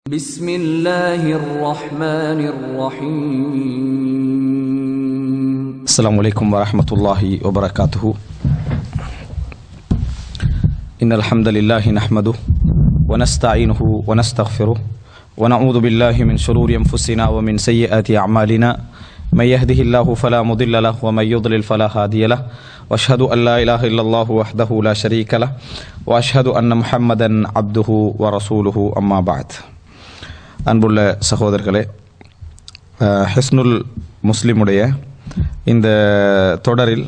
بسم الله الرحمن الرحيم السلام عليكم ورحمة الله وبركاته إن الحمد لله نحمده ونستعينه ونستغفره ونعوذ بالله من شرور أنفسنا ومن سيئات أعمالنا من يهده الله فلا مضل له ومن يضلل فلا هادي له واشهد ان لا اله الا الله وحده لا شريك له واشهد ان محمدا عبده ورسوله اما بعد அன்புள்ள சகோதரர்களே அஹ், ஹிஸ்னுல் முஸ்லிமுடைய இந்த தொடரில்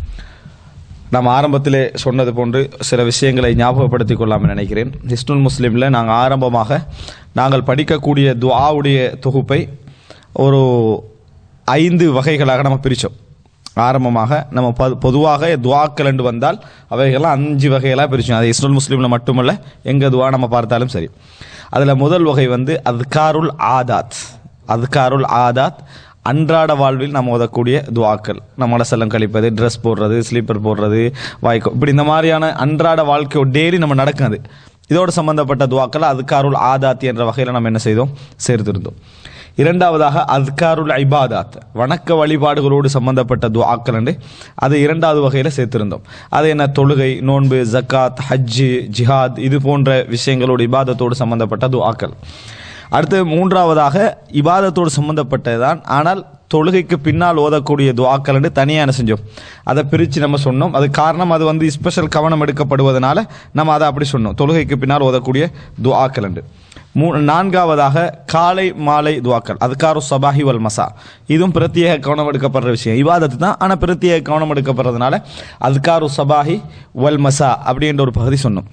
நாம் ஆரம்பத்திலே சொன்னது போன்று சில விஷயங்களை ஞாபகப்படுத்திக் கொள்ளாமல் நினைக்கிறேன் ஹிஸ்னுல் முஸ்லீமில் நாங்கள் ஆரம்பமாக நாங்கள் படிக்கக்கூடிய துஆவுடைய தொகுப்பை ஒரு ஐந்து வகைகளாக நம்ம பிரித்தோம் ஆரம்பமாக நம்ம ப- பொதுவாக துவாக்கள் என்று வந்தால் அவைகள்லாம் அஞ்சு வகைகளாக பிரித்தோம் அது இஸ்னுல் முஸ்லீமில் மட்டுமல்ல எங்கே துவா நம்ம பார்த்தாலும் சரி அதில் முதல் வகை வந்து அத்காருல் ஆதாத் அத்காருல் ஆதாத் அன்றாட வாழ்வில் நம்ம ஓதக்கூடிய துவாக்கள் நம்மள செல்லம் கழிப்பது ட்ரெஸ் போடுறது ஸ்லீப்பர் போடுறது வாய்க்கோ இப்படி இந்த மாதிரியான அன்றாட வாழ்க்கையோ டெய்லி நம்ம நடக்குது இதோடு சம்பந்தப்பட்ட துவாக்கள் அத்காருல் ஆதாத் என்ற வகையில் நம்ம என்ன செய்தோம் சேர்த்திருந்தோம் இரண்டாவதாக அத்காருல் ஐபாதாத் வணக்க வழிபாடுகளோடு சம்பந்தப்பட்ட துஆக்கள் என்று அது இரண்டாவது வகையில் சேர்த்திருந்தோம் அது என்ன தொழுகை நோன்பு ஜக்காத் ஹஜ்ஜு ஜிஹாத் இது போன்ற விஷயங்களோடு இபாதத்தோடு சம்பந்தப்பட்ட துஆக்கள் அடுத்து மூன்றாவதாக இபாதத்தோடு சம்பந்தப்பட்டதுதான் ஆனால் தொழுகைக்கு பின்னால் ஓதக்கூடிய துஆக்கள் என்று தனியாக என்ன செஞ்சோம் அதை பிரித்து நம்ம சொன்னோம் அது காரணம் அது வந்து ஸ்பெஷல் கவனம் எடுக்கப்படுவதனால நம்ம அதை அப்படி சொன்னோம் தொழுகைக்கு பின்னால் ஓதக்கூடிய துஆக்கள் என்று மூ நான்காவதாக காலை மாலை துவாக்கள் அதுக்காரு சபாஹி வல் மசா இதுவும் பிரத்யேக கவனம் எடுக்கப்படுற விஷயம் இவாதத்து தான் ஆனால் பிரத்யேக கவனம் எடுக்கப்படுறதுனால அதுக்காரு சபாஹி வல் மசா அப்படின்ற ஒரு பகுதி சொன்னோம்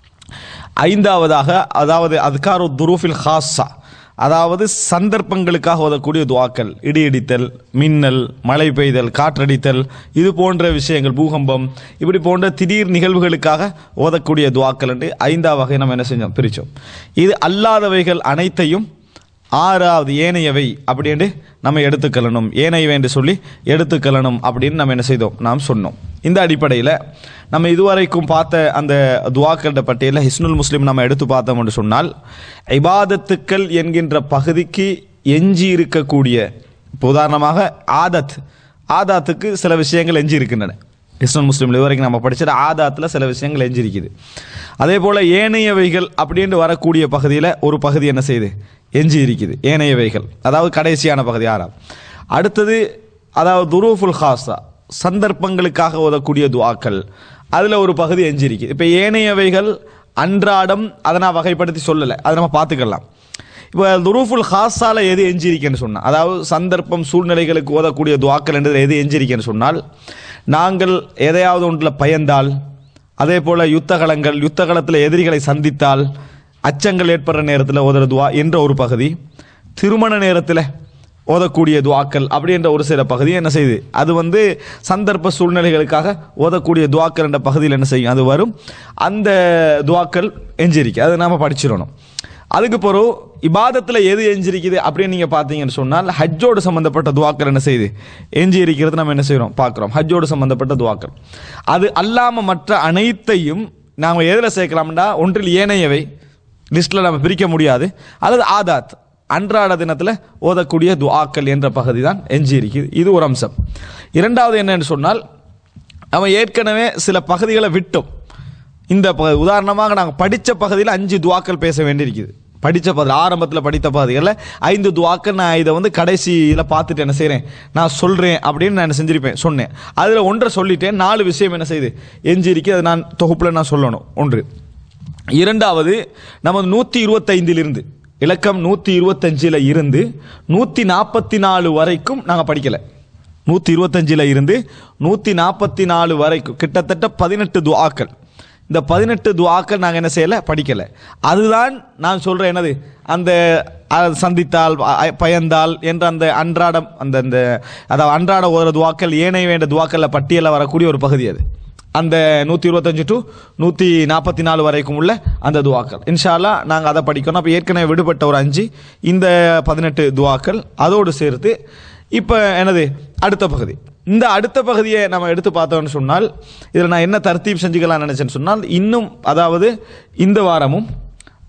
ஐந்தாவதாக அதாவது அதுக்காரு துரூஃபில் ஹாஸா அதாவது சந்தர்ப்பங்களுக்காக ஓதக்கூடிய துவாக்கள் இடி இடித்தல் மின்னல் மழை பெய்தல் காற்றடித்தல் இது போன்ற விஷயங்கள் பூகம்பம் இப்படி போன்ற திடீர் நிகழ்வுகளுக்காக ஓதக்கூடிய துவாக்கள் என்று ஐந்தாவது வகை நம்ம என்ன செஞ்சோம் பிரித்தோம் இது அல்லாதவைகள் அனைத்தையும் ஆறாவது ஏனையவை அப்படின்னு நம்ம எடுத்துக்கொள்ளணும் ஏனையவை என்று சொல்லி எடுத்துக்கொள்ளணும் அப்படின்னு நம்ம என்ன செய்தோம் நாம் சொன்னோம் இந்த அடிப்படையில் நம்ம இதுவரைக்கும் பார்த்த அந்த துவாக்கள பட்டியலில் ஹிஸ்னுல் முஸ்லீம் நம்ம எடுத்து பார்த்தோம் என்று சொன்னால் இபாதத்துக்கள் என்கின்ற பகுதிக்கு எஞ்சி இருக்கக்கூடிய இப்போ உதாரணமாக ஆதத் ஆதாத்துக்கு சில விஷயங்கள் எஞ்சி இருக்கின்றன இஸ்லாம் முஸ்லீம்ல இதுவரைக்கும் நம்ம படிச்சது ஆதாத்தில் சில விஷயங்கள் எஞ்சிருக்குது அதே போல் ஏனையவைகள் அப்படின்ட்டு வரக்கூடிய பகுதியில் ஒரு பகுதி என்ன செய்யுது எஞ்சி இருக்குது ஏனையவைகள் அதாவது கடைசியான பகுதி ஆறாம் அடுத்தது அதாவது துரூஃபுல் ஹாஸா சந்தர்ப்பங்களுக்காக ஓதக்கூடிய துஆக்கள் அதில் ஒரு பகுதி எஞ்சி இருக்குது இப்போ ஏனையவைகள் அன்றாடம் அதை நான் வகைப்படுத்தி சொல்லலை அதை நம்ம பார்த்துக்கலாம் இப்போ துரூஃபுல் ஹாஸால எது எஞ்சிருக்கேன்னு சொன்னால் அதாவது சந்தர்ப்பம் சூழ்நிலைகளுக்கு ஓதக்கூடிய துவாக்கள் என்றது எது எஞ்சிருக்கேன்னு சொன்னால் நாங்கள் எதையாவது ஒன்றில் பயந்தால் அதே போல் யுத்தகலங்கள் யுத்தகலத்தில் எதிரிகளை சந்தித்தால் அச்சங்கள் ஏற்படுற நேரத்தில் ஓதுற துவா என்ற ஒரு பகுதி திருமண நேரத்தில் ஓதக்கூடிய துவாக்கள் அப்படின்ற ஒரு சில பகுதி என்ன செய்யுது அது வந்து சந்தர்ப்ப சூழ்நிலைகளுக்காக ஓதக்கூடிய துவாக்கள் என்ற பகுதியில் என்ன செய்யும் அது வரும் அந்த துவாக்கள் எஞ்சிருக்கு அதை நாம் படிச்சிடணும் அதுக்கு பிறகு இபாதத்தில் எது எஞ்சிருக்குது அப்படின்னு நீங்கள் பார்த்தீங்கன்னு சொன்னால் ஹஜ்ஜோடு சம்மந்தப்பட்ட துவாக்கள் என்ன செய்யுது எஞ்சி இருக்கிறது நம்ம என்ன செய்கிறோம் பார்க்குறோம் ஹஜ்ஜோடு சம்மந்தப்பட்ட துவாக்கள் அது அல்லாமல் மற்ற அனைத்தையும் நாம் எதில் சேர்க்கலாம்னா ஒன்றில் ஏனையவை லிஸ்ட்டில் நம்ம பிரிக்க முடியாது அல்லது ஆதாத் அன்றாட தினத்தில் ஓதக்கூடிய துஆக்கள் என்ற பகுதி தான் எஞ்சி இருக்குது இது ஒரு அம்சம் இரண்டாவது என்னன்னு சொன்னால் நம்ம ஏற்கனவே சில பகுதிகளை விட்டோம் இந்த ப உதாரணமாக நாங்கள் படித்த பகுதியில் அஞ்சு துவாக்கள் பேச வேண்டியிருக்குது படித்த பகுதி ஆரம்பத்தில் படித்த பகுதிகளில் ஐந்து துவாக்கள் நான் இதை வந்து கடைசியில் பார்த்துட்டு என்ன செய்கிறேன் நான் சொல்கிறேன் அப்படின்னு நான் என்ன செஞ்சிருப்பேன் சொன்னேன் அதில் ஒன்றை சொல்லிட்டேன் நாலு விஷயம் என்ன செய்யுது எஞ்சி இருக்கு அதை நான் தொகுப்பில் நான் சொல்லணும் ஒன்று இரண்டாவது நமது நூற்றி இருபத்தைந்திலிருந்து இலக்கம் நூற்றி இருபத்தஞ்சில் இருந்து நூற்றி நாற்பத்தி நாலு வரைக்கும் நாங்கள் படிக்கலை நூற்றி இருபத்தஞ்சில் இருந்து நூற்றி நாற்பத்தி நாலு வரைக்கும் கிட்டத்தட்ட பதினெட்டு துஆக்கள் இந்த பதினெட்டு துஆக்கள் நாங்கள் என்ன செய்யலை படிக்கலை அதுதான் நான் சொல்கிறேன் என்னது அந்த அஹ், சந்தித்தால் அ- பயந்தால் என்ற அந்த அன்றாடம் அந்த அந்த அதாவது அன்றாட ஒரு துவாக்கள் ஏனைய வேண்ட துவாக்களில் பட்டியலில் வரக்கூடிய ஒரு பகுதி அது அந்த நூற்றி இருபத்தஞ்சு டு நூற்றி நாற்பத்தி நாலு வரைக்கும் உள்ள அந்த துவாக்கள் இன்ஷால்லா நாங்கள் அதை படிக்கணும் அப்போ ஏற்கனவே விடுபட்ட ஒரு அஞ்சு இந்த பதினெட்டு துவாக்கள் அதோடு சேர்த்து இப்போ என்னது அடுத்த பகுதி இந்த அடுத்த பகுதியை நம்ம எடுத்து பார்த்தோம்னு சொன்னால் இதில் நான் என்ன தர்த்தீப் செஞ்சுக்கலாம் நினைச்சேன்னு சொன்னால் இன்னும் அதாவது இந்த வாரமும்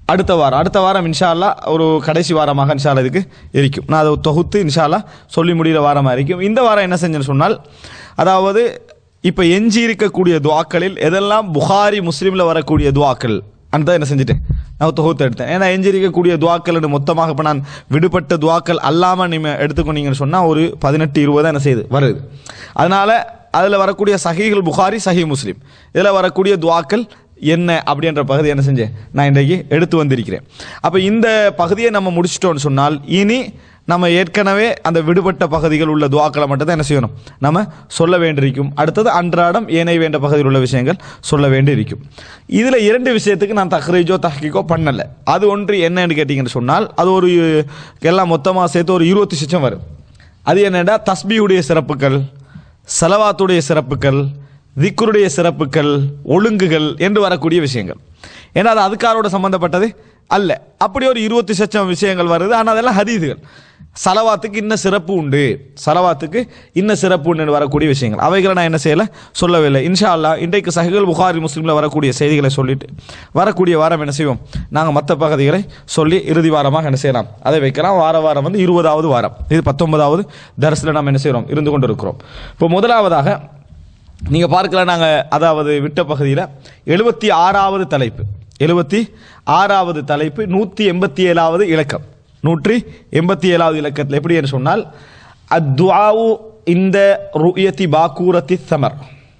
அடுத்த வாரம் அடுத்த வாரம் இன்ஷா அல்லாஹ் ஒரு கடைசி வாரமாக இன்ஷா அல்லாஹ் இதுக்கு இருக்கும் நான் அதை தொகுத்து இன்ஷா அல்லாஹ் சொல்லி முடிகிற வாரமாக இருக்கும் இந்த வாரம் என்ன செஞ்சேன்னு சொன்னால் அதாவது இப்போ எஞ்சி இருக்கக்கூடிய துவாக்களில் எதெல்லாம் புகாரி முஸ்லீமில் வரக்கூடிய துவாக்கள் அந்த என்ன செஞ்சுட்டேன் நான் தொகுத்து எடுத்தேன் ஏன்னா எஞ்சி இருக்கக்கூடிய துவாக்கள் மொத்தமாக இப்போ நான் விடுபட்ட துவாக்கள் அல்லாமல் நீங்கள் எடுத்துக்கொண்டீங்கன்னு சொன்னால் ஒரு பதினெட்டு இருபது என்ன செய்யுது வருது அதனால் அதில் வரக்கூடிய சஹீகள் புகாரி சஹி முஸ்லீம் இதில் வரக்கூடிய துவாக்கள் என்ன அப்படின்ற பகுதி என்ன செஞ்சேன் நான் இன்றைக்கு எடுத்து வந்திருக்கிறேன் அப்போ இந்த பகுதியை நம்ம முடிச்சிட்டோம்னு சொன்னால் இனி நம்ம ஏற்கனவே அந்த விடுபட்ட பகுதிகள் உள்ள துவாக்களை மட்டும் தான் என்ன செய்யணும் நம்ம சொல்ல வேண்டியிருக்கும் அடுத்தது அன்றாடம் ஏனைய வேண்ட பகுதியில் உள்ள விஷயங்கள் சொல்ல வேண்டியிருக்கும் இதில் இரண்டு விஷயத்துக்கு நான் தஹ்ரீஜோ தஹ்கீக்கோ பண்ணலை அது ஒன்று என்னன்னு கேட்டிங்கன்னு சொன்னால் அது ஒரு எல்லாம் மொத்தமாக சேர்த்து ஒரு இருபத்தி லட்சம் வரும் அது என்னடா தஸ்பியுடைய சிறப்புகள் சலவாத்துடைய சிறப்புகள் திக்குருடைய சிறப்புகள் ஒழுங்குகள் என்று வரக்கூடிய விஷயங்கள் ஏன்னா அது அதுக்காரோட சம்பந்தப்பட்டது அல்ல அப்படி ஒரு இருபத்தி லட்சம் விஷயங்கள் வருது ஆனால் அதெல்லாம் ஹதீதுகள் சலவாத்துக்கு இன்ன சிறப்பு உண்டு சலவாத்துக்கு இன்ன சிறப்பு உண்டு வரக்கூடிய விஷயங்கள் அவைகளை நான் என்ன செய்யலை சொல்லவில்லை இன்ஷா அல்லா இன்றைக்கு சஹிகள் புகாரி முஸ்லீமில் வரக்கூடிய செய்திகளை சொல்லிட்டு வரக்கூடிய வாரம் என்ன செய்வோம் நாங்கள் மற்ற பகுதிகளை சொல்லி இறுதி வாரமாக என்ன செய்யலாம் அதை வைக்கலாம் வார வாரம் வந்து இருபதாவது வாரம் இது பத்தொன்பதாவது தரிசில் நாம் என்ன செய்கிறோம் இருந்து கொண்டு இருக்கிறோம் இப்போ முதலாவதாக நீங்கள் பார்க்கலாம் நாங்கள் அதாவது விட்ட பகுதியில் எழுபத்தி ஆறாவது தலைப்பு எழுபத்தி ஆறாவது தலைப்பு நூற்றி எண்பத்தி ஏழாவது இலக்கம் நூற்றி எண்பத்தி ஏழாவது இலக்கத்தில் எப்படி என்று சொன்னால் அத்வாவு இந்த ருயத்தி பாக்கூரத்தி சமர்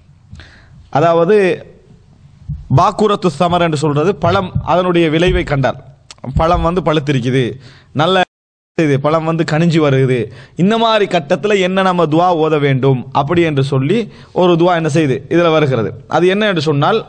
அதாவது பாக்கூரத்து சமர் என்று சொல்றது பழம் அதனுடைய விளைவை கண்டார் பழம் வந்து பழுத்திருக்குது நல்ல இது பழம் வந்து கனிஞ்சு வருது இந்த மாதிரி கட்டத்தில் என்ன நம்ம துவா ஓத வேண்டும் அப்படி என்று சொல்லி ஒரு துவா என்ன செய்யுது இதில் வருகிறது அது என்ன என்று சொன்னால்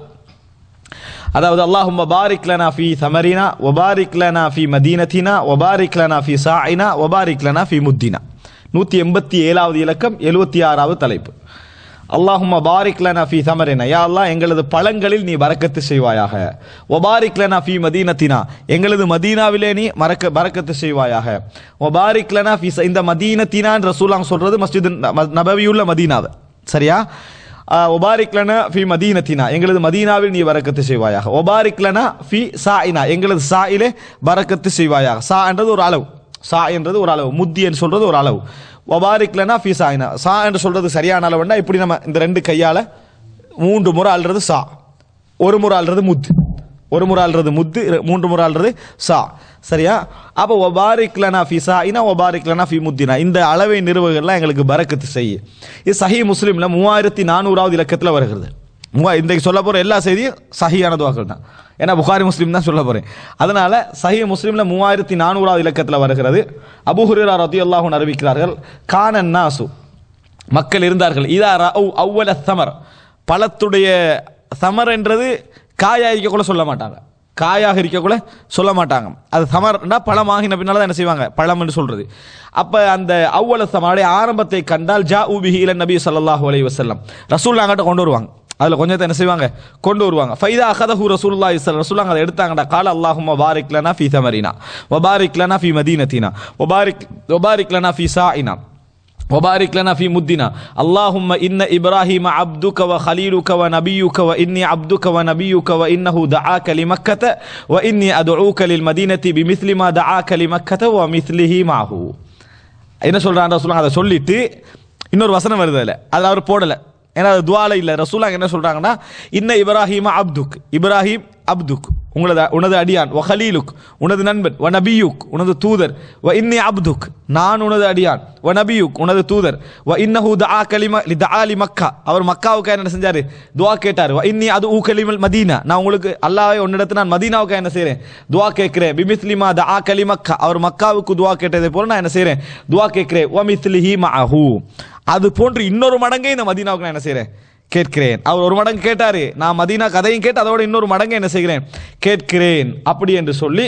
அதாவது அல்லாஹும்ம பாரிக் லனா ஃபி சமரினா ஒபாரிக் லனா ஃபி மதீனத்தினா ஒபாரிக் லனா ஃபி சாயினா ஒபாரிக் லனா ஃபி முத்தினா நூற்றி எண்பத்தி ஏழாவது இலக்கம் எழுபத்தி ஆறாவது தலைப்பு அல்லாஹும்ம பாரிக் லனா ஃபி சமரினா யா அல்லாஹ் எங்களது பழங்களில் நீ பரக்கத்து செய்வாயாக ஒபாரிக் லனா ஃபி மதீனத்தினா எங்களது மதீனாவிலே நீ மறக்க பரக்கத்து செய்வாயாக ஒபாரிக் லனா ஃபி ச- இந்த மதீனத்தினான் ரசூலாங்க சொல்றது மஸ்ஜித் நபவியுள்ள மதீனாவை சரியா ஒபாரிக் லனா ஃபி மதீனத்தினா எங்களது மதீனாவில் நீ பரக்கத்து செய்வாயாக ஒபாரிக் லனா ஃபி சாயினா எங்களது சாயிலே பரக்கத்து செய்வாயாக சா என்றது ஒரு அளவு சா என்றது ஒரு அளவு முத்தி என்று சொல்றது ஒரு அளவு ஒபாரிக் லனா ஃபி சாயினா சா என்று சொல்றது சரியான அளவுன்னா இப்படி நம்ம இந்த ரெண்டு கையால மூன்று முறை அல்றது சா ஒரு முறை அல்றது முத்து ஒரு முறை அல்றது முத்து இரு- மூன்று முறை அல்றது சா சரியா அப்போ ஒபாரிக் லனா ஃபி சாயினா ஒபாரிக் லனா ஃபி முத்தினா இந்த அளவை நிறுவுகள்லாம் எங்களுக்கு பரக்கத்து செய்ய இது சஹி முஸ்லீம்ல மூவாயிரத்தி நானூறாவது இலக்கத்தில் வருகிறது மூவா இன்றைக்கு சொல்ல போகிற எல்லா செய்தியும் சஹியான துவாக்கள் தான் ஏன்னா புகாரி முஸ்லீம் தான் சொல்ல போகிறேன் அதனால சஹி முஸ்லீமில் மூவாயிரத்தி நானூறாவது இலக்கத்தில் வருகிறது அபு ஹுரேரா ரதி அல்லாஹூன் அறிவிக்கிறார்கள் கானன் நாசு மக்கள் இருந்தார்கள் இதா ரஅவ் அவ்வல சமர் பழத்துடைய சமர் என்றது காயாக இருக்கக்குள்ள சொல்ல மாட்டாங்க காயாக இருக்கக்குள்ள சொல்ல மாட்டாங்க அது சமர்னா பழமாகின பின்னால் தான் என்ன செய்வாங்க பழம் என்று சொல்றது அப்ப அந்த அவ்வள சமருடைய ஆரம்பத்தை கண்டால் ஜா உபிஹி இல நபி ஸல்லல்லாஹு அலைஹி வஸல்லம் ரசூல் அங்கிட்ட கொண்டு வருவாங்க அதுல கொஞ்சத்தை என்ன செய்வாங்க கொண்டு வருவாங்க ஃபைதா அகதஹு ரசூலுல்லாஹி ஸல்லல்லாஹு ரசூலுல்லாஹ் அதை எடுத்தாங்கடா கால அல்லாஹும்ம பாரிக் லனா ஃபீ தமரினா வபாரிக் லனா ஃபீ மதீனத்தினா வபாரிக் வபாரிக் லனா ஃபீ சாயினா وبارك لنا في مدنا اللهم إن إبراهيم عبدك وخليلك ونبيك وإني عبدك ونبيك وإنه دعاك لمكة وإني أدعوك للمدينة بمثل ما دعاك لمكة ومثله معه என்ன சொல்றான் ரசூலாங்க அதை சொல்லிட்டு இன்னொரு வசனம் வருது அதில் அது அவர் போடலை ஏன்னா அது துவால இல்லை ரசூலாங்க என்ன சொல்றாங்கன்னா இன்ன இப்ராஹிம அப்துக் இப்ராஹிம் அப்துக் உங்களது உனது அடியான் வ ஹலீலுக் உனது நண்பன் வ நபியுக் உனது தூதர் வ இன்னி அப்துக் நான் உனது அடியான் வ நபியுக் உனது தூதர் வ இன்னஹு தஆ கலிம லி தஆலி மக்கா அவர் மக்காவுக்கு என்ன செஞ்சாரு துஆ கேட்டார் வ இன்னி அது ஊ கலிமல் மதீனா நான் உங்களுக்கு அல்லாஹ்வை உன்னிடத்து நான் மதீனாவுக்கு என்ன செய்றேன் துஆ கேட்கிறேன் பிமிஸ்லிமா தஆ கலி மக்கா அவர் மக்காவுக்கு துஆ கேட்டதை போல நான் என்ன செய்றேன் துஆ கேட்கிறேன் வ மிஸ்லிஹி மஅஹு அது போன்று இன்னொரு மடங்கை இந்த மதீனாவுக்கு நான் என்ன செய்றேன் கேட்கிறேன் அவர் ஒரு மடங்கு கேட்டாரு நான் மதீனா கதையும் கேட்டு அதோட இன்னொரு மடங்கு என்ன செய்கிறேன் கேட்கிறேன் அப்படி என்று சொல்லி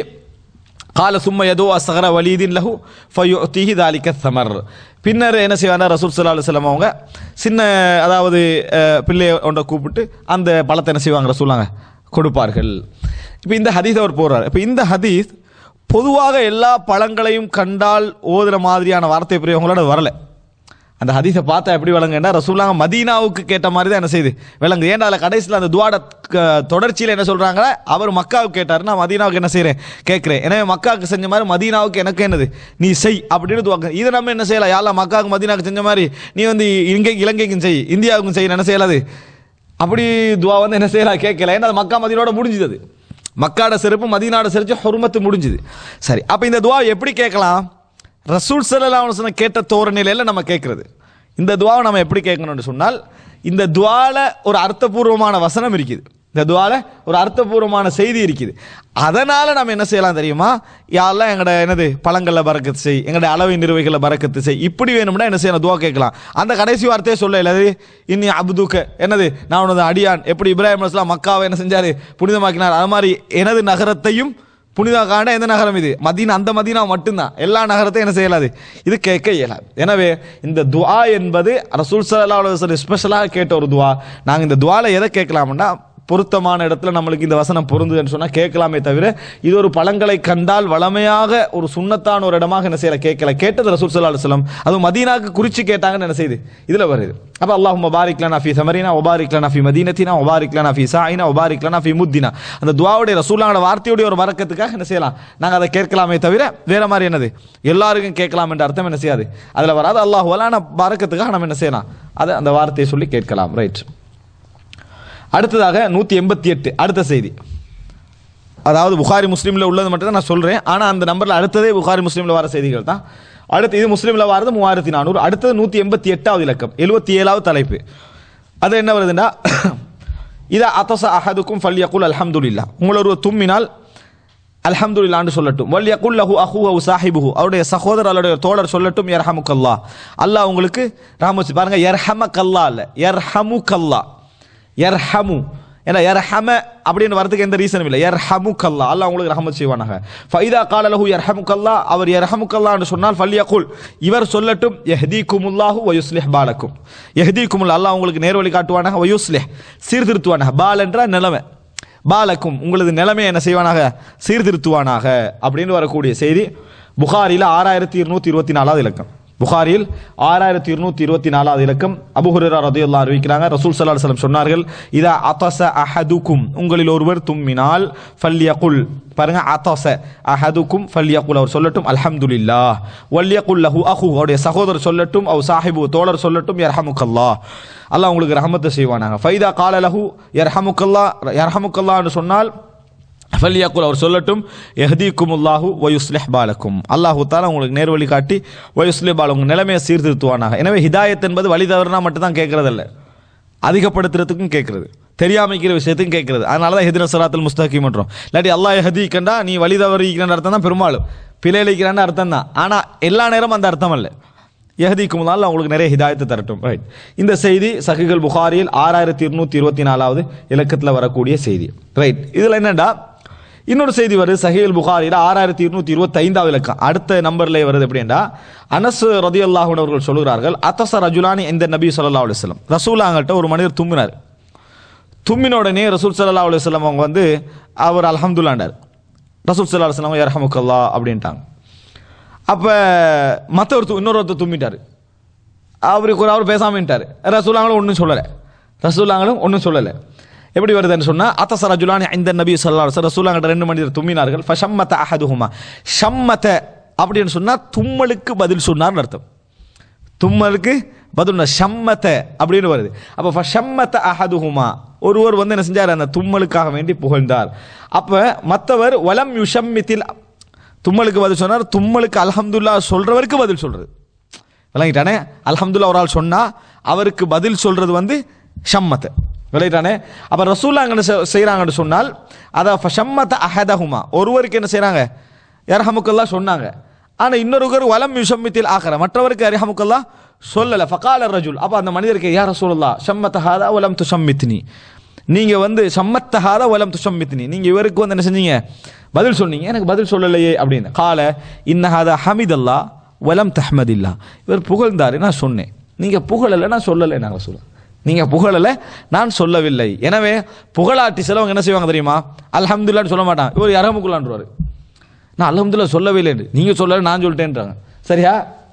கால சும்ம எதோ அசகர வலீதின் லஹு ஃபயுத்திஹி தாலிக்க சமர் பின்னர் என்ன செய்வாங்க ரசூல் சல்லா அலுவலம் அவங்க சின்ன அதாவது அஹ், பிள்ளைய ஒன்றை கூப்பிட்டு அந்த பழத்தை என்ன செய்வாங்க ரசூலாங்க கொடுப்பார்கள் இப்போ இந்த ஹதீஸ் அவர் போறார் இப்போ இந்த ஹதீஸ் பொதுவாக எல்லா பழங்களையும் கண்டால் ஓதுற மாதிரியான வார்த்தை பிரயோகங்களோட வரல அந்த ஹதீஸை பார்த்தா எப்படி விளங்குன்னா ரசூலாங்க மதீனாவுக்கு கேட்ட மாதிரி தான் என்ன செய்யுது விளங்கு ஏன்னா அதில் கடைசியில் அந்த துவாட தொடர்ச்சியில் என்ன சொல்கிறாங்க அவர் மக்காவுக்கு கேட்டார் நான் மதீனாவுக்கு என்ன செய்கிறேன் கேட்குறேன் எனவே மக்காவுக்கு செஞ்ச மாதிரி மதீனாவுக்கு எனக்கு என்னது நீ செய் அப்படின்னு துவாங்க இதை நம்ம என்ன செய்யலாம் யாரெல்லாம் மக்காவுக்கு மதீனாவுக்கு செஞ்ச மாதிரி நீ வந்து இங்கே இலங்கைக்கும் செய் இந்தியாவுக்கும் செய் என்ன செய்யலாது அப்படி துவா வந்து என்ன செய்யலாம் கேட்கல ஏன்னா அது மக்கா மதீனோட முடிஞ்சுது அது மக்காட செருப்பு மதீனாட செருப்பு ஹொருமத்து முடிஞ்சுது சரி அப்போ இந்த துவா எப்படி கேட்கலாம் ரசூல் சல்லல்லாஹு அலைஹி வஸல்லம் கேட்ட தோரணையில நம்ம கேட்கறது இந்த துவாவை நம்ம எப்படி கேட்கணும்னு சொன்னால் இந்த துவால ஒரு அர்த்தபூர்வமான வசனம் இருக்குது இந்த துவால ஒரு அர்த்தபூர்வமான செய்தி இருக்குது அதனால நம்ம என்ன செய்யலாம் தெரியுமா யாரெல்லாம் எங்கட என்னது பழங்கள்ல பறக்கத்து செய் எங்கட அளவை நிறுவைகளை பறக்கத்து செய் இப்படி வேணும்னா என்ன செய்யணும் துவா கேட்கலாம் அந்த கடைசி வார்த்தையே சொல்ல இல்லாது இன்னி அபுதுக்க என்னது நான் உனது அடியான் எப்படி இப்ராஹிம் அலைஹிஸ்ஸலாம் மக்காவை என்ன செஞ்சாரு புனிதமாக்கினார் அது மாதிரி எனது நகரத்தையும் புனித காண்ட எந்த நகரம் இது மதீனா அந்த மதீனா மட்டும்தான் எல்லா நகரத்தையும் என்ன செய்யலாது இது கேட்க இயலாது எனவே இந்த துஆ என்பது ரசூல் சல்லா அலுவலம் ஸ்பெஷலாக கேட்ட ஒரு துஆ நாங்கள் இந்த துவால எதை கேட்கலாம்னா பொருத்தமான இடத்துல நம்மளுக்கு இந்த வசனம் பொருந்துதுன்னு சொன்னால் கேட்கலாமே தவிர இது ஒரு பழங்களை கண்டால் வளமையாக ஒரு சுண்ணத்தான ஒரு இடமாக என்ன செய்யல கேட்கல கேட்டது ரசூல் சல்லா அலுவலம் அது மதீனாக்கு குறித்து கேட்டாங்கன்னு என்ன செய்யுது இதில் வருது அப்போ அல்லாஹ் முபாரிக் லனா ஃபி சமரினா ஒபாரிக் லனா ஃபி மதீனத்தினா ஒபாரிக் லனா ஃபி சாயினா ஒபாரிக் லனா ஃபி முத்தினா அந்த துவாவுடைய ரசூலாவோட வார்த்தையுடைய ஒரு வரக்கத்துக்காக என்ன செய்யலாம் நாங்கள் அதை கேட்கலாமே தவிர வேற மாதிரி என்னது எல்லாருக்கும் கேட்கலாம் என்ற அர்த்தம் என்ன செய்யாது அதில் வராது அல்லாஹ் வலான வரக்கத்துக்காக நம்ம என்ன செய்யலாம் அதை அந்த வார்த்தையை சொல்லி கேட்கலாம் ரைட் அடுத்ததாக நூற்றி எண்பத்தி எட்டு அடுத்த செய்தி அதாவது புகாரி முஸ்லீமில் உள்ளது மட்டும் தான் நான் சொல்கிறேன் ஆனால் அந்த நம்பரில் அடுத்ததே புகாரி முஸ்லீமில் வர செய்திகள் தான் அடுத்து இது முஸ்லீமில் வரது மூவாயிரத்தி நானூறு அடுத்தது நூற்றி எண்பத்தி எட்டாவது இலக்கம் எழுபத்தி ஏழாவது தலைப்பு அது என்ன வருதுன்னா இதா அத்தச அஹதுக்கும் ஃபல்யகுல் அல்ஹம்துலில்லா உங்களை ஒரு தும்மினால் அல்ஹம்துலில்லான்னு சொல்லட்டும் வல் யகுல் லஹு அஹூஹு சாஹிபுஹு அவருடைய சகோதரர் அவருடைய தோழர் சொல்லட்டும் யர்ஹமுக்கல்லா அல்லாஹ் உங்களுக்கு ரஹமத்து பாருங்க யர்ஹமக்கல்லா இல்ல யர்ஹமுக்கல்லா யர்ஹமு ஏன்னா யர்ஹம அப்படின்னு வரதுக்கு எந்த ரீசனும் இல்லை யர்ஹமு கல்லா அல்லாஹ் உங்களுக்கு ரஹமத் செய்வானாக ஃபைதா கால லஹு யர்ஹமு கல்லா அவர் யர்ஹமு கல்லான்னு சொன்னால் ஃபல்யகுல் இவர் சொல்லட்டும் யஹ்தீக்குமுல்லாஹு வயுஸ்லிஹ் பாலக்கும் யஹ்தீக்குமுல் அல்லாஹ் உங்களுக்கு நேர்வழி காட்டுவானாக வயுஸ்லிஹ் சீர்திருத்துவானாக பால் என்ற நிலைமை பாலக்கும் உங்களது நிலைமை என்ன செய்வானாக சீர்திருத்துவானாக அப்படின்னு வரக்கூடிய செய்தி புகாரில் ஆறாயிரத்தி இருநூத்தி இருபத்தி நாலாவது இலக்கம் புகாரில் ஆறாயிரத்தி இருநூத்தி இருபத்தி நாலாவது இலக்கம் அபுஹுரா ரதியுல்லா அறிவிக்கிறாங்க ரசூல் சல்லா அலுவலம் சொன்னார்கள் இதா அத்தச அஹதுக்கும் உங்களில் ஒருவர் தும்மினால் ஃபல்யகுல் பாருங்க அத்தச அஹதுக்கும் ஃபல்யகுல் அவர் சொல்லட்டும் அல்ஹம்துலில்லா வல்யகுல் லஹு அஹு அவருடைய சகோதரர் சொல்லட்டும் அவ் சாஹிபு தோழர் சொல்லட்டும் யர்ஹமுக்கல்லா அல்லாஹ் உங்களுக்கு ரஹமத்தை செய்வானாங்க ஃபைதா கால லஹு யர்ஹமுக்கல்லா யர்ஹமுக்கல்லான்னு சொன்னால் ஃபல்யாக்குல் அவர் சொல்லட்டும் எஹ்தீக்குமுல்லாஹு வயுஸ்லிஹ் பாலக்கும் அல்லாஹு தாலா உங்களுக்கு நேர்வழி காட்டி வயுஸ்லிஹ் பால உங்கள் நிலைமையை சீர்திருத்துவானாக எனவே ஹிதாயத் என்பது வழி தவறுனா மட்டும் தான் கேட்கறதில்ல அதிகப்படுத்துறதுக்கும் கேட்கறது தெரியாமைக்கிற விஷயத்துக்கும் கேட்கறது அதனால தான் ஹெதின சலாத்தில் முஸ்தகிம் பண்ணுறோம் இல்லாட்டி அல்லாஹ் ஹதீக்கண்டா நீ வழி தவறிக்கிறன்ற அர்த்தம் தான் பெரும்பாலும் பிழையளிக்கிறான்னு அர்த்தம் தான் ஆனால் எல்லா நேரமும் அந்த அர்த்தம் அல்ல எஹதிக்கும் தான் உங்களுக்கு நிறைய ஹிதாயத்தை தரட்டும் ரைட் இந்த செய்தி சஹிகள் புகாரியில் ஆறாயிரத்தி இருநூத்தி இருபத்தி நாலாவது இலக்கத்தில் வரக்கூடிய செய்தி ரைட் இதில் என்னடா இன்னொரு செய்தி வருது சஹீல் புகாரியில் ஆறாயிரத்தி இருநூத்தி இருபத்தி ஐந்தாவது இலக்கம் அடுத்த நம்பர்ல வருது எப்படின்னா அனஸ் ரதி அவர்கள் சொல்கிறார்கள் அத்தச ரஜுலானி இந்த நபி சொல்லா அலுவலம் ரசூலாங்கிட்ட ஒரு மனிதர் தும்பினார் தும்மின உடனே ரசூல் சல்லா அலுவலம் அவங்க வந்து அவர் அல்ஹம்துல்லாண்டார் ரசூல் சல்லா அலுவலம் யர்ஹமுக்கல்லா அப்படின்ட்டாங்க அப்போ மற்றவர் து இன்னொருத்தர் தும்பிட்டார் அவருக்கு ஒரு அவர் பேசாமட்டார் ரசூலாங்களும் ஒன்றும் சொல்லலை ரசூலாங்களும் ஒன்றும் சொல்லலை எப்படி வருதுன்னு சொன்னால் அத்தச ரஜுலானி இந்த நபி சொல்லா ரசூலாங்கிட்ட ரெண்டு மனிதர் தும்மினார்கள் ஃபஷம்மத்த அஹதுஹுமா ஷம்மத்த அப்படின்னு சொன்னால் தும்மலுக்கு பதில் சொன்னார்னு அர்த்தம் தும்மலுக்கு பதில் ஷம்மத்த அப்படின்னு வருது அப்போ ஃபஷம்மத்த அஹதுஹுமா ஒருவர் வந்து என்ன செஞ்சார் அந்த தும்மலுக்காக வேண்டி புகழ்ந்தார் அப்போ மற்றவர் வலம் யுஷம்மித்தில் தும்மலுக்கு பதில் சொன்னார் தும்மலுக்கு அல்ஹம்துல்லா சொல்றவருக்கு பதில் சொல்றது விளங்கிட்டானே அல்ஹம்துல்லா ஒரு ஆள் சொன்னா அவருக்கு பதில் சொல்றது வந்து ஷம்மத்து விளையிட்டானே அப்ப ரசூல்லா அங்கே செய்யறாங்கன்னு சொன்னால் அதை ஷம்மத்த அஹதஹுமா ஒருவருக்கு என்ன செய்றாங்க யர்ஹமுக்கல்லா சொன்னாங்க ஆனா இன்னொருவர் வலம் யுஷம்மித்தில் ஆகிற மற்றவருக்கு அரிஹமுக்கல்லா சொல்லல ஃபகால ரஜுல் அப்ப அந்த மனிதருக்கு யார் ரசூலுல்லா ஷம்மத்த ஹாதா வலம் துஷம்மித்னி நீங்க வந்து சம்மத்தஹாத வலம் துஷம்மித்னி நீங்க இவருக்கு வந்து என்ன செஞ்சீங்க பதில் சொன்னீங்க எனக்கு பதில் சொல்லலையே அப்படின்னு கால இன்னஹாதா ஹமிதல்லா வலம் தஹ்மதில்லா இவர் புகழ்ந்தாரு நான் சொன்னேன் நீங்க புகழலை நான் சொல்லலை நாங்கள் சொல்ல நீங்க புகழலை நான் சொல்லவில்லை எனவே புகழாட்டி சிலவங்க என்ன செய்வாங்க தெரியுமா அல்ஹம்துல்லான்னு சொல்ல மாட்டான் இவர் இரமுக்குள்ளான்றாரு நான் அல்ஹம்துல்லா சொல்லவே இல்லை நீங்க சொல்லலை நான் சொல்லிட்டேன்றாங்க சரியா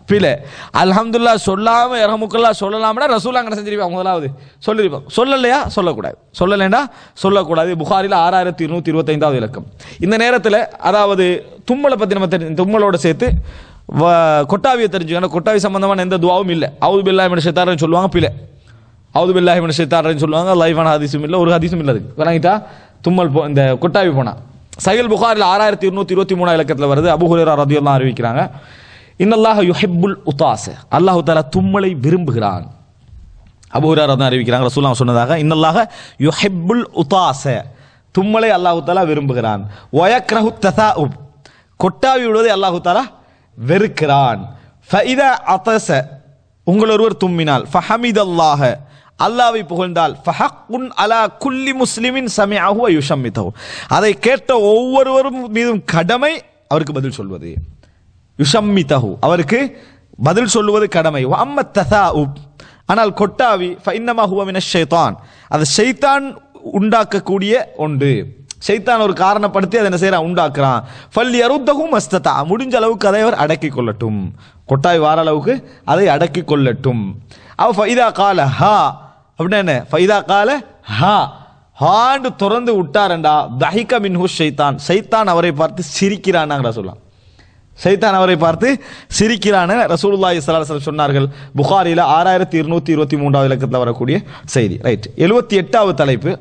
பிழை அல்ஹம்துல்லா சொல்லாம இரமுக்கல்லா சொல்லலாம்னா ரசூலா என்ன செஞ்சிருப்பாங்க முதலாவது சொல்லிருப்பாங்க சொல்லலையா சொல்லக்கூடாது சொல்லலைன்னா சொல்லக்கூடாது புகாரில் ஆறாயிரத்தி இருநூத்தி இருபத்தைந்தாவது இலக்கம் இந்த நேரத்தில் அதாவது தும்மலை பற்றி நம்ம தெரிஞ்சு தும்மலோட சேர்த்து வ- கொட்டாவியை தெரிஞ்சுக்கணும் கொட்டாவி சம்பந்தமான எந்த துவாவும் இல்லை அவுது பில்லா இவன் ஷெத்தாரன்னு சொல்லுவாங்க பிழை அவுது பில்லா இவன் ஷெத்தாரன்னு சொல்லுவாங்க லைஃபான ஹதீஸும் இல்லை ஒரு ஹதீஸும் இல்லை அதுக்கு வணங்கிட்டா தும்மல் போ இந்த கொட்டாவி போனா சைல் புகாரில் ஆறாயிரத்தி இருநூத்தி இருபத்தி மூணு இலக்கத்தில் வருது அபு ஹுரேரா ரதியெல்லாம் அறிவிக்கிறாங்க இன்னல்லாஹ யுஹிப்புல் உதாச அல்லாஹு தாலா தும்மலை விரும்புகிறான் அபூரார் தான் அறிவிக்கிறாங்க ரசூலாம் சொன்னதாக இன்னல்லாக யுஹிப்புல் உதாச தும்மலை அல்லாஹு தாலா விரும்புகிறான் வயக்ரஹு தசாஉப் கொட்டாவி விடுவதை அல்லாஹு தாலா வெறுக்கிறான் ஃபஇதா அத்தச உங்கள் ஒருவர் தும்மினால் ஃபஹமிதல்லாஹ அல்லாவை புகழ்ந்தால் ஃபஹக்குன் அலா குல்லி முஸ்லிமின் சமிஅஹு வ யுஷம்மிதஹு அதை கேட்ட ஒவ்வொருவரும் மீதும் கடமை அவருக்கு பதில் சொல்வது யுஷம்மிதஹு அவருக்கு பதில் சொல்லுவது கடமை அம்ம தசாஉப் ஆனால் கொட்டாவி ஃபைன்னமா ஹுவ மின ஷைத்தான் அது ஷைத்தான் உண்டாக்கக்கூடிய ஒன்று ஷைத்தான் ஒரு காரணப்படுத்தி அதை என்ன செய்யறான் உண்டாக்குறான் ஃபல் யருத்தகும் மஸ்ததா முடிஞ்ச அளவுக்கு அதை அவர் அடக்கிக் கொள்ளட்டும் கொட்டாவி வார அளவுக்கு அதை அடக்கிக் கொள்ளட்டும் அவ ஃபைதா கால ஹா அப்படின்னா என்ன ஃபைதா கால ஹா ஹாண்டு திறந்து விட்டாரண்டா தஹிக மின்ஹு ஷைத்தான் ஷைத்தான் அவரை பார்த்து சிரிக்கிறான்னாங்க சொல்லலாம் சைத்தான் அவரை பார்த்து சிரிக்கிறான ரசூலுல்லாஹி ஸல்லல்லாஹு அலைஹி வஸல்லம் சொன்னார்கள் புகாரில ஆறாயிரத்தி இருநூத்தி இருபத்தி மூன்றாவது இலக்கத்தில் வரக்கூடிய செய்தி ரைட் எழுபத்தி எட்டாவது தலைப்பு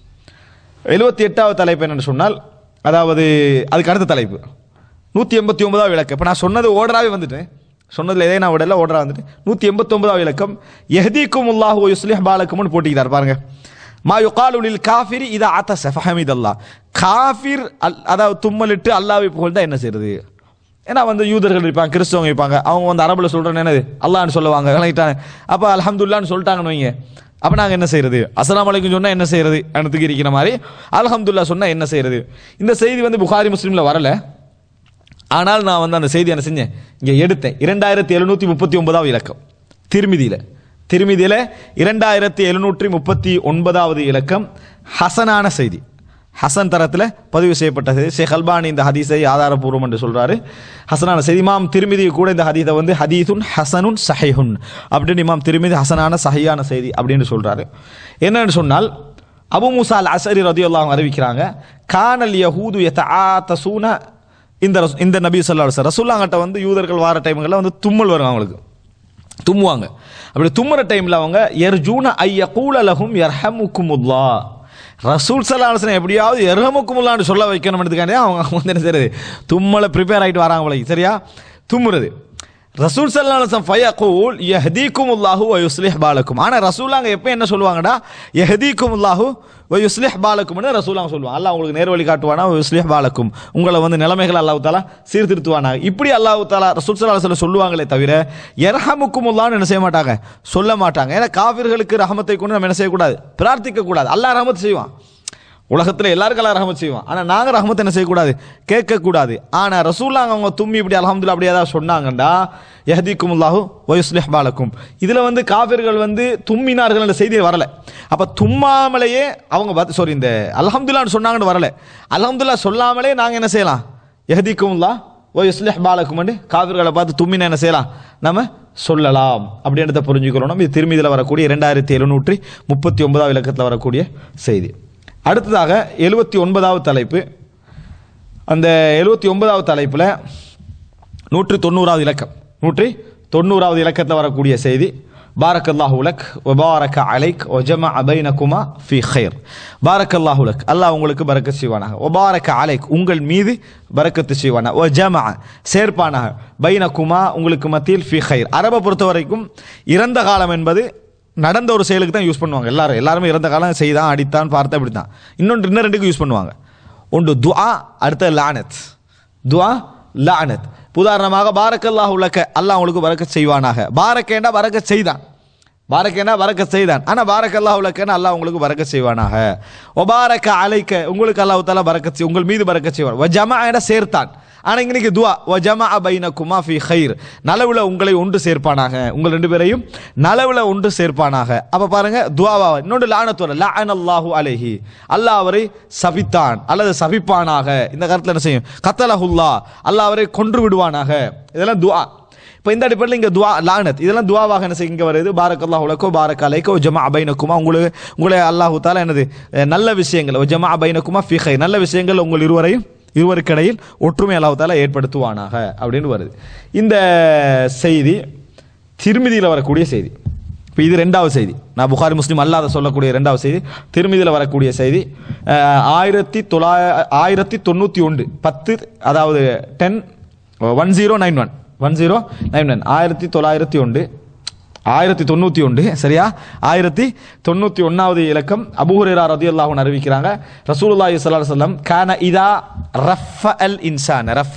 எழுபத்தி எட்டாவது தலைப்பு என்னன்னு சொன்னால் அதாவது அதுக்கு அடுத்த தலைப்பு நூற்றி எண்பத்தி ஒன்பதாவது விளக்கம் இப்போ நான் சொன்னது ஓடராகவே வந்துட்டேன் சொன்னதில் எதே நான் விடல ஓடரா வந்துட்டு நூற்றி எண்பத்தி ஒன்பதாவது விளக்கம் எஹ்தீக்கும் உல்லாஹு யுஸ்லிஹ் பாலக்கும்னு போட்டிக்கிறார் பாருங்க மா யுகாலு லில் காஃபிரி இதா ஆத்தச ஃபஹமித் அல்லாஹ் காஃபிர் அல் அதாவது தும்மலிட்டு அல்லாஹ்வை புகழ்ந்தா என்ன செய்யறது ஏன்னா வந்து யூதர்கள் இருப்பாங்க கிறிஸ்தவங்க இருப்பாங்க அவங்க வந்து அரபுல சொல்றேன் என்னது அல்லாஹ்னு சொல்லுவாங்க விளங்கிட்டாங்க அப்போ அல்ஹம்துல்லான்னு சொல்லிட்டாங்கன்னு வைங்க அப்போ நாங்கள் என்ன செய்யறது அஸ்ஸலாமு அலைக்கும் சொன்னால் என்ன செய்யறது அனுத்துக்கு இருக்கிற மாதிரி அல்ஹம்துல்லா சொன்னால் என்ன செய்யறது இந்த செய்தி வந்து புகாரி முஸ்லீமில் வரல ஆனால் நான் வந்து அந்த செய்தி என்ன செஞ்சேன் இங்கே எடுத்தேன் இரண்டாயிரத்தி எழுநூற்றி முப்பத்தி ஒன்பதாவது இலக்கம் திருமிதியில் திருமிதியில் இரண்டாயிரத்தி எழுநூற்றி முப்பத்தி ஒன்பதாவது இலக்கம் ஹசனான செய்தி ஹசன் தரத்தில் பதிவு செய்யப்பட்ட செய்தி ஷேக் அல்பானி இந்த ஹதீஸை ஆதாரபூர்வம் என்று சொல்றாரு ஹசனான செய்தி இமாம் திருமிதி கூட இந்த ஹதீஸை வந்து ஹதீதுன் ஹசனுன் சஹைஹுன் அப்படின்னு இமாம் திருமிதி ஹசனான சஹியான செய்தி அப்படின்னு சொல்றாரு என்னன்னு சொன்னால் அபு மூசா அல் அசரி ரதியுல்லாஹ் அறிவிக்கிறாங்க கானல் யஹூது யதஆதசூன இந்த ரசூ- இந்த நபி சொல்லா சார் ரசூல்லாங்கிட்ட வந்து யூதர்கள் வார டைம்களில் வந்து தும்மல் வரும் அவங்களுக்கு தும்முவாங்க அப்படி தும்முற டைமில் அவங்க எர்ஜூன ஐய கூலலகும் எர்ஹமுக்குமுல்லா ரசூல் சல்லாஹன் எப்படியாவது எர்ஹமுக்குமுல்லான்னு சொல்ல வைக்கணும்ன்றதுக்காண்டி அவங்க வந்து என்ன செய்யறது தும்மலை ப்ரிப்பேர் ஆகிட்டு வராங்க போல சரியா தும்முறது ரசூல் சல்லாஹம் ஃபயகூல் யஹதீக்கும் உல்லாஹு வ யுஸ்லிஹ் பாலக்கும் ஆனால் ரசூலாங்க எப்போ என்ன சொல்லுவாங்கடா யஹதீக்கும் உல்லாஹு வ யுஸ்லிஹ் பாலக்கும்னு ரசூலாங்க சொல்லுவாங்க அல்லாஹ் உங்களுக்கு நேர் வழி காட்டுவானா வ யுஸ்லிஹ் பாலக்கும் உங்களை வந்து நிலைமைகள் அல்லாஹ் தாலா சீர்திருத்துவானா இப்படி அல்லாஹ் தாலா ரசூல் சல்லா சொல்லுவாங்களே தவிர எர்ஹமுக்கும் உல்லான்னு என்ன செய்ய மாட்டாங்க சொல்ல மாட்டாங்க ஏன்னா காவிர்களுக்கு ரஹமத்தை கொண்டு நம்ம என்ன செய்யக்கூடாது பிரார்த்திக்க கூடாது அல்லாஹ் ரஹமத் செய்வான் உலகத்தில் எல்லாருக்கும் எல்லாம் ரஹமத் செய்வோம் ஆனால் நாங்கள் ரஹமத் என்ன செய்யக்கூடாது கேட்கக்கூடாது ஆனால் ரசூல்லாங்க அவங்க தும்மி இப்படி அல்ஹம்துலில்லாஹ் அப்படி ஏதாவது சொன்னாங்கண்டா யஹதிக்கும் அல்லாஹு வயுஸ்லிஹ் பாலக்கும் இதில் வந்து காபிர்கள் வந்து தும்மினார்கள் என்ற செய்தி வரல அப்போ தும்மாமலேயே அவங்க சாரி இந்த அல்ஹம்துல்லான்னு சொன்னாங்கன்னு வரல அல்ஹம்துல்லா சொல்லாமலே நாங்கள் என்ன செய்யலாம் யஹதிக்கும் அல்லாஹ் வயுஸ்லிஹ் பாலக்கும் காவிர்களை பார்த்து தும்மினா என்ன செய்யலாம் நம்ம சொல்லலாம் அப்படின்றத புரிஞ்சுக்கிறோம் இது திரும்பி இதில் வரக்கூடிய இரண்டாயிரத்தி எழுநூற்றி முப்பத்தி ஒன்பதாவது இலக்கத்தில் வரக்கூடிய செய்தி அடுத்ததாக எழுபத்தி ஒன்பதாவது தலைப்பு அந்த எழுபத்தி ஒன்பதாவது தலைப்பில் நூற்றி தொண்ணூறாவது இலக்கம் நூற்றி தொண்ணூறாவது இலக்கத்தில் வரக்கூடிய செய்தி பாரக் அல்லாஹு லக் வபாரக அலைக் ஒஜம அபைனகுமா ஃபி ஹைர் பாரக் அல்லாஹு லக் அல்லாஹ் உங்களுக்கு பரக்கத் செய்வானாக ஒபாரக அலைக் உங்கள் மீது பரக்கத்து செய்வானா ஒ ஜம சேர்ப்பானாக பைனகுமா உங்களுக்கு மத்தியில் ஃபி ஹைர் அரபை பொறுத்த வரைக்கும் இறந்த காலம் என்பது நடந்த ஒரு செயலுக்கு தான் யூஸ் பண்ணுவாங்க எல்லாரும் எல்லாருமே இறந்த காலம் செய்தான் அடித்தான் பார்த்த அப்படி தான் இன்னொன்று இன்னும் ரெண்டுக்கு யூஸ் பண்ணுவாங்க ஒன்று துஆ அடுத்த லானத் துஆ லானத் உதாரணமாக பாரக்கல்லாஹ் உலக்க அல்லாஹ் உங்களுக்கு பரக்கத் செய்வானாக பாரக்கேண்டா பரக்கத் செய்தான் பாரக்கேண்டா பரக்கத் செய்தான் ஆனால் பாரக்கல்லாஹ் உலக்கன்னு அல்லாஹ் உங்களுக்கு பரக்கத் செய்வானாக ஒபாரக்க அலைக்க உங்களுக்கு அல்லாஹ் தாலா பரக்கத் செய் உங்கள் மீது பரக்கத் செய்வான் வ ஜமா சேர்த்தான் ஆனால் இன்னைக்கு துவா வ ஜமா பைனகுமா ஃபி ஹைர் நலவுல உங்களை ஒன்று சேர்ப்பானாக உங்கள் ரெண்டு பேரையும் நலவுல ஒன்று சேர்ப்பானாக அப்ப பாருங்க துவாவா இன்னொன்று லானத்துவர லான் அல்லாஹு அலைஹி அல்லாஹ் அவரை சபித்தான் அல்லது சபிப்பானாக இந்த கருத்தில் என்ன செய்யும் கத்தலஹுல்லா அல்லாஹ் அவரை கொன்று விடுவானாக இதெல்லாம் துவா இப்போ இந்த அடிப்படையில் இங்கே துவா லானத் இதெல்லாம் துவாவாக என்ன செய்ய இங்கே வருது பாரக் அல்லாஹ் உலக்கோ பாரக் அலைக்கோ ஜமா அபைனக்குமா உங்களுக்கு உங்களை அல்லாஹு தாலா என்னது அஹ் நல்ல விஷயங்கள் ஜமா அபைனக்குமா ஃபிஹை நல்ல விஷயங்கள் உங்கள் இருவரையும் இருவருக்கிடையில் ஒற்றுமை அல்லாஹு தாலா ஏற்படுத்துவானாக அப்படின்னு வருது இந்த செய்தி திருமதியில் வரக்கூடிய செய்தி இப்போ இது ரெண்டாவது செய்தி நான் புகாரி முஸ்லீம் அல்லாத சொல்லக்கூடிய ரெண்டாவது செய்தி திருமதியில் வரக்கூடிய செய்தி அஹ், ஆயிரத்தி தொள்ளாய ஆயிரத்தி தொண்ணூற்றி ஒன்று பத்து அதாவது ten one zero nine one one zero nine one ஆயிரத்தி தொள்ளாயிரத்தி ஒன்று ஆயிரத்தி தொண்ணூற்றி ஒன்று சரியா ஆயிரத்தி தொண்ணூற்றி ஒன்றாவது இலக்கம் அபூஹுரேரா ரதியுல்லாஹுன் அறிவிக்கிறாங்க ரசூலுல்லாஹி ஸல்லல்லாஹு அலைஹி வஸல்லம் கான இதா ரஃப அல் இன்சான் ரஃப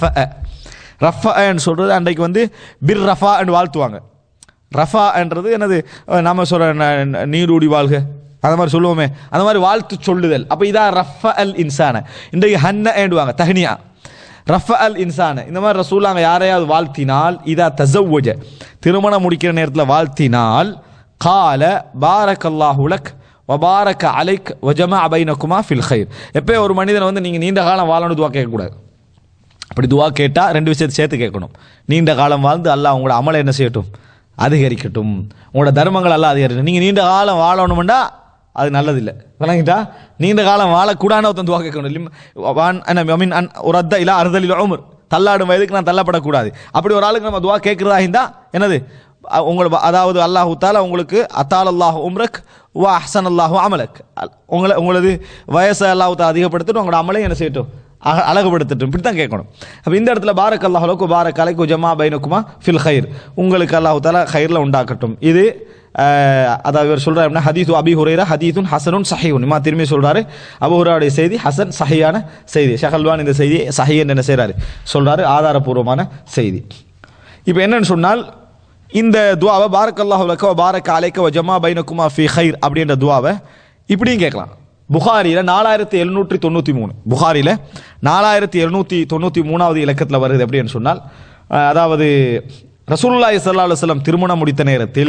ரஃபன்னு சொல்றது அன்றைக்கு வந்து பிர் ரஃபா வாழ்த்துவாங்க ரஃபா என்றது என்னது அஹ் நாம சொல்ற ந- ந- நீரூடி வாழ்க அந்த மாதிரி சொல்லுவோமே அந்த மாதிரி வாழ்த்து சொல்லுதல் அப்போ இதான் ரஃப அல் இன்சான இன்றைக்கு ஹன்ன ஏண்டுவாங்க தஹ்னியா ரஃப அல் இன்சான இந்த மாதிரி ரசூலாங்க யாரையாவது வாழ்த்தினால் இதா தசவ்வஜ திருமணம் முடிக்கிற நேரத்தில் வாழ்த்தினால் கால பாரக் அல்லாஹுலக் வபாரக அலைக் வஜமா அபைனக்குமா ஃபில் ஹைர் எப்போ ஒரு மனிதனை வந்து நீங்கள் நீண்ட காலம் வாழணும் துவா கேட்கக்கூடாது அப்படி துவா கேட்டால் ரெண்டு விஷயத்தை சேர்த்து கேட்கணும் நீண்ட காலம் வாழ்ந்து அல்லாஹ் உங்களோட அமலை என்ன செய்யட்டும் அதிகரிக்கட்டும் உங்களோட தர்மங்கள் எல்லாம் அதிகரிக்கட்டும் நீங்கள் நீண்ட காலம் வாழணும்னா அது நல்லதில்லை விளங்கிட்டா நீண்ட காலம் வாழக்கூடான ஒருத்தன் துவா கேட்கணும் Lim van I mean an ஒரு அத்த இல்லை அறுதலில் உமர் தள்ளாடும் வயதுக்கு நான் தள்ளப்படக்கூடாது அப்படி ஒரு ஆளுக்கு நம்ம துவா கேட்குறதா இருந்தா என்னது அ- உங்களை அதாவது அல்லாஹு தாலா உங்களுக்கு அத்தால் அல்லாஹ் உம்ரக் வா அஹ்சன் அல்லாஹு அமலக் அல்- உங்களை உங்களது வயசை அல்லாஹு தாலா அதிகப்படுத்திட்டு உங்களோட அமலையும் என்ன செய்யட்டும் அக- அழகுபடுத்தட்டும் இப்படி தான் கேட்கணும் அப்போ இந்த இடத்துல பாரக் அல்லாஹுலக்கு பாரக் அலைக்கு ஜமா பைனக்குமா ஃபில் ஹைர் உங்களுக்கு அல்லாஹு தாலா ஹைரில் உண்டாக்கட்டும் இது அஹ், அதாவது இவர் சொல்றாரு அப்படின்னா ஹதீது அபி ஹுரைரா ஹதீதுன் ஹசனுன் சஹீன் இமா திரும்பி சொல்றாரு அபு ஹுராவுடைய செய்தி ஹசன் சஹியான செய்தி ஷஹல்வான் இந்த செய்தி சஹியன் என்ன செய்றாரு சொல்றாரு ஆதாரபூர்வமான செய்தி இப்போ என்னன்னு சொன்னால் இந்த துவாவை பாரக் அல்லாஹுலக்க பாரக் அலைக்க ஜமா பைனக்குமா ஃபி ஹைர் அப்படின்ற துவாவை இப்படியும் கேட்கலாம் புகாரியில் நாலாயிரத்தி எழுநூற்றி தொண்ணூற்றி மூணு புகாரியில் நாலாயிரத்தி எழுநூற்றி தொண்ணூற்றி மூணாவது இலக்கத்தில் வருது எப்படின்னு சொன்னால் அஹ், அதாவது ரசூலுல்லாஹி ஸல்லல்லாஹு அலைஹி வஸல்லம் திருமணம் முடித்த நேரத்தில்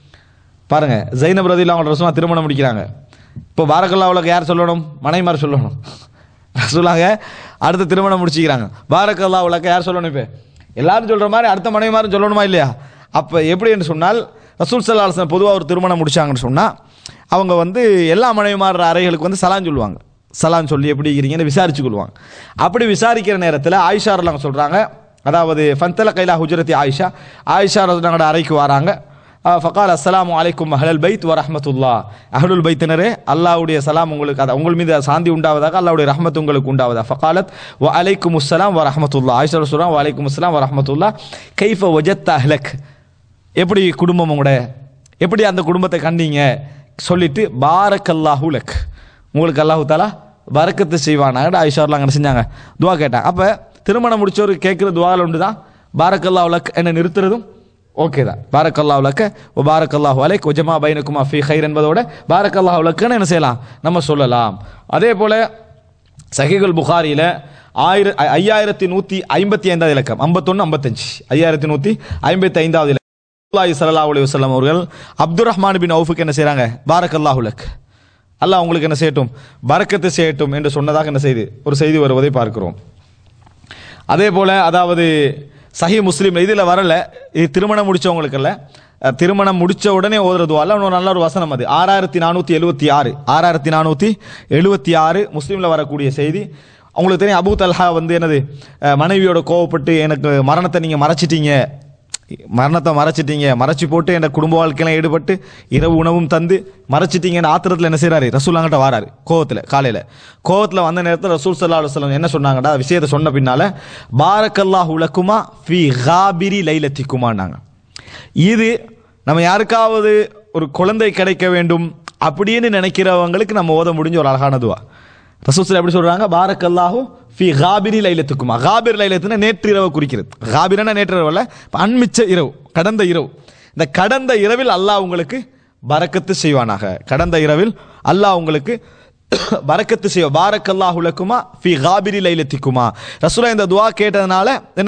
பாருங்க ஜைனப் ரதியில் அவங்க ரசூலா திருமணம் முடிக்கிறாங்க இப்போ பாரக்கல்லாவுலக்கு யார் சொல்லணும் மனைமார் சொல்லணும் ரசூலாங்க அடுத்த திருமணம் முடிச்சுக்கிறாங்க பாரக்கல்லா உலக யார் சொல்லணும் இப்போ எல்லாரும் சொல்ற மாதிரி அடுத்த மனைவிமாரும் சொல்லணுமா இல்லையா அப்போ எப்படி என்று சொன்னால் ரசூல் சல்லா அலுவலம் பொதுவாக ஒரு திருமணம் முடிச்சாங்கன்னு சொன்னால் அவங்க வந்து எல்லா மனைவிமார் அறைகளுக்கு வந்து சலான் சொல்லுவாங்க சலான் சொல்லி எப்படி இருக்கிறீங்கன்னு விசாரிச்சு கொள்வாங்க அப்படி விசாரிக்கிற நேரத்தில் ஆயிஷா அவங்க சொல்கிறாங்க அதாவது ஃபந்தல கைலா ஹுஜரத்தி ஆயிஷா ஆயிஷா ரதியோட அறைக்கு வராங்க ஃபகால் அஸ்ஸலாமு அலைக்கும் அஹ்லல் பைத் வ ரஹ்மத்துல்லா அஹ்லுல் பைத்தினரே அல்லாஹ்வுடைய சலாம் உங்களுக்கு அது உங்கள் மீது சாந்தி உண்டாவதாக அல்லாஹ்வுடைய ரஹ்மத் உங்களுக்கு உண்டாவதா ஃபகாலத் வ அலைக்கும் அஸ்ஸலாம் வ ரஹ்மத்துல்லா ஆயிஷா சொல்றான் வ அலைக்கும் அஸ்ஸலாம் வ ரஹ்மத்துல்லா கைஃப வஜத் அஹ்லக் எப்படி குடும்பம் உங்களோட எப்படி அந்த குடும்பத்தை கண்டீங்க சொல்லிட்டு பாரக்கல்லாஹு லக் உங்களுக்கு அல்லாஹு தாலா பரக்கத்து செய்வானாங்க ஆயிஷாரில் அங்கே செஞ்சாங்க துவா கேட்டாங்க அப்போ திருமணம் முடிச்சவர் கேட்குற துவாவில் உண்டு தான் பாரக்கல்லா லக் என்ன நிறுத்துறதும் ஓகே தான் பாரக்கல்லா உலக்க ஓ பாரக்கல்லாஹு அலைக் ஒஜமா பைனக்குமா ஃபி ஹைர் என்பதோட பாரக்கல்லா உலக்குன்னு என்ன செய்யலாம் நம்ம சொல்லலாம் அதே போல சஹிகுல் புகாரியில் ஆயிர ஐ- ஐயாயிரத்தி நூற்றி ஐம்பத்தி ஐந்தாவது இலக்கம் ஐம்பத்தொன்று ஐம்பத்தஞ்சு ஐயாயிரத்தி நூற்றி ஐம்பத்தி ஐந்தாவது இலக்கம் ரசூலுல்லாஹி ஸல்லல்லாஹு அலைஹி வஸல்லம் அவர்கள் அப்துர் ரஹ்மான் பின் அவுஃபுக்கு என்ன செய்றாங்க பாரக்கல்லாஹு லக் அல்லாஹ் உங்களுக்கு என்ன செய்யட்டும் பரக்கத்து செய்யட்டும் என்று சொன்னதாக என்ன செய்தி ஒரு செய்தி வருவதை பார்க்கிறோம் அதே போல அதாவது சஹி முஸ்லீம் இதில் வரல இது திருமணம் முடிச்சவங்களுக்கு அல்ல அஹ், திருமணம் முடிச்ச உடனே ஓதுறது அல்ல இன்னொரு நல்ல ஒரு வசனம் அது ஆறாயிரத்தி நானூற்றி எழுபத்தி ஆறு ஆறாயிரத்தி நானூற்றி எழுபத்தி ஆறு முஸ்லீமில் வரக்கூடிய செய்தி அவங்களுக்கு தெரியும் அபூ தல்ஹா வந்து என்னது அஹ், மனைவியோட கோவப்பட்டு எனக்கு மரணத்தை நீங்கள் மறைச்சிட்டீங்க மரணத்தை மறைச்சிட்டீங்க மறைச்சி போட்டு என் குடும்ப வாழ்க்கையில ஈடுபட்டு இரவு உணவும் தந்து மறைச்சிட்டீங்கன்னு ஆத்திரத்தில் என்ன செய்றாரு ரசூலாங்கிட்ட வாராரு கோவத்தில் காலையில் கோவத்தில் வந்த நேரத்தில் ரசூல் சல்லா அலுவலம் என்ன சொன்னாங்கடா விஷயத்தை சொன்ன பின்னால பாரக்கல்லாஹ் உலக்குமா ஃபி காபிரி லைலத்திக்குமான்னாங்க இது நம்ம யாருக்காவது ஒரு குழந்தை கிடைக்க வேண்டும் அப்படின்னு நினைக்கிறவங்களுக்கு நம்ம ஓத முடிஞ்ச ஒரு அழகான துவா ரசூல் எப்படி சொல்றாங்க பாரக்கல்லாஹு ஃபி காபிரி லைலத்துக்குமா காபிர் லைலத்துனா நேற்று இரவு குறிக்கிறது காபிரனா நேற்று இரவு அல்ல அன்மிச்ச இரவு கடந்த இரவு இந்த கடந்த இரவில் அல்லாஹ் உங்களுக்கு பரக்கத்து செய்வானாக கடந்த இரவில் அல்லாஹ் உங்களுக்கு பரக்கத்து செய்ய பாரக்கல்லாஹு லக்குமா ஃபி காபிரி லைலத்திக்குமா ரசூலா இந்த துவா கேட்டதுனால என்னது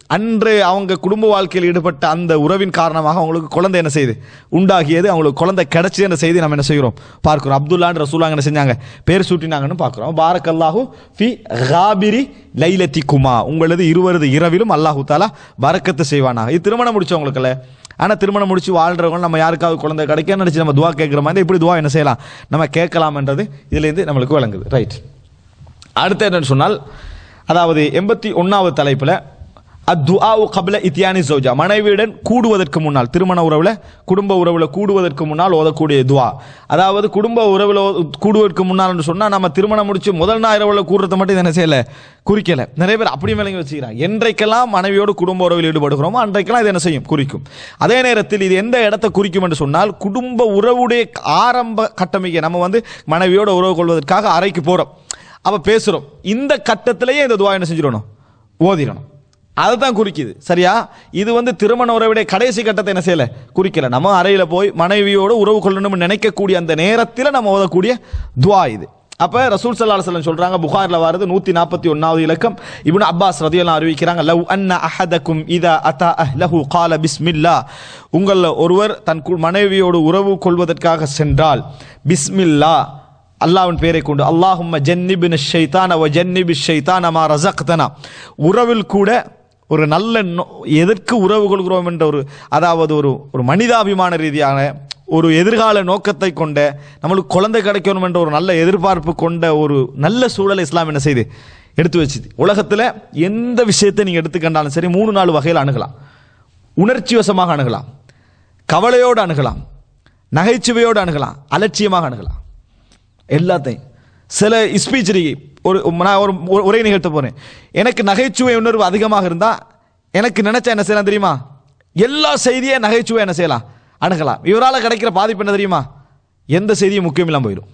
அன்று அவங்க குடும்ப வாழ்க்கையில் ஈடுபட்ட அந்த உறவின் காரணமாக அவங்களுக்கு குழந்தை என்ன செய்யுது உண்டாகியது அவங்களுக்கு குழந்தை கிடைச்சது என்ற செய்தி நம்ம என்ன செய்கிறோம் பார்க்கிறோம் அப்துல்லான் ரசூலாங்க என்ன செஞ்சாங்க பேர் சூட்டினாங்கன்னு பார்க்கிறோம் பாரக் அல்லாஹு ஃபி காபிரி லைலத்தி குமா உங்களது இருவரது இரவிலும் அல்லாஹு தாலா பரக்கத்து செய்வானாக இது திருமணம் முடிச்சவங்களுக்குல்ல ஆனால் திருமணம் முடிச்சு வாழ்றவங்க நம்ம யாருக்காவது குழந்தை கிடைக்க நினச்சி நம்ம துவா கேட்குற மாதிரி இப்படி துவா என்ன செய்யலாம் நம்ம கேட்கலாம்ன்றது இதுலேருந்து நம்மளுக்கு விளங்குது ரைட் அடுத்து என்னன்னு சொன்னால் அதாவது எண்பத்தி ஒன்றாவது தலைப்பில் அத்துஆவு கபில இத்தியானி சௌஜா மனைவியுடன் கூடுவதற்கு முன்னால் திருமண உறவில் குடும்ப உறவில் கூடுவதற்கு முன்னால் ஓதக்கூடிய துவா அதாவது குடும்ப உறவில் கூடுவதற்கு முன்னால்னு சொன்னால் நம்ம திருமணம் முடிச்சு முதல் நாள் இரவில் கூடுறதை மட்டும் இது என்ன செய்யலை குறிக்கல நிறைய பேர் அப்படி விளங்கி வச்சுக்கிறாங்க என்றைக்கெல்லாம் மனைவியோடு குடும்ப உறவில் ஈடுபடுகிறோமோ அன்றைக்கெல்லாம் இது என்ன செய்யும் குறிக்கும் அதே நேரத்தில் இது எந்த இடத்தை குறிக்கும் என்று சொன்னால் குடும்ப உறவுடைய ஆரம்ப கட்டமைக்க நம்ம வந்து மனைவியோட உறவு கொள்வதற்காக அறைக்கு போகிறோம் அப்ப பேசுறோம் இந்த கட்டத்திலேயே இந்த துவா என்ன செஞ்சிடணும் ஓதிடணும் அதுதான் குறிக்குது சரியா இது வந்து திருமண உறவுடைய கடைசி கட்டத்தை என்ன செய்யல குறிக்கல நம்ம அறையில போய் மனைவியோடு உறவு கொள்ளணும்னு நினைக்கக்கூடிய அந்த நேரத்தில் நம்ம ஓதக்கூடிய துவா இது அப்ப ரசூல் சல்லா அலுவலம் சொல்றாங்க புகார்ல வருது நூத்தி நாற்பத்தி ஒன்னாவது இலக்கம் இப்னு அப்பாஸ் ரதியெல்லாம் அறிவிக்கிறாங்க லவ் அன்ன அஹதக்கும் இதா அத்தா அஹ்லஹு கால பிஸ்மில்லா உங்கள ஒருவர் தன் கு- மனைவியோடு உறவு கொள்வதற்காக சென்றால் பிஸ்மில்லா அல்லாஹ்வின் பெயரை கொண்டு அல்லாஹும்ம ஜன்னிபின் ஷைத்தான வ ஜன்னிபி ஷைத்தான மா ரசக்தனா உறவில் கூட ஒரு நல்ல நோ- எதற்கு உறவு கொள்கிறோம் என்ற ஒரு அதாவது ஒரு ஒரு மனிதாபிமான ரீதியான ஒரு எதிர்கால நோக்கத்தை கொண்ட நம்மளுக்கு குழந்தை கிடைக்கணும் என்ற ஒரு நல்ல எதிர்பார்ப்பு கொண்ட ஒரு நல்ல சூழலை இஸ்லாம் என்ன செய்து எடுத்து வச்சுது உலகத்தில் எந்த விஷயத்தை நீங்கள் எடுத்துக்கண்டாலும் சரி மூணு நாலு வகையில் அணுகலாம் உணர்ச்சி வசமாக அணுகலாம் கவலையோடு அணுகலாம் நகைச்சுவையோடு அணுகலாம் அலட்சியமாக அணுகலாம் எல்லாத்தையும் சில ஸ்பீச் இருக்கு ஒரு நான் ஒரு ஒரு உரை நிகழ்த்த போறேன் எனக்கு நகைச்சுவை உணர்வு அதிகமாக இருந்தால் எனக்கு நினைச்சா என்ன செய்யலாம் தெரியுமா எல்லா செய்தியை நகைச்சுவை என்ன செய்யலாம் அணுகலாம் இவரால் கிடைக்கிற பாதிப்பு என்ன தெரியுமா எந்த செய்தியும் முக்கியம் இல்லாமல் போயிடும்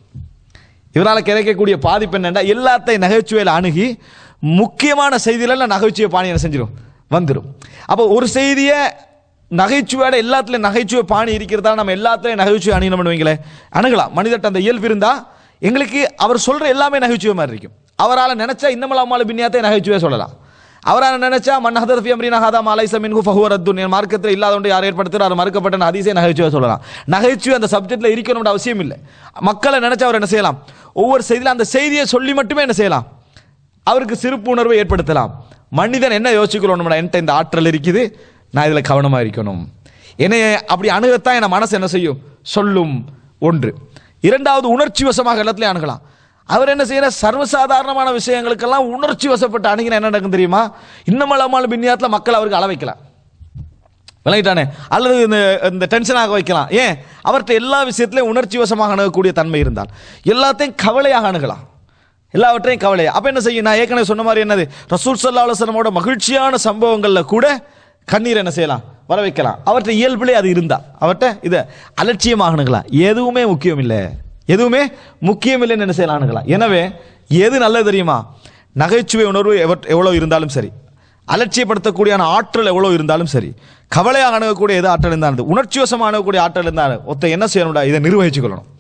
இவரால் கிடைக்கக்கூடிய பாதிப்பு என்னன்னா எல்லாத்தையும் நகைச்சுவையில் அணுகி முக்கியமான செய்தியில நகைச்சுவை பாணி என்ன செஞ்சிடும் வந்துடும் அப்போ ஒரு செய்தியை நகைச்சுவையோட எல்லாத்துலையும் நகைச்சுவை பாணி இருக்கிறதா நம்ம எல்லாத்துலையும் நகைச்சுவை அணியணும் வைங்களேன் அணுகலாம் மனிதட்ட அந்த இயல்பு இருந்தா எங்களுக்கு அவர் சொல்ற எல்லாமே நகைச்சுவை மாதிரி இருக்கும் அவரால் நினைச்சா இன்னமலாமால பின்னியாத்தை நகைச்சுவை சொல்லலாம் அவரால் நினைச்சா மன் ஹதர் ஃபி அம்ரினா ஹதா மாலைச மின்ஹு ஃபஹுவ ரத்துன் என் மார்க்கத்தில் இல்லாதவண்டு யார் ஏற்படுத்துறாரு மறுக்கப்பட்ட ஹதீஸை நகைச்சுவை சொல்லலாம் நகைச்சுவை அந்த சப்ஜெக்ட்ல இருக்கணும்னு அவசியம் இல்லை மக்களை நினைச்சா அவர் என்ன செய்யலாம் ஒவ்வொரு செய்தியில அந்த செய்தியை சொல்லி மட்டுமே என்ன செய்யலாம் அவருக்கு சிறப்பு உணர்வை ஏற்படுத்தலாம் மனிதன் என்ன யோசிக்கணும் என்கிட்ட இந்த ஆற்றல் இருக்குது நான் இதில் கவனமாக இருக்கணும் என்னை அப்படி அணுகத்தான் என் மனசு என்ன செய்யும் சொல்லும் ஒன்று இரண்டாவது உணர்ச்சி வசமாக எல்லாத்துலையும் அணுகலாம் அவர் என்ன செய்யற சர்வசாதாரணமான விஷயங்களுக்கெல்லாம் உணர்ச்சி வசப்பட்டு அணுகின என்ன நடக்கும் தெரியுமா இன்னமலமான பின்னியாத்தில் மக்கள் அவருக்கு அள வைக்கலாம் விளங்கிட்டானே அல்லது இந்த இந்த டென்ஷனாக வைக்கலாம் ஏன் அவர்கிட்ட எல்லா விஷயத்திலையும் உணர்ச்சி வசமாக அணுகக்கூடிய தன்மை இருந்தால் எல்லாத்தையும் கவலையாக அணுகலாம் எல்லாவற்றையும் கவலையா அப்ப என்ன செய்யும் நான் ஏற்கனவே சொன்ன மாதிரி என்னது ரசூல் சல்லா அலுவலமோட மகிழ்ச்சியான சம்பவங்கள்ல கூட கண்ணீர் என்ன செய்யலாம் வர வைக்கலாம் அவர்கிட்ட இயல்பிலே அது இருந்தா அவர்கிட்ட இதை அலட்சியமாக அணுகலாம் எதுவுமே முக்கியம் இல்லை எதுவுமே முக்கியம் இல்லைன்னு என்ன செய்யலாம் அணுகலாம் எனவே எது நல்லது தெரியுமா நகைச்சுவை உணர்வு எவற்- எவ்வளவு இருந்தாலும் சரி அலட்சியப்படுத்தக்கூடியான ஆற்றல் எவ்வளவு இருந்தாலும் சரி கவலையாக அணுகக்கூடிய எது ஆற்றல் இருந்தாலும் உணர்ச்சி வசமாக அணுகக்கூடிய ஆற்றல் இருந்தாலும் ஒருத்தன் என்ன செய்யணும்டா இதை நிர்வகிச்சு கொள்ளணும்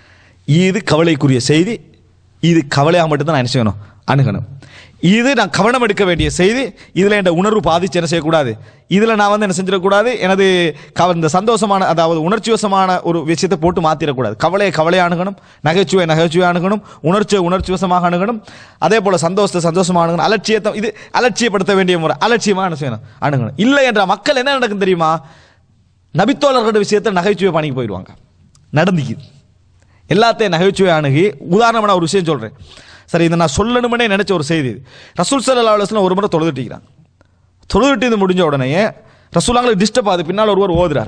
இது கவலைக்குரிய செய்தி இது கவலையாக மட்டும்தான் நான் என்ன செய்யணும் அணுகணும் இது நான் கவனம் எடுக்க வேண்டிய செய்தி இதில் என் உணர்வு பாதிச்சு என்ன செய்யக்கூடாது இதில் நான் வந்து என்ன செஞ்சிடக்கூடாது எனது கவ இந்த சந்தோஷமான அதாவது உணர்ச்சிவசமான ஒரு விஷயத்தை போட்டு மாற்றிடக்கூடாது கவலையை கவலையை அணுகணும் நகைச்சுவை நகைச்சுவை அணுகணும் உணர்ச்சியை உணர்ச்சிவசமாக அணுகணும் அதே போல் சந்தோஷத்தை சந்தோஷமாக அணுகணும் அலட்சியத்தை இது அலட்சியப்படுத்த வேண்டிய முறை அலட்சியமாக என்ன செய்யணும் அணுகணும் இல்லை என்ற மக்கள் என்ன நடக்கும் தெரியுமா நபித்தோழர்களோட விஷயத்தை நகைச்சுவை பண்ணிக்கு போயிடுவாங்க நடந்துக்குது எல்லாத்தையும் நகைச்சுவை அணுகி உதாரணமாக நான் ஒரு விஷயம் சொல்கிறேன் சரி இதை நான் சொல்லணும்னே நினச்ச ஒரு செய்தி இது. ரசூல் சல்லா அலுவலம் ஒரு முறை தொழுதுட்டிக்கிறாங்க தொழுதுட்டு இது முடிஞ்ச உடனே ரசூலாங்களுக்கு டிஸ்டர்ப் ஆகுது பின்னால் ஒருவர் ஓதுறாரு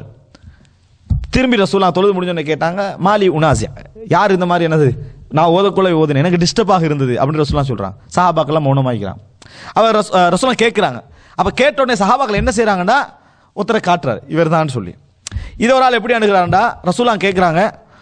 திரும்பி ரசூலா தொழுது முடிஞ்சோடனே கேட்டாங்க மாலி உனாசியா யார் இந்த மாதிரி என்னது நான் ஓதக்குள்ள ஓதுனேன் எனக்கு டிஸ்டர்பாக இருந்தது அப்படின்னு ரசூலா சொல்கிறாங்க சஹாபாக்கெல்லாம் மௌனமாக்கிறாங்க அவர் ரஸ் ரசூலா கேட்குறாங்க அப்போ கேட்ட உடனே சஹாபாக்கள் என்ன செய்கிறாங்கன்னா ஒருத்தரை காட்டுறாரு இவர் தான் சொல்லி இதை ஒரு ஆள் எப்படி அணுகிறாருண்டா ரசூலா கேட்குறாங்க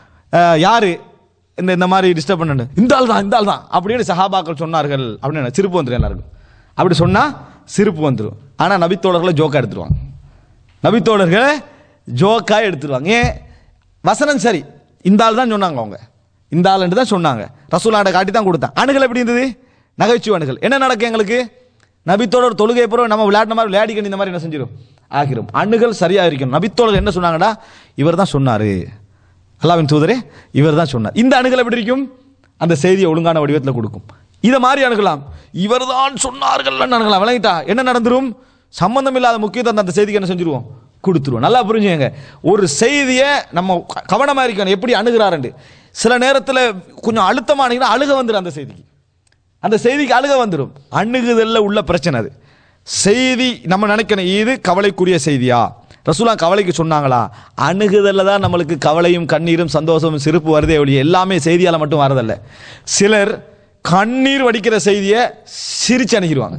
யாரு இந்த இந்த மாதிரி டிஸ்டர்ப் பண்ணு இந்த ஆள் தான் இந்த ஆள் தான் அப்படின்னு சஹாபாக்கள் சொன்னார்கள் அப்படின்னு சிரிப்பு வந்துடும் எல்லாருக்கும் அப்படி சொன்னால் சிரிப்பு வந்துடும் ஆனால் நபித்தோழர்களை ஜோக்கா எடுத்துருவாங்க நபித்தோழர்களை ஜோக்கா எடுத்துருவாங்க ஏன் வசனம் சரி இந்த ஆள் தான் சொன்னாங்க அவங்க இந்த ஆள்ன்ட்டு தான் சொன்னாங்க ரசூலாண்ட காட்டி தான் கொடுத்தேன் அணுகல் எப்படி இருந்தது நகைச்சுவை அணுகல் என்ன நடக்கும் எங்களுக்கு நபித்தோழர் தொழுகை பிறகு நம்ம விளையாடின மாதிரி விளையாடிக்கணும் இந்த மாதிரி என்ன செஞ்சிடும் ஆகிரும் அணுகள் சரியா இருக்கணும் நபித்தோழர் என்ன சொன்னாங்கடா இவர் தான் சொன்னாரு அல்லாவின் தூதரே இவர் தான் சொன்னார் இந்த அணுகள் எப்படி இருக்கும் அந்த செய்தியை ஒழுங்கான வடிவத்தில் கொடுக்கும் இதை மாதிரி அணுகலாம் இவர்தான் சொன்னார்கள் அணுகலாம் விளங்கிட்டா என்ன நடந்துரும் சம்பந்தம் இல்லாத முக்கியத்துவம் அந்த செய்திக்கு என்ன செஞ்சிருவோம் கொடுத்துருவோம் நல்லா புரிஞ்சுங்க ஒரு செய்தியை நம்ம கவனமா இருக்கணும் எப்படி அணுகிறாருண்டு சில நேரத்தில் கொஞ்சம் அழுத்தமா அணுகினா அழுக வந்துடும் அந்த செய்திக்கு அந்த செய்திக்கு அழுக வந்துடும் அணுகுதல்ல உள்ள பிரச்சனை அது செய்தி நம்ம நினைக்கணும் இது கவலைக்குரிய செய்தியா ரசூலா கவலைக்கு சொன்னாங்களா அணுகுதல்ல தான் நம்மளுக்கு கவலையும் கண்ணீரும் சந்தோஷமும் சிரிப்பு வருதே ஒழிய எல்லாமே செய்தியால மட்டும் வரதல்ல சிலர் கண்ணீர் வடிக்கிற செய்தியை சிரிச்சு அணுகிடுவாங்க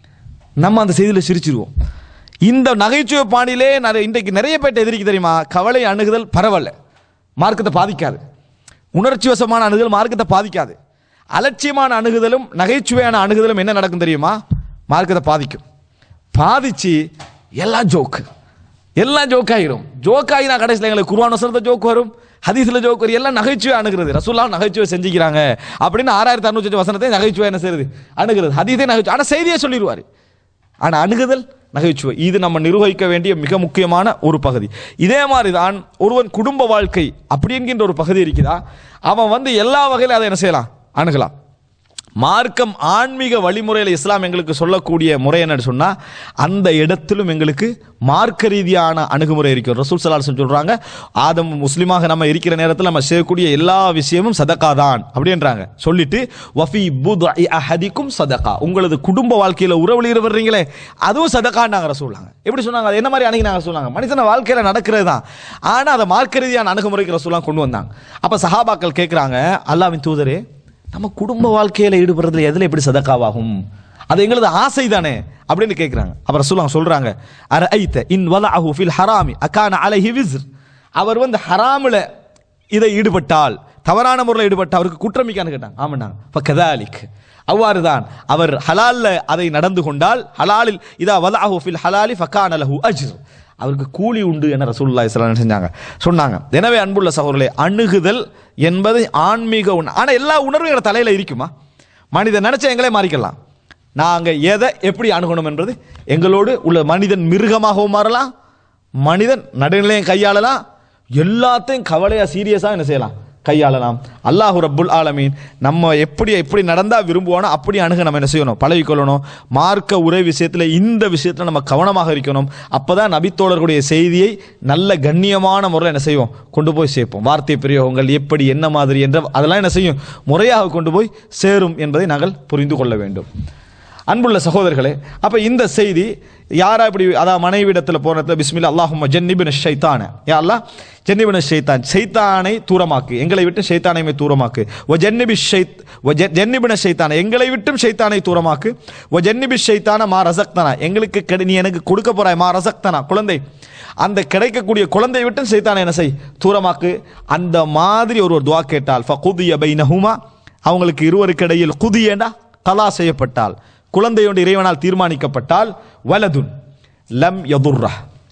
நம்ம அந்த செய்தியில் சிரிச்சிருவோம் இந்த நகைச்சுவை பாணியிலே நிறைய இன்றைக்கு நிறைய பேர்ட்ட எதிரிக்கு தெரியுமா கவலை அணுகுதல் பரவாயில்ல மார்க்கத்தை பாதிக்காது உணர்ச்சி வசமான அணுகுதல் மார்க்கத்தை பாதிக்காது அலட்சியமான அணுகுதலும் நகைச்சுவையான அணுகுதலும் என்ன நடக்கும் தெரியுமா மார்க்கத்தை பாதிக்கும் பாதிச்சு எல்லாம் ஜோக்கு எல்லாம் ஜோக் ஆகிரும் ஜோக் ஆகினா கடைசியில் எங்களுக்கு குருவான வசனத்தை ஜோக் வரும் ஹதீஸ்ல ஜோக் வரும் எல்லாம் நகைச்சுவை அணுகிறது ரசூல்லா நகைச்சுவை செஞ்சுக்கிறாங்க அப்படின்னு ஆறாயிரத்தி அறுநூற்றி வசனத்தை நகைச்சுவை என்ன செய்யுது அணுகிறது ஹதீஸே நகைச்சுவை ஆனால் செய்தியே சொல்லிடுவார் ஆனால் அணுகுதல் நகைச்சுவை இது நம்ம நிர்வகிக்க வேண்டிய மிக முக்கியமான ஒரு பகுதி இதே மாதிரி தான் ஒருவன் குடும்ப வாழ்க்கை அப்படி என்கின்ற ஒரு பகுதி இருக்குதா அவன் வந்து எல்லா வகையிலும் அதை என்ன செய்யலாம் அணுகலாம் மார்க்கம் ஆன்மீக வழிமுறையில் இஸ்லாம் எங்களுக்கு சொல்லக்கூடிய முறை என்னன்னு சொன்னா அந்த இடத்திலும் எங்களுக்கு மார்க்க ரீதியான அணுகுமுறை இருக்கும் ரசூல் சலாசம் சொல்றாங்க ஆதம் முஸ்லீமாக நம்ம இருக்கிற நேரத்தில் நம்ம செய்யக்கூடிய எல்லா விஷயமும் சதக்கா தான் அப்படின்றாங்க சொல்லிட்டு வஃபி புத் அஹதிக்கும் சதக்கா உங்களது குடும்ப வாழ்க்கையில் உறவுல வர்றீங்களே அதுவும் சதக்கான்னாங்க ரசூலாங்க எப்படி சொன்னாங்க அது என்ன மாதிரி அணுகினாங்க சொன்னாங்க மனிதன வாழ்க்கையில் நடக்கிறது தான் ஆனால் அதை மார்க்க ரீதியான அணுகுமுறைக்கு ரசூலாம் கொண்டு வந்தாங்க அப்போ சஹாபாக்கள் கேட்குறாங்க அல்லாவின் தூதரே நம்ம குடும்ப வாழ்க்கையில் ஈடுபடுறதுல எதில் எப்படி சதக்காவாகும் அது எங்களது ஆசை தானே அப்படின்னு கேட்குறாங்க அப்புறம் சொல்லுவாங்க சொல்றாங்க அர ஐத்த இன் வலஅஹு ஃபில் ஹராமி அகான அலைஹி விஸ்ர் அவர் வந்து ஹராமில் இதை ஈடுபட்டால் தவறான முறையில் ஈடுபட்ட அவருக்கு குற்றமிக்கான்னு கேட்டாங்க ஆமாண்டாங்க இப்போ கதாலிக் அவ்வாறு தான் அவர் ஹலால்ல அதை நடந்து கொண்டால் ஹலாலில் இதா வலஅஹு ஃபில் ஹலாலி ஃபகான லஹு அஜ்ர் அவருக்கு கூலி உண்டு என ரசூலுல்லாஹி ஸல்லல்லாஹு அலைஹி செஞ்சாங்க சொன்னாங்க எனவே அன்புள்ள சகோதரர்களே அணுகுதல் என்பது ஆன்மீக உண ஆனால் எல்லா உணர்வும் எங்கள் தலையில் இருக்குமா மனிதன் நினைச்ச எங்களே மாறிக்கலாம் நாங்கள் எதை எப்படி அணுகணும் என்பது எங்களோடு உள்ள மனிதன் மிருகமாகவும் மாறலாம் மனிதன் நடுநிலையம் கையாளலாம் எல்லாத்தையும் கவலையாக சீரியஸாக என்ன செய்யலாம் கையாளலாம் அல்லாஹு ரப்புல் ஆலமீன் நம்ம எப்படி எப்படி நடந்தால் விரும்புவோனோ அப்படி அணுக நம்ம என்ன செய்யணும் பழகிக்கொள்ளணும் மார்க்க உரை விஷயத்தில் இந்த விஷயத்தில் நம்ம கவனமாக இருக்கணும் அப்போ தான் நபித்தோழர்களுடைய செய்தியை நல்ல கண்ணியமான முறையில் என்ன செய்வோம் கொண்டு போய் சேர்ப்போம் வார்த்தை பிரயோகங்கள் எப்படி என்ன மாதிரி என்ற அதெல்லாம் என்ன செய்யும் முறையாக கொண்டு போய் சேரும் என்பதை நாங்கள் புரிந்து கொள்ள வேண்டும் அன்புள்ள சகோதரர்களே அப்ப இந்த செய்தி யாரா இப்படி அதான் மனைவிடத்தில் போனதுல பிஸ்மில்லா அல்லாஹும்ம ஜன்னிபின ஷைத்தான யா அல்லாஹ் ஜன்னிபின ஷைத்தான் ஷைத்தானை தூரமாக்கு எங்களை விட்டு ஷைத்தானை தூரமாக்கு ஒ ஜன்னிபி ஷைத் ஒ ஜ- ஜன்னிபின ஷைத்தான எங்களை விட்டும் ஷைத்தானை தூரமாக்கு ஒ ஜன்னிபி ஷைத்தான மா ரசக்தனா எங்களுக்கு கிடை- நீ எனக்கு கொடுக்க போறாய் மா ரசக்தனா குழந்தை அந்த கிடைக்கக்கூடிய குழந்தை விட்டு சைத்தானை என்ன செய் தூரமாக்கு அந்த மாதிரி ஒரு துவா கேட்டால் ஃபகுதிய பைனஹுமா அவங்களுக்கு இருவருக்கு இடையில் குதியேண்டா கலா செய்யப்பட்டால் குழந்தையோடு இறைவனால் தீர்மானிக்கப்பட்டால் வலதுன் லம் யதுர்ரா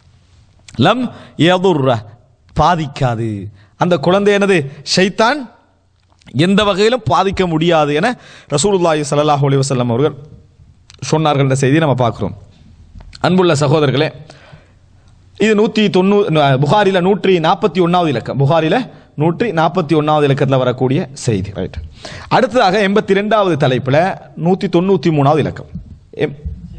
லம் யதுர்ரா பாதிக்காது அந்த குழந்தை என்னது ஷைத்தான் எந்த வகையிலும் பாதிக்க முடியாது என ரசூலுல்லாஹி ஸல்லல்லாஹு அலைஹி வஸல்லம் அவர்கள் சொன்னார்கள் என்ற செய்தியை நம்ம பார்க்கிறோம் அன்புள்ள சகோதரர்களே இது நூற்றி தொண்ணூ புகாரில நூற்றி நாற்பத்தி ஒன்றாவது இலக்கம் புகாரில நூற்றி நாற்பத்தி ஒன்றாவது இலக்கத்தில் வரக்கூடிய செய்தி ரைட் அடுத்ததாக எண்பத்தி ரெண்டாவது தலைப்பில் நூற்றி தொண்ணூற்றி மூணாவது இலக்கம் எம்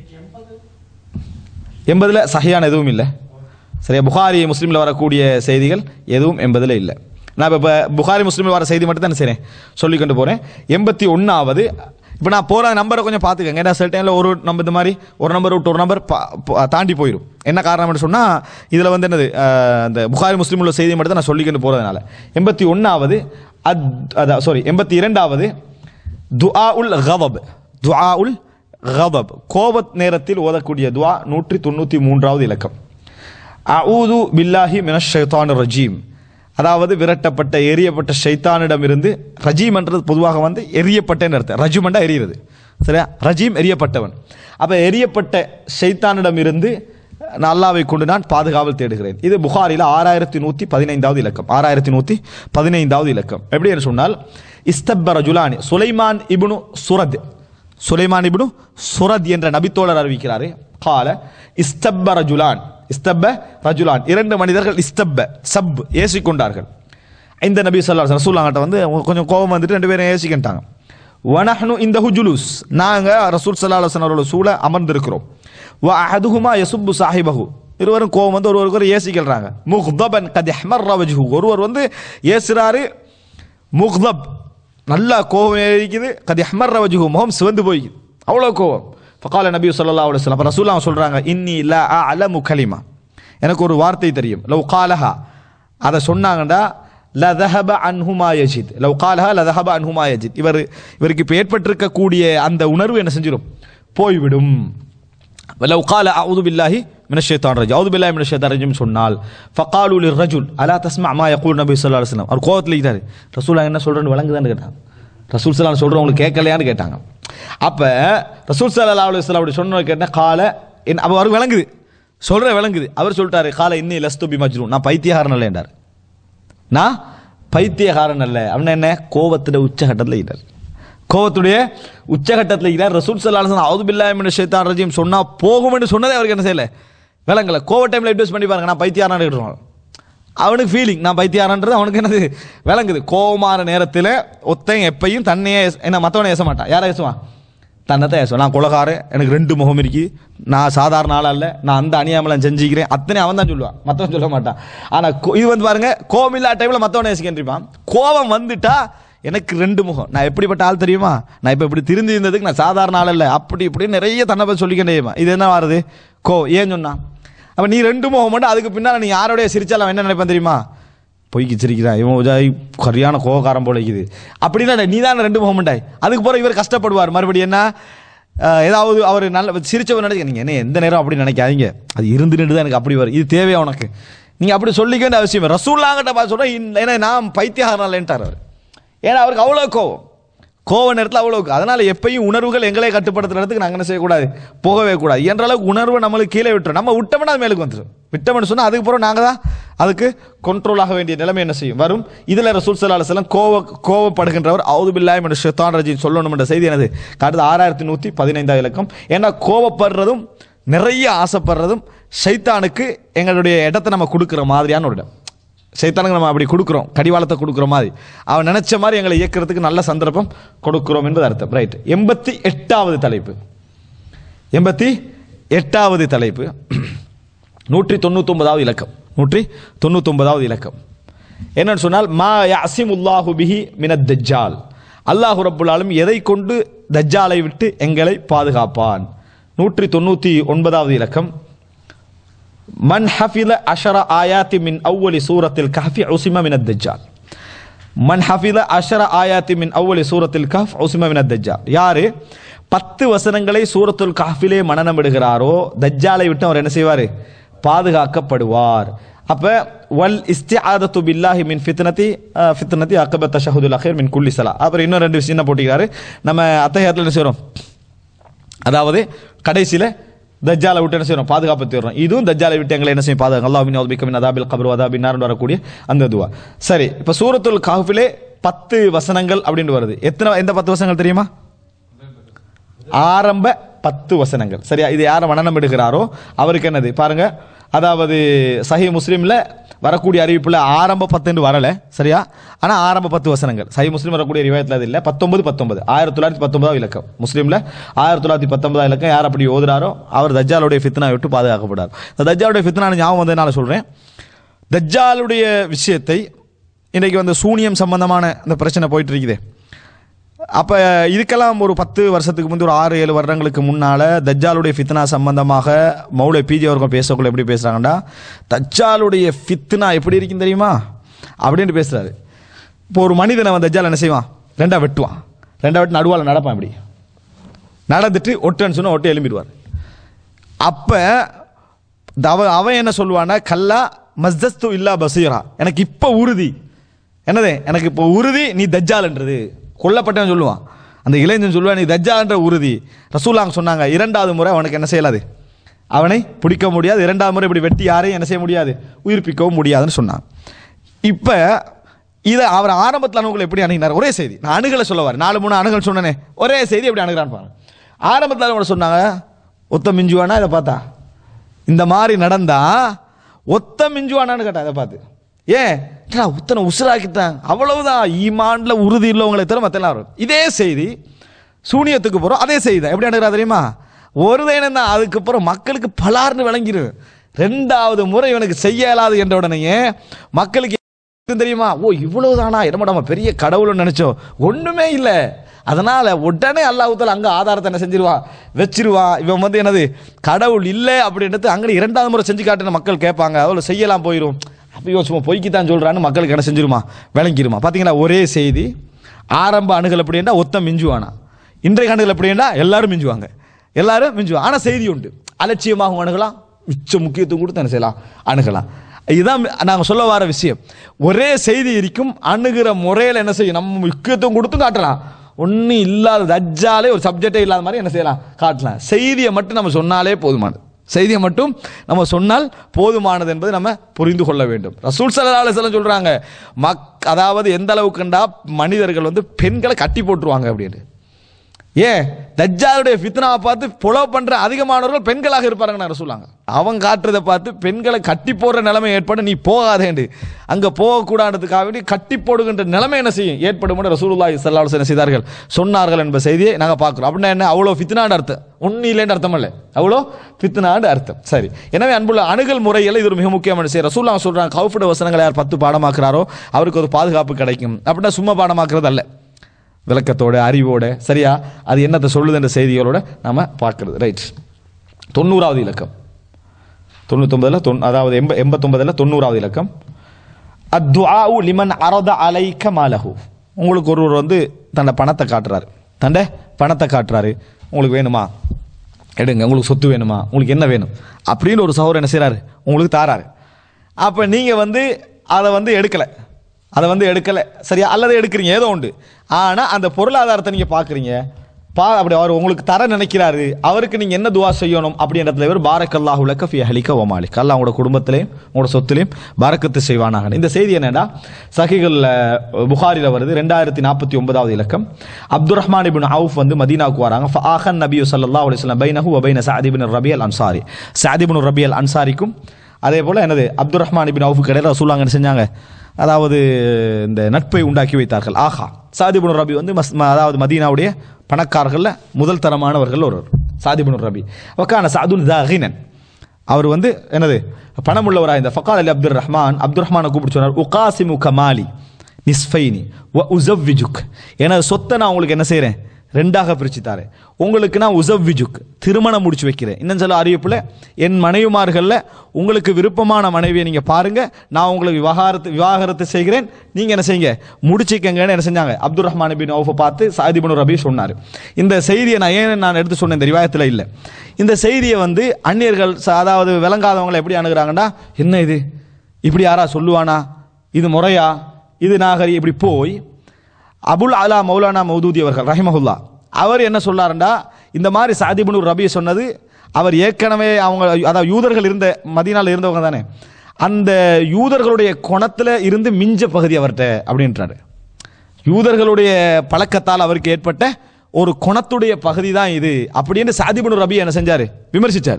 எண்பதில் சஹியான எதுவும் இல்லை சரியா புகாரி முஸ்லீமில் வரக்கூடிய செய்திகள் எதுவும் எண்பதில் இல்லை நான் இப்போ புகாரி முஸ்லீமில் வர செய்தி மட்டும் தான் செய்கிறேன் சொல்லி கொண்டு போகிறேன் எண்பத்தி ஒன்றாவது இப்போ நான் போகிற நம்பரை கொஞ்சம் பார்த்துக்கங்க ஏன்னா சில டைமில் ஒரு நம்பர் இந்த மாதிரி ஒரு நம்பர் விட்டு ஒரு நம்பர் பா- பா- தாண்டி போயிடும் என்ன காரணம்னு சொன்னால் இதில் வந்து என்னது அஹ், அந்த புகாரி முஸ்லீம் உள்ள செய்தி மட்டும் தான் நான் சொல்லிக்கிட்டு போகிறதுனால எண்பத்தி ஒன்றாவது அத் அதான் சாரி எண்பத்தி இரண்டாவது துஆ உல் கதப் துஆ உல் கதப் கோபத் நேரத்தில் ஓதக்கூடிய துஆ நூற்றி தொண்ணூற்றி மூன்றாவது இலக்கம் அஊது பில்லாஹி மினஷ் ஷைத்தான் ரஜீம் அதாவது விரட்டப்பட்ட எரியப்பட்ட ஷைத்தானிடமிருந்து ரஜீம் என்றது பொதுவாக வந்து எரியப்பட்டேன்னு அர்த்தம் ரஜுமண்டா எரியிறது சரியா ரஜீம் எரியப்பட்டவன் அப்போ எரியப்பட்ட ஷைத்தானிடமிருந்து நான் அல்லாவை கொண்டு நான் பாதுகாவல் தேடுகிறேன் இது புகாரில் ஆறாயிரத்தி நூற்றி பதினைந்தாவது இலக்கம் ஆறாயிரத்தி நூற்றி பதினைந்தாவது இலக்கம் எப்படி என்று சொன்னால் இஸ்தப்ப ரஜுலானி சுலைமான் இப்னு சுரத் சுலைமான் இப்னு சுரத் என்ற நபித்தோழர் அறிவிக்கிறாரு கால இஸ்தப்ப ரஜுலான் இஸ்தப்ப ரஜுலான் இரண்டு மனிதர்கள் இஸ்தப்ப சப் ஏசிக்கொண்டார்கள் இந்த நபி சொல்லா ரசூல்லாங்கிட்ட வந்து கொஞ்சம் கோபம் வந்துட்டு ரெண்டு பேரும் ஏசிக்கிட்டாங்க வனஹ்னு இந்த ஹுஜுலுஸ் நாங்கள் ரசூல் சல்லா அலுவலன் அவரோட சூழ அமர்ந்திருக்கிறோம் வ அஹதுஹுமா யசுப்பு சாஹிபஹு இருவரும் கோபம் வந்து ஒருவருக்கு ஒரு ஏசிக்கிறாங்க முஹ்தபன் கத் அஹ்மர் வஜ்ஹு ஒருவர் வந்து ஏசுறாரு முஹ்தப் நல்லா கோபம் இருக்குது கத் அஹ்மர் வஜ்ஹு முகம் சிவந்து போய்க்குது அவ்வளோ கோபம் ஃபகால நபி ஸல்லல்லாஹு அலைஹி வஸல்லம் அப்ப ரசூலுல்லாஹ் சொல்றாங்க இன்னி லா அலமு கலிமா எனக்கு ஒரு வார்த்தை தெரியும் லவ் காலஹா அதை சொன்னாங்கடா லதஹப அன்ஹுமா யஜித் லவ் காலஹா லதஹப அன்ஹுமா யஜித் இவர் இவருக்கு இப்போ ஏற்பட்டிருக்கக்கூடிய அந்த உணர்வு என்ன செஞ்சிடும் போய்விடும் லவ் கால அவுது பில்லாஹி மின ஷைத்தான் ரஜி அவுது பில்லாஹி மின ஷைத்தான் ரஜிம் சொன்னால் ஃபகாலு லிர் ரஜுல் அலா தஸ்மா மா யகூல் நபி ஸல்லல்லாஹு அலைஹி வஸல்லம் அவர் கோவத்தில் இருக்கிறாரு ரசூலா என்ன சொல்றேன்னு விளங்குதான்னு கேட்டாங்க ரசூல் ஸல்லல்லாஹு சொல்றேன் உங்களுக்கு கேட்கலையான்னு கேட்டாங்க அப்ப ரசூல் ஸல்லல்லாஹு அலைஹி வஸல்லம் அப்படி சொன்ன கேட்டேன் கால என் அப்போ அவருக்கு விளங்குது சொல்ற விளங்குது அவர் சொல்லிட்டாரு கால இன்னி லஸ்து பி மஜ்னூன் நான் பைத்தியகாரன் இல்லை என்றார் நான் பைத்தியகாரன் அல்ல அவன் என்ன கோவத்துடைய உச்சகட்டத்தில் இருக்கிறார் கோவத்துடைய உச்சகட்டத்தில் இருக்கிறார் ரசூல் சல்லாஹ் அவுது பில்லாஹிமின் ஷைத்தான் ரஜீம் சொன்னா போகும்னு சொன்னதே அவருக்கு என்ன செய்யல விளங்கல கோவ டைம்ல அட்வைஸ் பண்ணி பாருங்க நான் பைத்தியாரான் இருக்கிறோம் அவனுக்கு ஃபீலிங் நான் பைத்தியாரன்றது அவனுக்கு என்னது விளங்குது கோவமான நேரத்தில் ஒத்தன் எப்பையும் தன்னையே ஏச- என்ன மற்றவனை ஏச மாட்டான் யாரை ஏசுவான் தன்னை தான் ஏசுவான் நான் குலகாரன் எனக்கு ரெண்டு முகம் இருக்கு நான் சாதாரண ஆள் அல்ல நான் அந்த அநியாமலாம் செஞ்சுக்கிறேன் அத்தனை அவன் தான் சொல்லுவான் மற்றவன் சொல்ல மாட்டான் ஆனால் இது வந்து பாருங்க கோவம் இல்லாத டைமில் மற்றவனை ஏசிக்கின்றிருப்பான் கோவம் வந்துட்டா எனக்கு ரெண்டு முகம் நான் எப்படிப்பட்ட ஆள் தெரியுமா நான் இப்போ இப்படி திருந்தி இருந்ததுக்கு நான் சாதாரண ஆள் இல்லை அப்படி இப்படி நிறைய தன்னை பற்றி சொல்லிக்கிட்டே இருப்பான். இது என்ன வருது கோ ஏன் சொன்னான் அப்போ நீ ரெண்டு முகம் மட்டும் அதுக்கு பின்னால் நீ யாரோடைய சிரிச்சாலும் அவன் என்ன நினைப்பான் தெரியுமா பொய்க்கு சிரிக்கிறான் இவன் உஜாய் சரியான கோவக்காரன் போல இருக்குது அப்படின்னா நீ தான் ரெண்டு முகம் உண்டாய் அதுக்கு போகிற இவர் கஷ்டப்படுவார் மறுபடியும் என்ன அஹ், ஏதாவது அவர் நல்ல சிரிச்சவர் நினைக்க நீங்கள் என்ன எந்த நேரம் அப்படி நினைக்காதீங்க அது இருந்து நின்று தான் எனக்கு அப்படி வரும் இது தேவையா உனக்கு நீங்கள் அப்படி சொல்லிக்க வேண்டிய அவசியம் இல்லை. ரசூல்லாங்கிட்ட பார்த்து சொல்கிறேன் ஏன்னா நான் பைத்தியகாரன்ட்டார் அவர் ஏன்னா அவருக்கு அவ்வளோ கோவம் கோவ நேரத்தில் அவ்வளோ அதனால எப்பயும் உணர்வுகள் எங்களே கட்டுப்படுத்துறதுக்கு நாங்கள் என்ன செய்யக்கூடாது போகவே கூடாது என்ற அளவுக்கு உணர்வை நம்மளுக்கு கீழே விட்டுரும் நம்ம விட்டோம்னா அது மேலுக்கு வந்துடும் விட்டோம்னு சொன்னால் அதுக்கு பிறகு நாங்கள் தான் அதுக்கு கண்ட்ரோல் ஆக வேண்டிய நிலைமை என்ன செய்யும் வரும் இதில் ரசூல் சல்லா அலுவலம் கோவ கோவப்படுகின்றவர் அவுது பில்லாய் என்ற ஷெத்தான் ரஜின் சொல்லணும் என்ற செய்தி என்னது காட்டுது ஆறாயிரத்தி நூற்றி பதினைந்தாவது இலக்கம் ஏன்னா கோவப்படுறதும் நிறைய ஆசைப்படுறதும் ஷைத்தானுக்கு எங்களுடைய இடத்தை நம்ம கொடுக்குற மாதிரியான ஒரு இடம் சைத்தானுக்கு நம்ம அப்படி கொடுக்குறோம் கடிவாளத்தை கொடுக்குற மாதிரி அவன் நினைச்ச மாதிரி எங்களை இயக்கிறதுக்கு நல்ல சந்தர்ப்பம் கொடுக்குறோம் என்பது அர்த்தம் ரைட் எண்பத்தி எட்டாவது தலைப்பு எண்பத்தி எட்டாவது தலைப்பு நூற்றி தொண்ணூத்தொன்பதாவது இலக்கம் நூற்றி தொண்ணூத்தொன்பதாவது இலக்கம் என்னன்னு சொன்னால் மா யசிமுல்லாஹு பிஹி மினத் தஜ்ஜால் அல்லாஹு ரப்புல் ஆலமீன் எதை கொண்டு தஜ்ஜாலை விட்டு எங்களை பாதுகாப்பான் நூற்றி தொண்ணூற்றி ஒன்பதாவது இலக்கம் மன் ஹஃபில அஷர ஆயாத்தி மின் அவ்வலி சூரத்தில் கஹஃபி உசிம மினத் தஜ்ஜால் மன் ஹஃபில அஷர ஆயாத்தி மின் அவ்வலி சூரத்தில் கஹஃப் உசிம மினத் தஜ்ஜால் யாரு பத்து வசனங்களை சூரத்துல் கஹ்ஃபிலே மனநமிடுகிறாரோ தஜ்ஜாலை விட்டு அவர் என்ன செய்வார் பாதுகாக்கப்படுவார் அப்ப வல் இஸ்திஆதத்து பில்லாஹி மின் ஃபித்னதி அஹ், ஃபித்னதி அக்கபத் தஷஹுதுல் அഖീർ மின் குல்லி ஸலா அப்புறம் இன்னும் ரெண்டு விஷயம் என்ன போட்டிக்கிறாரு நம்ம அத்தஹியாத்துல என்ன செய்றோம் அதாவது கடைசியில் தஜ்ஜாலை விட்டு என்ன செய்யணும் பாதுகாப்பு தேடுறோம் இதுவும் தஜ்ஜாலை விட்டு எங்களை என்ன செய்யும் பாதுகாப்பு அல்லாஹ் மின் அவுபிக்க மின் அதாபில் கபர் அதாபின் நார்னு வரக்கூடிய அந்த துவா சரி இப்போ சூரத்துல் கஹ்ஃபிலே பத்து வசனங்கள் அப்படின்னு வருது எத்தனை எந்த பத்து வசனங்கள் தெரியுமா ஆரம்ப பத்து வசனங்கள் சரியா இது யாரை மனநம் எடுக்கிறாரோ அவருக்கு என்னது பாருங்க அதாவது சஹி முஸ்லீம்ல வரக்கூடிய அறிவிப்புல ஆரம்ப பத்துன்னு வரல சரியா ஆனா ஆரம்ப பத்து வசனங்கள் சஹி முஸ்லீம் வரக்கூடிய ரிவாயத்தில் அது இல்லை பத்தொன்பது பத்தொன்பது ஆயிரத்தி தொள்ளாயிரத்தி பத்தொன்பதாவது இலக்கம் முஸ்லீம்ல ஆயிரத்தி தொள்ளாயிரத்தி பத்தொன்பதாவது இலக்கம் யார் அப்படி ஓதுறாரோ அவர் தஜ்ஜாலுடைய ஃபித்னா விட்டு பாதுகாக்கப்படுறார் இந்த தஜ்ஜாலுடைய ஃபித்னா ஞாபகம் வந்ததுனால சொல்றேன் தஜ்ஜாலுடைய விஷயத்தை இன்றைக்கு வந்து சூனியம் சம்பந்தமான இந்த பிரச்சனை போயிட்டு இருக்குது அப்போ இதுக்கெல்லாம் ஒரு பத்து வருஷத்துக்கு முந்தைய ஒரு ஆறு ஏழு வருடங்களுக்கு முன்னால் தஜ்ஜாலுடைய ஃபித்னா சம்பந்தமாக மௌலை பிஜி அவர்கள் பேசக்குள்ள எப்படி பேசுகிறாங்கன்னா தஜ்ஜாலுடைய ஃபித்னா எப்படி இருக்குன்னு தெரியுமா அப்படின்னு பேசுகிறாரு இப்போ ஒரு மனிதனை வந்து தஜ்ஜால் என்ன செய்வான் ரெண்டா வெட்டுவான் ரெண்டா வெட்டு நடுவால் நடப்பான் இப்படி நடந்துட்டு ஒட்டுன்னு சொன்னால் ஒட்டு எழும்பிடுவார் அப்போ அவன் அவன் என்ன சொல்லுவான்னா கல்லா மஸ்தஸ்து இல்லா பசீரா எனக்கு இப்போ உறுதி என்னது எனக்கு இப்போ உறுதி நீ தஜ்ஜால்ன்றது கொல்லப்பட்டவன் சொல்லுவான் அந்த இளைஞன் சொல்லுவான் நீ தஜ்ஜால்ன்ற உறுதி ரசூலாங்க சொன்னாங்க இரண்டாவது முறை அவனுக்கு என்ன செய்யலாது அவனை பிடிக்க முடியாது இரண்டாவது முறை இப்படி வெட்டி யாரையும் என்ன செய்ய முடியாது உயிர்ப்பிக்கவும் முடியாதுன்னு சொன்னான் இப்போ இதை அவர் ஆரம்பத்தில் அணுகுல எப்படி அணுகினார் ஒரே செய்தி நான் அணுகலை சொல்ல வரேன் நாலு மூணு அணுகல் சொன்னனே ஒரே செய்தி எப்படி அணுகிறான்னு பாருங்க ஆரம்பத்தில் அவங்க சொன்னாங்க ஒத்த மிஞ்சுவானா இதை பார்த்தா இந்த மாதிரி நடந்தா ஒத்த மிஞ்சுவானான்னு கேட்டா இதை பார்த்து ஏன் என்னடா உத்தனை உசுராக்கிட்டான் அவ்வளவுதான் ஈமான்ல உறுதி உள்ளவங்களை தவிர மற்ற எல்லாரும் இதே செய்தி சூனியத்துக்கு போகிறோம் அதே செய்தி தான் எப்படி அணுகிறா தெரியுமா ஒரு தேனம் தான் அதுக்கப்புறம் மக்களுக்கு பலார்னு விளங்கிடும் ரெண்டாவது முறை இவனுக்கு செய்ய இயலாது என்ற உடனேயே மக்களுக்கு என்ன தெரியுமா ஓ இவ்வளவுதானா என்னமோ நம்ம பெரிய கடவுள்னு நினைச்சோம் ஒண்ணுமே இல்லை அதனால உடனே அல்லாஹுத்தால அங்க ஆதாரத்தை என்ன செஞ்சிருவான் வச்சிருவான் இவன் வந்து என்னது கடவுள் இல்லை அப்படின்றது அங்கே இரண்டாவது முறை செஞ்சு காட்டுன மக்கள் கேட்பாங்க அவ்வளோ செய்யலாம் போயிடும் அப்போ சும்மா பொய்க்கு தான் சொல்றான்னு மக்களுக்கு என்ன செஞ்சிருமா விளங்கிருமா பார்த்தீங்களா ஒரே செய்தி ஆரம்ப அணுகல் அப்படின்னா ஒத்த மிஞ்சுவானா இன்றைய அணுகல் அப்படின்னா எல்லாரும் மிஞ்சுவாங்க எல்லாரும் மிஞ்சுவாங்க ஆனால் செய்தி உண்டு அலட்சியமாகவும் அணுகலாம் உச்ச முக்கியத்துவம் கொடுத்து என்ன செய்யலாம் அணுகலாம் இதுதான் நாங்கள் சொல்ல வர விஷயம் ஒரே செய்தி இருக்கும் அணுகிற முறையில் என்ன செய்யும் நம்ம முக்கியத்துவம் கொடுத்தும் காட்டலாம் ஒன்றும் இல்லாத தஜ்ஜாலே ஒரு சப்ஜெக்டே இல்லாத மாதிரி என்ன செய்யலாம் காட்டலாம் செய்தியை மட்டும் நம்ம சொன்னாலே போதுமானது செய்தியை மட்டும் நம்ம சொன்னால் போதுமானது என்பதை நம்ம புரிந்து கொள்ள வேண்டும் ரசூல் சல்லா அலிஸ்லாம் சொல்றாங்க மக் அதாவது எந்த அளவுக்குண்டா மனிதர்கள் வந்து பெண்களை கட்டி போட்டுருவாங்க அப்படின்னு ஏன் தஜ்ஜாலுடைய ஃபித்னாவை பார்த்து புலவ் பண்ற அதிகமானவர்கள் பெண்களாக இருப்பாருங்க நான் சொல்லுவாங்க அவன் காட்டுறதை பார்த்து பெண்களை கட்டி போடுற நிலைமை ஏற்படும் நீ போகாதேண்டு அங்க போகக்கூடாதுக்காக வேண்டி கட்டி போடுகின்ற நிலைமை என்ன செய்யும் ஏற்படும் ரசூலுல்லாஹி ஸல்லல்லாஹு அலைஹி வஸல்லம் என்ன செய்தார்கள் சொன்னார்கள் என்ப செய்தியை நாங்கள் பார்க்குறோம் அப்படின்னா என்ன அவ்வளோ ஃபித்னான்னு அர்த்தம் ஒன்றும் இல்லைன்னு அர்த்தம் இல்லை அவ்வளோ ஃபித்னான்னு அர்த்தம் சரி எனவே அன்புள்ள அணுகல் முறையில் இது ஒரு மிக முக்கியமான செய்தி ரசூல்லா சொல்றாங்க கவுஃபுட வசனங்களை யார் பத்து பாடமாக்குறாரோ அவருக்கு ஒரு பாதுகாப்பு கிடைக்கும் அப்படின்னா சும்மா பாடமாக்குறது அல்ல விளக்கத்தோட அறிவோட சரியா அது என்னத்தை சொல்லுது என்ற செய்திகளோட நம்ம பார்க்கறது ரைட் தொண்ணூறாவது இலக்கம் தொண்ணூத்தொன்பதுல தொன் அதாவது எண்ப எண்பத்தொன்பதுல தொண்ணூறாவது இலக்கம் அத்வாஉ லிமன் அரத அலைக்க மாலஹு உங்களுக்கு ஒருவர் வந்து தன்னை பணத்தை காட்டுறாரு தண்டை பணத்தை காட்டுறாரு உங்களுக்கு வேணுமா எடுங்க உங்களுக்கு சொத்து வேணுமா உங்களுக்கு என்ன வேணும் அப்படின்னு ஒரு சகோதரர் என்ன செய்றாரு உங்களுக்கு தாராரு அப்போ நீங்கள் வந்து அதை வந்து எடுக்கலை அதை வந்து எடுக்கலை சரியா அல்லது எடுக்கிறீங்க ஏதோ உண்டு ஆனால் அந்த பொருளாதாரத்தை நீங்கள் பார்க்குறீங்க பா அப்படி அவர் உங்களுக்கு தர நினைக்கிறாரு அவருக்கு நீங்கள் என்ன துவா செய்யணும் அப்படின்றதுல இவர் பாரக்கல்லாஹ் உலக ஃபி ஹலிக்க ஒமாலிக் அல்லாஹ் உங்களோட குடும்பத்திலையும் உங்களோட சொத்துலையும் பாரக்கத்து செய்வானாக இந்த செய்தி என்னன்னா சஹிகள் புகாரில் வருது ரெண்டாயிரத்தி நாற்பத்தி ஒன்பதாவது இலக்கம் அப்துல் ரஹ்மான் இபின் அவுஃப் வந்து மதீனாவுக்கு வராங்க ஆஹன் நபி சல்லா அலிஸ்லாம் பைனஹு வபைன சாதிபின் ரபி அல் அன்சாரி சாதிபின் ரபி அல் அன்சாரிக்கும் அதே போல் என்னது அப்துல் ரஹ்மான் இபின் அவுஃபுக்கு இடையில ரசூலாங்க என்ன செஞ்சாங்க அதாவது இந்த நட்பை உண்டாக்கி வைத்தார்கள் ஆஹா சாதிபுன் ரபி வந்து மஸ் ம- அதாவது மதீனாவுடைய பணக்காரர்களில் முதல் தரமானவர்கள் ஒருவர் சாதிபுன் ரபி வக்கான சாதுன் தாகினன் அவர் வந்து என்னது பணம் உள்ளவராக இந்த ஃபக்கால் அலி அப்துல் ரஹ்மான் அப்துல் ரஹ்மானை கூப்பிட்டு சொன்னார் உகாசிமு கமாலி நிஸ்ஃபைனி வ உசவ்விஜுக் எனது சொத்தை நான் உங்களுக்கு என்ன செய்கிறேன் ரெண்டாக பிரிச்சு தாரேன் உங்களுக்கு நான் உசவ்விஜுக் திருமணம் முடிச்சு வைக்கிறேன் இன்னும் சில அறிவிப்பில் என் மனைவிமார்களில் உங்களுக்கு விருப்பமான மனைவியை நீங்கள் பாருங்க நான் உங்களுக்கு விவாகரத்து விவாகரத்து செய்கிறேன் நீங்கள் என்ன செய்யுங்க முடிச்சுக்கங்கன்னு என்ன செஞ்சாங்க அப்துல் ரஹ்மான் பின் அவுஃபை பார்த்து சாதிபுன் ரபி சொன்னார் இந்த செய்தியை நான் ஏன் நான் எடுத்து சொன்னேன் இந்த ரிவாயத்தில் இல்லை இந்த செய்தியை வந்து அந்நியர்கள் ச- அதாவது விளங்காதவங்களை எப்படி அணுகுறாங்கன்னா என்ன இது இப்படி யாரா சொல்லுவானா இது முறையா இது நாகரி இப்படி போய் அபுல் அலா மௌலானா மௌதூதி அவர்கள் ரஹிமஹுல்லா அவர் என்ன சொல்லாருண்டா இந்த மாதிரி சாதிபுனு ரபி சொன்னது அவர் ஏற்கனவே அவங்க அதாவது யூதர்கள் இருந்த மதீனால இருந்தவங்க தானே அந்த யூதர்களுடைய குணத்தில் இருந்து மிஞ்ச பகுதி அவர்கிட்ட அப்படின்றாரு யூதர்களுடைய பழக்கத்தால் அவருக்கு ஏற்பட்ட ஒரு குணத்துடைய பகுதி தான் இது அப்படின்னு சாதிபுனு ரபி என்ன செஞ்சாரு விமர்சிச்சாரு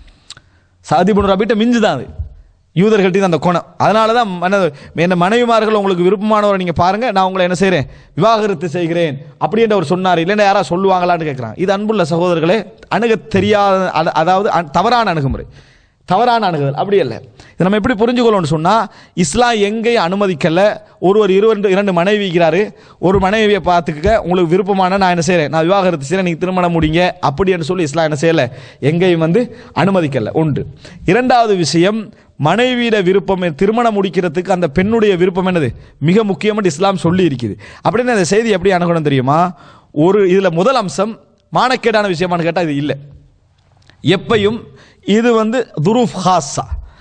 சாதிபுன் ரபிட்ட மிஞ்சு தான் அது யூதர்கள்ட்ட அந்த குணம் அதனால தான் என்னது, என்ன மனைவிமார்கள் உங்களுக்கு விருப்பமானவரை நீங்கள் பாருங்க நான் உங்களை என்ன செய்கிறேன் விவாகரத்து செய்கிறேன் அப்படின்ற அவர் சொன்னார் இல்லைன்னா யாரா சொல்லுவாங்களான்னு கேட்குறான் இது அன்புள்ள சகோதரர்களே அணுக தெரியாத அத- அதாவது அ- தவறான அணுகுமுறை தவறான அணுகுதல் அப்படி இல்லை இதை நம்ம எப்படி புரிஞ்சுக்கொள்ளணும்னு சொன்னால் இஸ்லாம் எங்கேயும் அனுமதிக்கல ஒருவர் இருவர் இரண்டு மனைவி இருக்கிறாரு ஒரு மனைவியை பார்த்துக்க உங்களுக்கு விருப்பமான நான் என்ன செய்கிறேன் நான் விவாகரத்து செய்கிறேன் நீங்கள் திருமணம் முடிங்க அப்படின்னு சொல்லி இஸ்லாம் என்ன செய்யலை எங்கேயும் வந்து அனுமதிக்கல ஒன்று இரண்டாவது விஷயம் மனைவியிட விருப்பம் திருமணம் முடிக்கிறதுக்கு அந்த பெண்ணுடைய விருப்பம் என்னது மிக முக்கியமாக இஸ்லாம் சொல்லி இருக்குது அப்படின்னு அந்த செய்தி எப்படி அணுகணும் தெரியுமா ஒரு இதில் முதல் அம்சம் மானக்கேடான விஷயமானு கேட்டால் இது இல்லை எப்பையும் இது வந்து துருஃப் ஹாஸா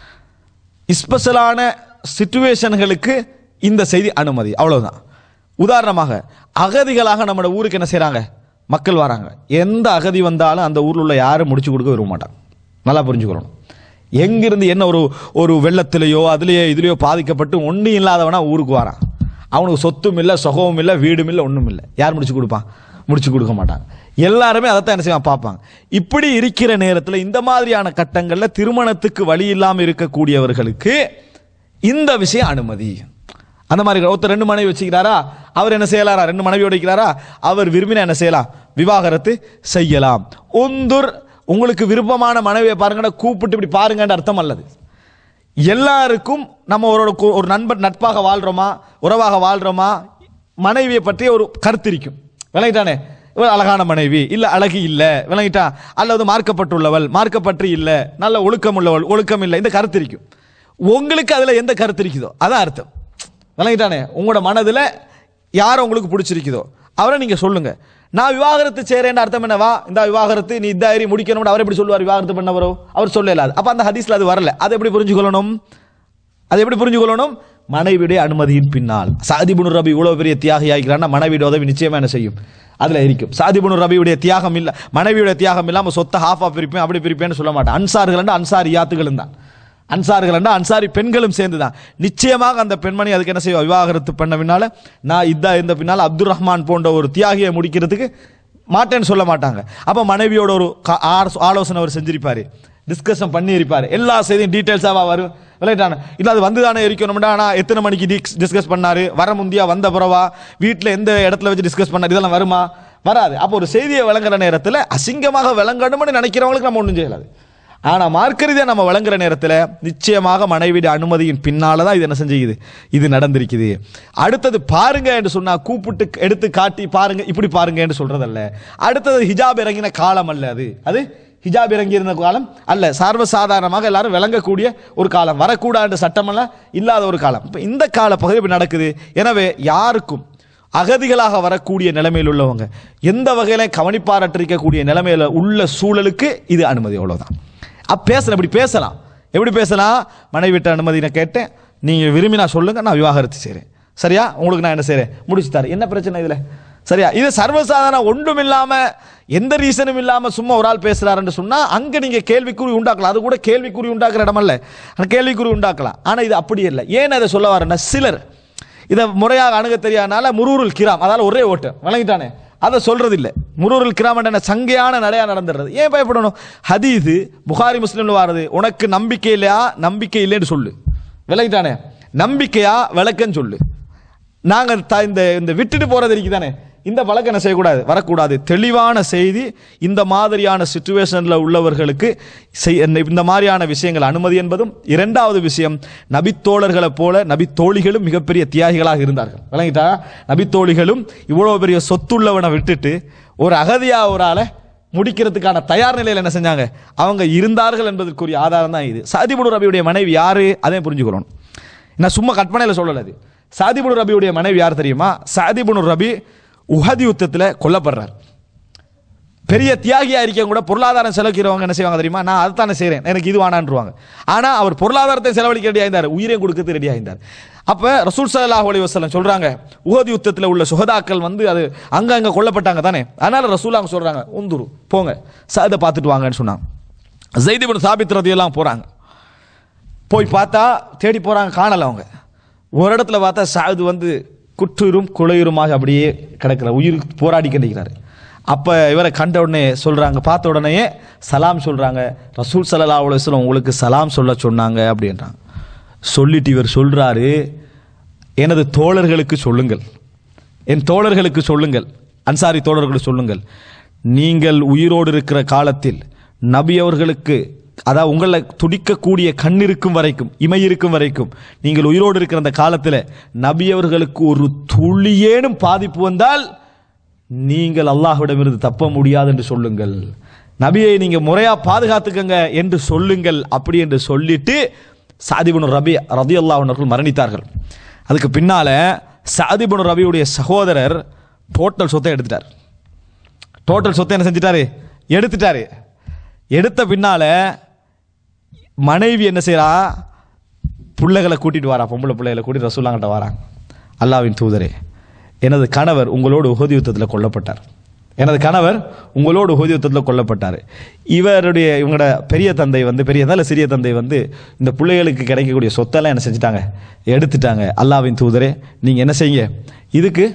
ஸ்பெஷலான சுச்சுவேஷன்களுக்கு இந்த செய்தி அனுமதி அவ்வளவுதான் உதாரணமாக அகதிகளாக நம்ம ஊருக்கு என்ன செய்கிறாங்க மக்கள் வராங்க எந்த அகதி வந்தாலும் அந்த ஊரில் உள்ள யாரும் முடிச்சு கொடுக்க விரும்ப மாட்டாங்க நல்லா புரிஞ்சுக்கணும் எங்கிருந்து என்ன ஒரு ஒரு வெள்ளத்திலேயோ அதுலேயோ இதுலேயோ பாதிக்கப்பட்டு ஒன்றும் இல்லாதவனா ஊருக்கு வரான் அவனுக்கு சொத்தும் இல்லை சுகமும் இல்லை வீடும் இல்லை ஒன்றும் இல்லை யார் முடிச்சு கொடுப்பான் முடிச்சு கொடுக்க மாட்டாங்க எல்லாருமே அதைத்தான் என்ன செய்வாங்க பார்ப்பாங்க இப்படி இருக்கிற நேரத்தில் இந்த மாதிரியான கட்டங்களில் திருமணத்துக்கு வழி இல்லாமல் இருக்கக்கூடியவர்களுக்கு இந்த விஷயம் அனுமதி அந்த மாதிரி ஒருத்தர் ரெண்டு மனைவி வச்சுக்கிறாரா அவர் என்ன செய்யலாரா ரெண்டு மனைவியோட இருக்கிறாரா அவர் விரும்பினா என்ன செய்யலாம் விவாகரத்து செய்யலாம் உந்துர் உங்களுக்கு விருப்பமான மனைவியை பாருங்கன்னா கூப்பிட்டு இப்படி பாருங்கன்ற அர்த்தம் அல்லது எல்லாருக்கும் நம்ம ஒரு ஒரு- ஒரு நண்பர் நட்பாக வாழ்றோமா உறவாக வாழ்றோமா மனைவியை பற்றி ஒரு கருத்து இருக்கும் விளங்கிட்டானே இவள் அழகான மனைவி இல்ல அழகு இல்ல விளங்கிட்டா அல்லது மார்க்கப்பட்டுள்ளவள் மார்க்கப்பற்று இல்ல நல்ல ஒழுக்கம் உள்ளவள் ஒழுக்கம் இல்லை இந்த கருத்து இருக்கும் உங்களுக்கு அதுல எந்த கருத்து இருக்குதோ அதான் அர்த்தம் விளங்கிட்டானே உங்களோட மனதுல யார் உங்களுக்கு பிடிச்சிருக்குதோ அவரை நீங்க சொல்லுங்க நான் விவாகரத்து செய்றேன்னு அர்த்தம் என்னவா இந்த விவாகரத்து நீ இந்த ஏறி முடிக்கணும் அவர் எப்படி சொல்லுவார் விவாகரத்து பண்ணவரோ அவர் சொல்லலாது அப்ப அந்த ஹதீஸ்ல அது வரல அதை எப்படி புரிஞ்சுக்கொள்ளணும் அது எப்படி புரிஞ்சுக்கொள்ளணும் மனைவியுடைய அனுமதியின் பின்னால் சாதிபுனு ரபி இவ்வளவு பெரிய தியாகி ஆகிறான்னா மனைவியோட உதவி நிச்சயமா என்ன செய்யும் அதுல இருக்கும் சாதிபுனு ரபியுடைய தியாகம் இல்ல மனைவியுடைய தியாகம் இல்லாம சொத்தை ஹாஃப் ஆஃப் பிரிப்பேன் அப்படி பிரிப்பேன்னு சொல்ல மாட்டேன் அன்சார்கள் அன்சாரி யாத்துகளும் தான் அன்சார்கள் அன்சாரி பெண்களும் சேர்ந்து தான் நிச்சயமாக அந்த பெண்மணி அதுக்கு என்ன செய்வா விவாகரத்து பண்ண பின்னால நான் இதா இருந்த பின்னால அப்துல் ரஹ்மான் போன்ற ஒரு தியாகியை முடிக்கிறதுக்கு மாட்டேன்னு சொல்ல மாட்டாங்க அப்ப மனைவியோட ஒரு கா- ஆலோச- ஆலோசனை அவர் செஞ்சிருப்பாரு டிஸ்கஷன் பண்ணி இருப்பாரு எல்லா செய்தியும் டீட்டெயில்ஸாக வரும் விளையாட்டான இல்ல அது வந்து தானே இருக்கணும்டா ஆனால் எத்தனை மணிக்கு டிஸ்கஸ் பண்ணாரு வர முந்தியா வந்த பிறவா வீட்டில் எந்த இடத்துல வச்சு டிஸ்கஸ் பண்ணாரு இதெல்லாம் வருமா வராது அப்போ ஒரு செய்தியை விளங்குற நேரத்தில் அசிங்கமாக விளங்கணும்னு நினைக்கிறவங்களுக்கு நம்ம ஒன்றும் செய்யலாது ஆனா மார்க்கரீதியா நம்ம வழங்குற நேரத்தில் நிச்சயமாக மனைவிட அனுமதியின் பின்னால தான் இது என்ன செஞ்சுக்குது இது நடந்திருக்குது அடுத்தது பாருங்க என்று சொன்னா கூப்பிட்டு எடுத்து காட்டி பாருங்க இப்படி பாருங்க என்று சொல்றதல்ல அடுத்தது ஹிஜாப் இறங்கின காலம் அல்ல அது அது ஹிஜாப் இறங்கி இருந்த காலம் அல்ல சர்வசாதாரணமாக எல்லாரும் விளங்கக்கூடிய ஒரு காலம் வரக்கூடாது சட்டமெல்லாம் இல்லாத ஒரு காலம் இப்போ இந்த கால பகுதி இப்படி நடக்குது எனவே யாருக்கும் அகதிகளாக வரக்கூடிய நிலைமையில் உள்ளவங்க எந்த வகையில கவனிப்பாரற்றிருக்கக்கூடிய நிலைமையில உள்ள சூழலுக்கு இது அனுமதி அவ்வளவுதான் அப்ப பேசலாம் இப்படி பேசலாம் எப்படி பேசலாம் மனைவி விட்ட அனுமதி நான் கேட்டேன் நீங்க விரும்பினா சொல்லுங்க நான் விவாகரத்து செய்றேன் சரியா உங்களுக்கு நான் என்ன செய்றேன் முடிச்சு தரேன் என்ன பிரச்சனை இதுல சரியா இது சர்வசாதாரண ஒன்றும் இல்லாம எந்த ரீசனும் இல்லாம சும்மா ஒரு ஆள் பேசுறாருன்னு சொன்னா அங்க நீங்க கேள்விக்குறி உண்டாக்கலாம் அது கூட கேள்விக்குறி உண்டாக்குற இடம் அல்ல ஆனா கேள்விக்குறி உண்டாக்கலாம் ஆனா இது அப்படி இல்லை ஏன் அதை சொல்ல வரேன்னா சிலர் இதை முறையாக அணுக தெரியாதனால முரூருல் கிராம் அதால ஒரே ஓட்டு வழங்கிட்டானே அதை சொல்றது இல்லை முரூருல் கிராம் என்ன சங்கையான நடையா நடந்துடுறது ஏன் பயப்படணும் ஹதீது புகாரி முஸ்லீம்ல வாரது உனக்கு நம்பிக்கை இல்லையா நம்பிக்கை இல்லைன்னு சொல்லு விளங்கிட்டானே நம்பிக்கையா விளக்கன்னு சொல்லு நாங்க த- இந்த இந்த விட்டுட்டு போறது இருக்குதானே இந்த பழக்கம் என்ன செய்யக்கூடாது வரக்கூடாது தெளிவான செய்தி இந்த மாதிரியான சுச்சுவேஷன்ல உள்ளவர்களுக்கு செய்- இந்த- இந்த மாதிரியான விஷயங்கள் அனுமதி என்பதும் இரண்டாவது விஷயம் நபித்தோழர்களைப் போல நபித்தோழிகளும் மிகப்பெரிய தியாகிகளாக இருந்தார்கள் விளங்கிட்டா நபித்தோழிகளும் இவ்வளவு பெரிய சொத்துள்ளவனை விட்டுட்டு ஒரு அகதியா ஒரு ஆளை முடிக்கிறதுக்கான தயார் நிலையில் என்ன செஞ்சாங்க அவங்க இருந்தார்கள் என்பதற்குரிய ஆதாரம் தான் இது சாதிபுடு ரபியுடைய மனைவி யாரு அதையும் புரிஞ்சுக்கணும் நான் சும்மா கற்பனையில் சொல்லல அது சாதிபுடு ரபியுடைய மனைவி யார் தெரியுமா சாதிபுனு ரபி உஹதி யுத்தத்தில் கொல்லப்படுறார் பெரிய தியாகியா இருக்க கூட பொருளாதாரம் செலவிக்கிறவங்க என்ன செய்வாங்க தெரியுமா நான் அதைத்தானே செய்றேன் எனக்கு இது வானான்றுவாங்க ஆனா அவர் பொருளாதாரத்தை செலவழிக்க ரெடியாக இருந்தார் உயிரையும் கொடுக்கறது ரெடியாக இருந்தார் அப்ப ரசூல் ஸல்லல்லாஹு அலைஹி வஸல்லம் சொல்றாங்க உஹது யுத்தத்தில் உள்ள சுகதாக்கள் வந்து அது அங்க அங்க கொல்லப்பட்டாங்க தானே அதனால ரசூலாங்க சொல்றாங்க உந்துரு போங்க சாதை பார்த்துட்டு வாங்கன்னு சொன்னாங்க ஜெய்திபின் சாபித் ரதியெல்லாம் போறாங்க போய் பார்த்தா தேடி போறாங்க காணல அவங்க ஒரு இடத்துல பார்த்தா சாது வந்து குற்றுயிரும் குளையுருமாக அப்படியே கிடக்கிற உயிர் போராடி கிடைக்கிறாரு அப்ப இவரை கண்ட உடனே சொல்றாங்க பார்த்த உடனேயே சலாம் சொல்றாங்க ரசூல் ஸல்லல்லாஹு அலைஹி வஸல்லம் உங்களுக்கு சலாம் சொல்ல சொன்னாங்க அப்படின்றாங்க சொல்லிட்டு இவர் சொல்றாரு எனது தோழர்களுக்கு சொல்லுங்கள் என் தோழர்களுக்கு சொல்லுங்கள் அன்சாரி தோழர்களுக்கு சொல்லுங்கள் நீங்கள் உயிரோடு இருக்கிற காலத்தில் நபி அவர்களுக்கு அதாவது உங்களை துடிக்கக்கூடிய கண் இருக்கும் வரைக்கும் இமை இருக்கும் வரைக்கும் நீங்கள் உயிரோடு இருக்கிற அந்த காலத்தில் நபி அவர்களுக்கு ஒரு துளியேனும் பாதிப்பு வந்தால் நீங்கள் அல்லாஹ்விடமிருந்து தப்ப முடியாது என்று சொல்லுங்கள் நபியை நீங்க முறையா பாதுகாத்துக்கங்க என்று சொல்லுங்கள் அப்படி என்று சொல்லிட்டு சாதிபுன் ரபி ரதி அவர்கள் மரணித்தார்கள் அதுக்கு பின்னால சாதிபுன் ரபியுடைய சகோதரர் டோட்டல் சொத்தை எடுத்துட்டார் டோட்டல் சொத்தை என்ன செஞ்சிட்டாரு எடுத்துட்டாரு எடுத்த பின்னால மனைவி என்ன செய்றா பிள்ளைகளை கூட்டிட்டு வரா பொம்பளை பிள்ளைகளை கூட்டிட்டு ரசூலாங்கிட்ட வராங்க அல்லாவின் தூதரே எனது கணவர் உங்களோடு உகதி யுத்தத்தில் கொல்லப்பட்டார் எனது கணவர் உங்களோடு உகதி யுத்தத்தில் கொல்லப்பட்டார் இவருடைய இவங்களோட பெரிய தந்தை வந்து பெரிய தந்தை சிறிய தந்தை வந்து இந்த பிள்ளைகளுக்கு கிடைக்கக்கூடிய சொத்தெல்லாம் என்ன செஞ்சுட்டாங்க எடுத்துட்டாங்க அல்லாவின் தூதரே நீங்கள் என்ன செய்யுங்க இதுக்கு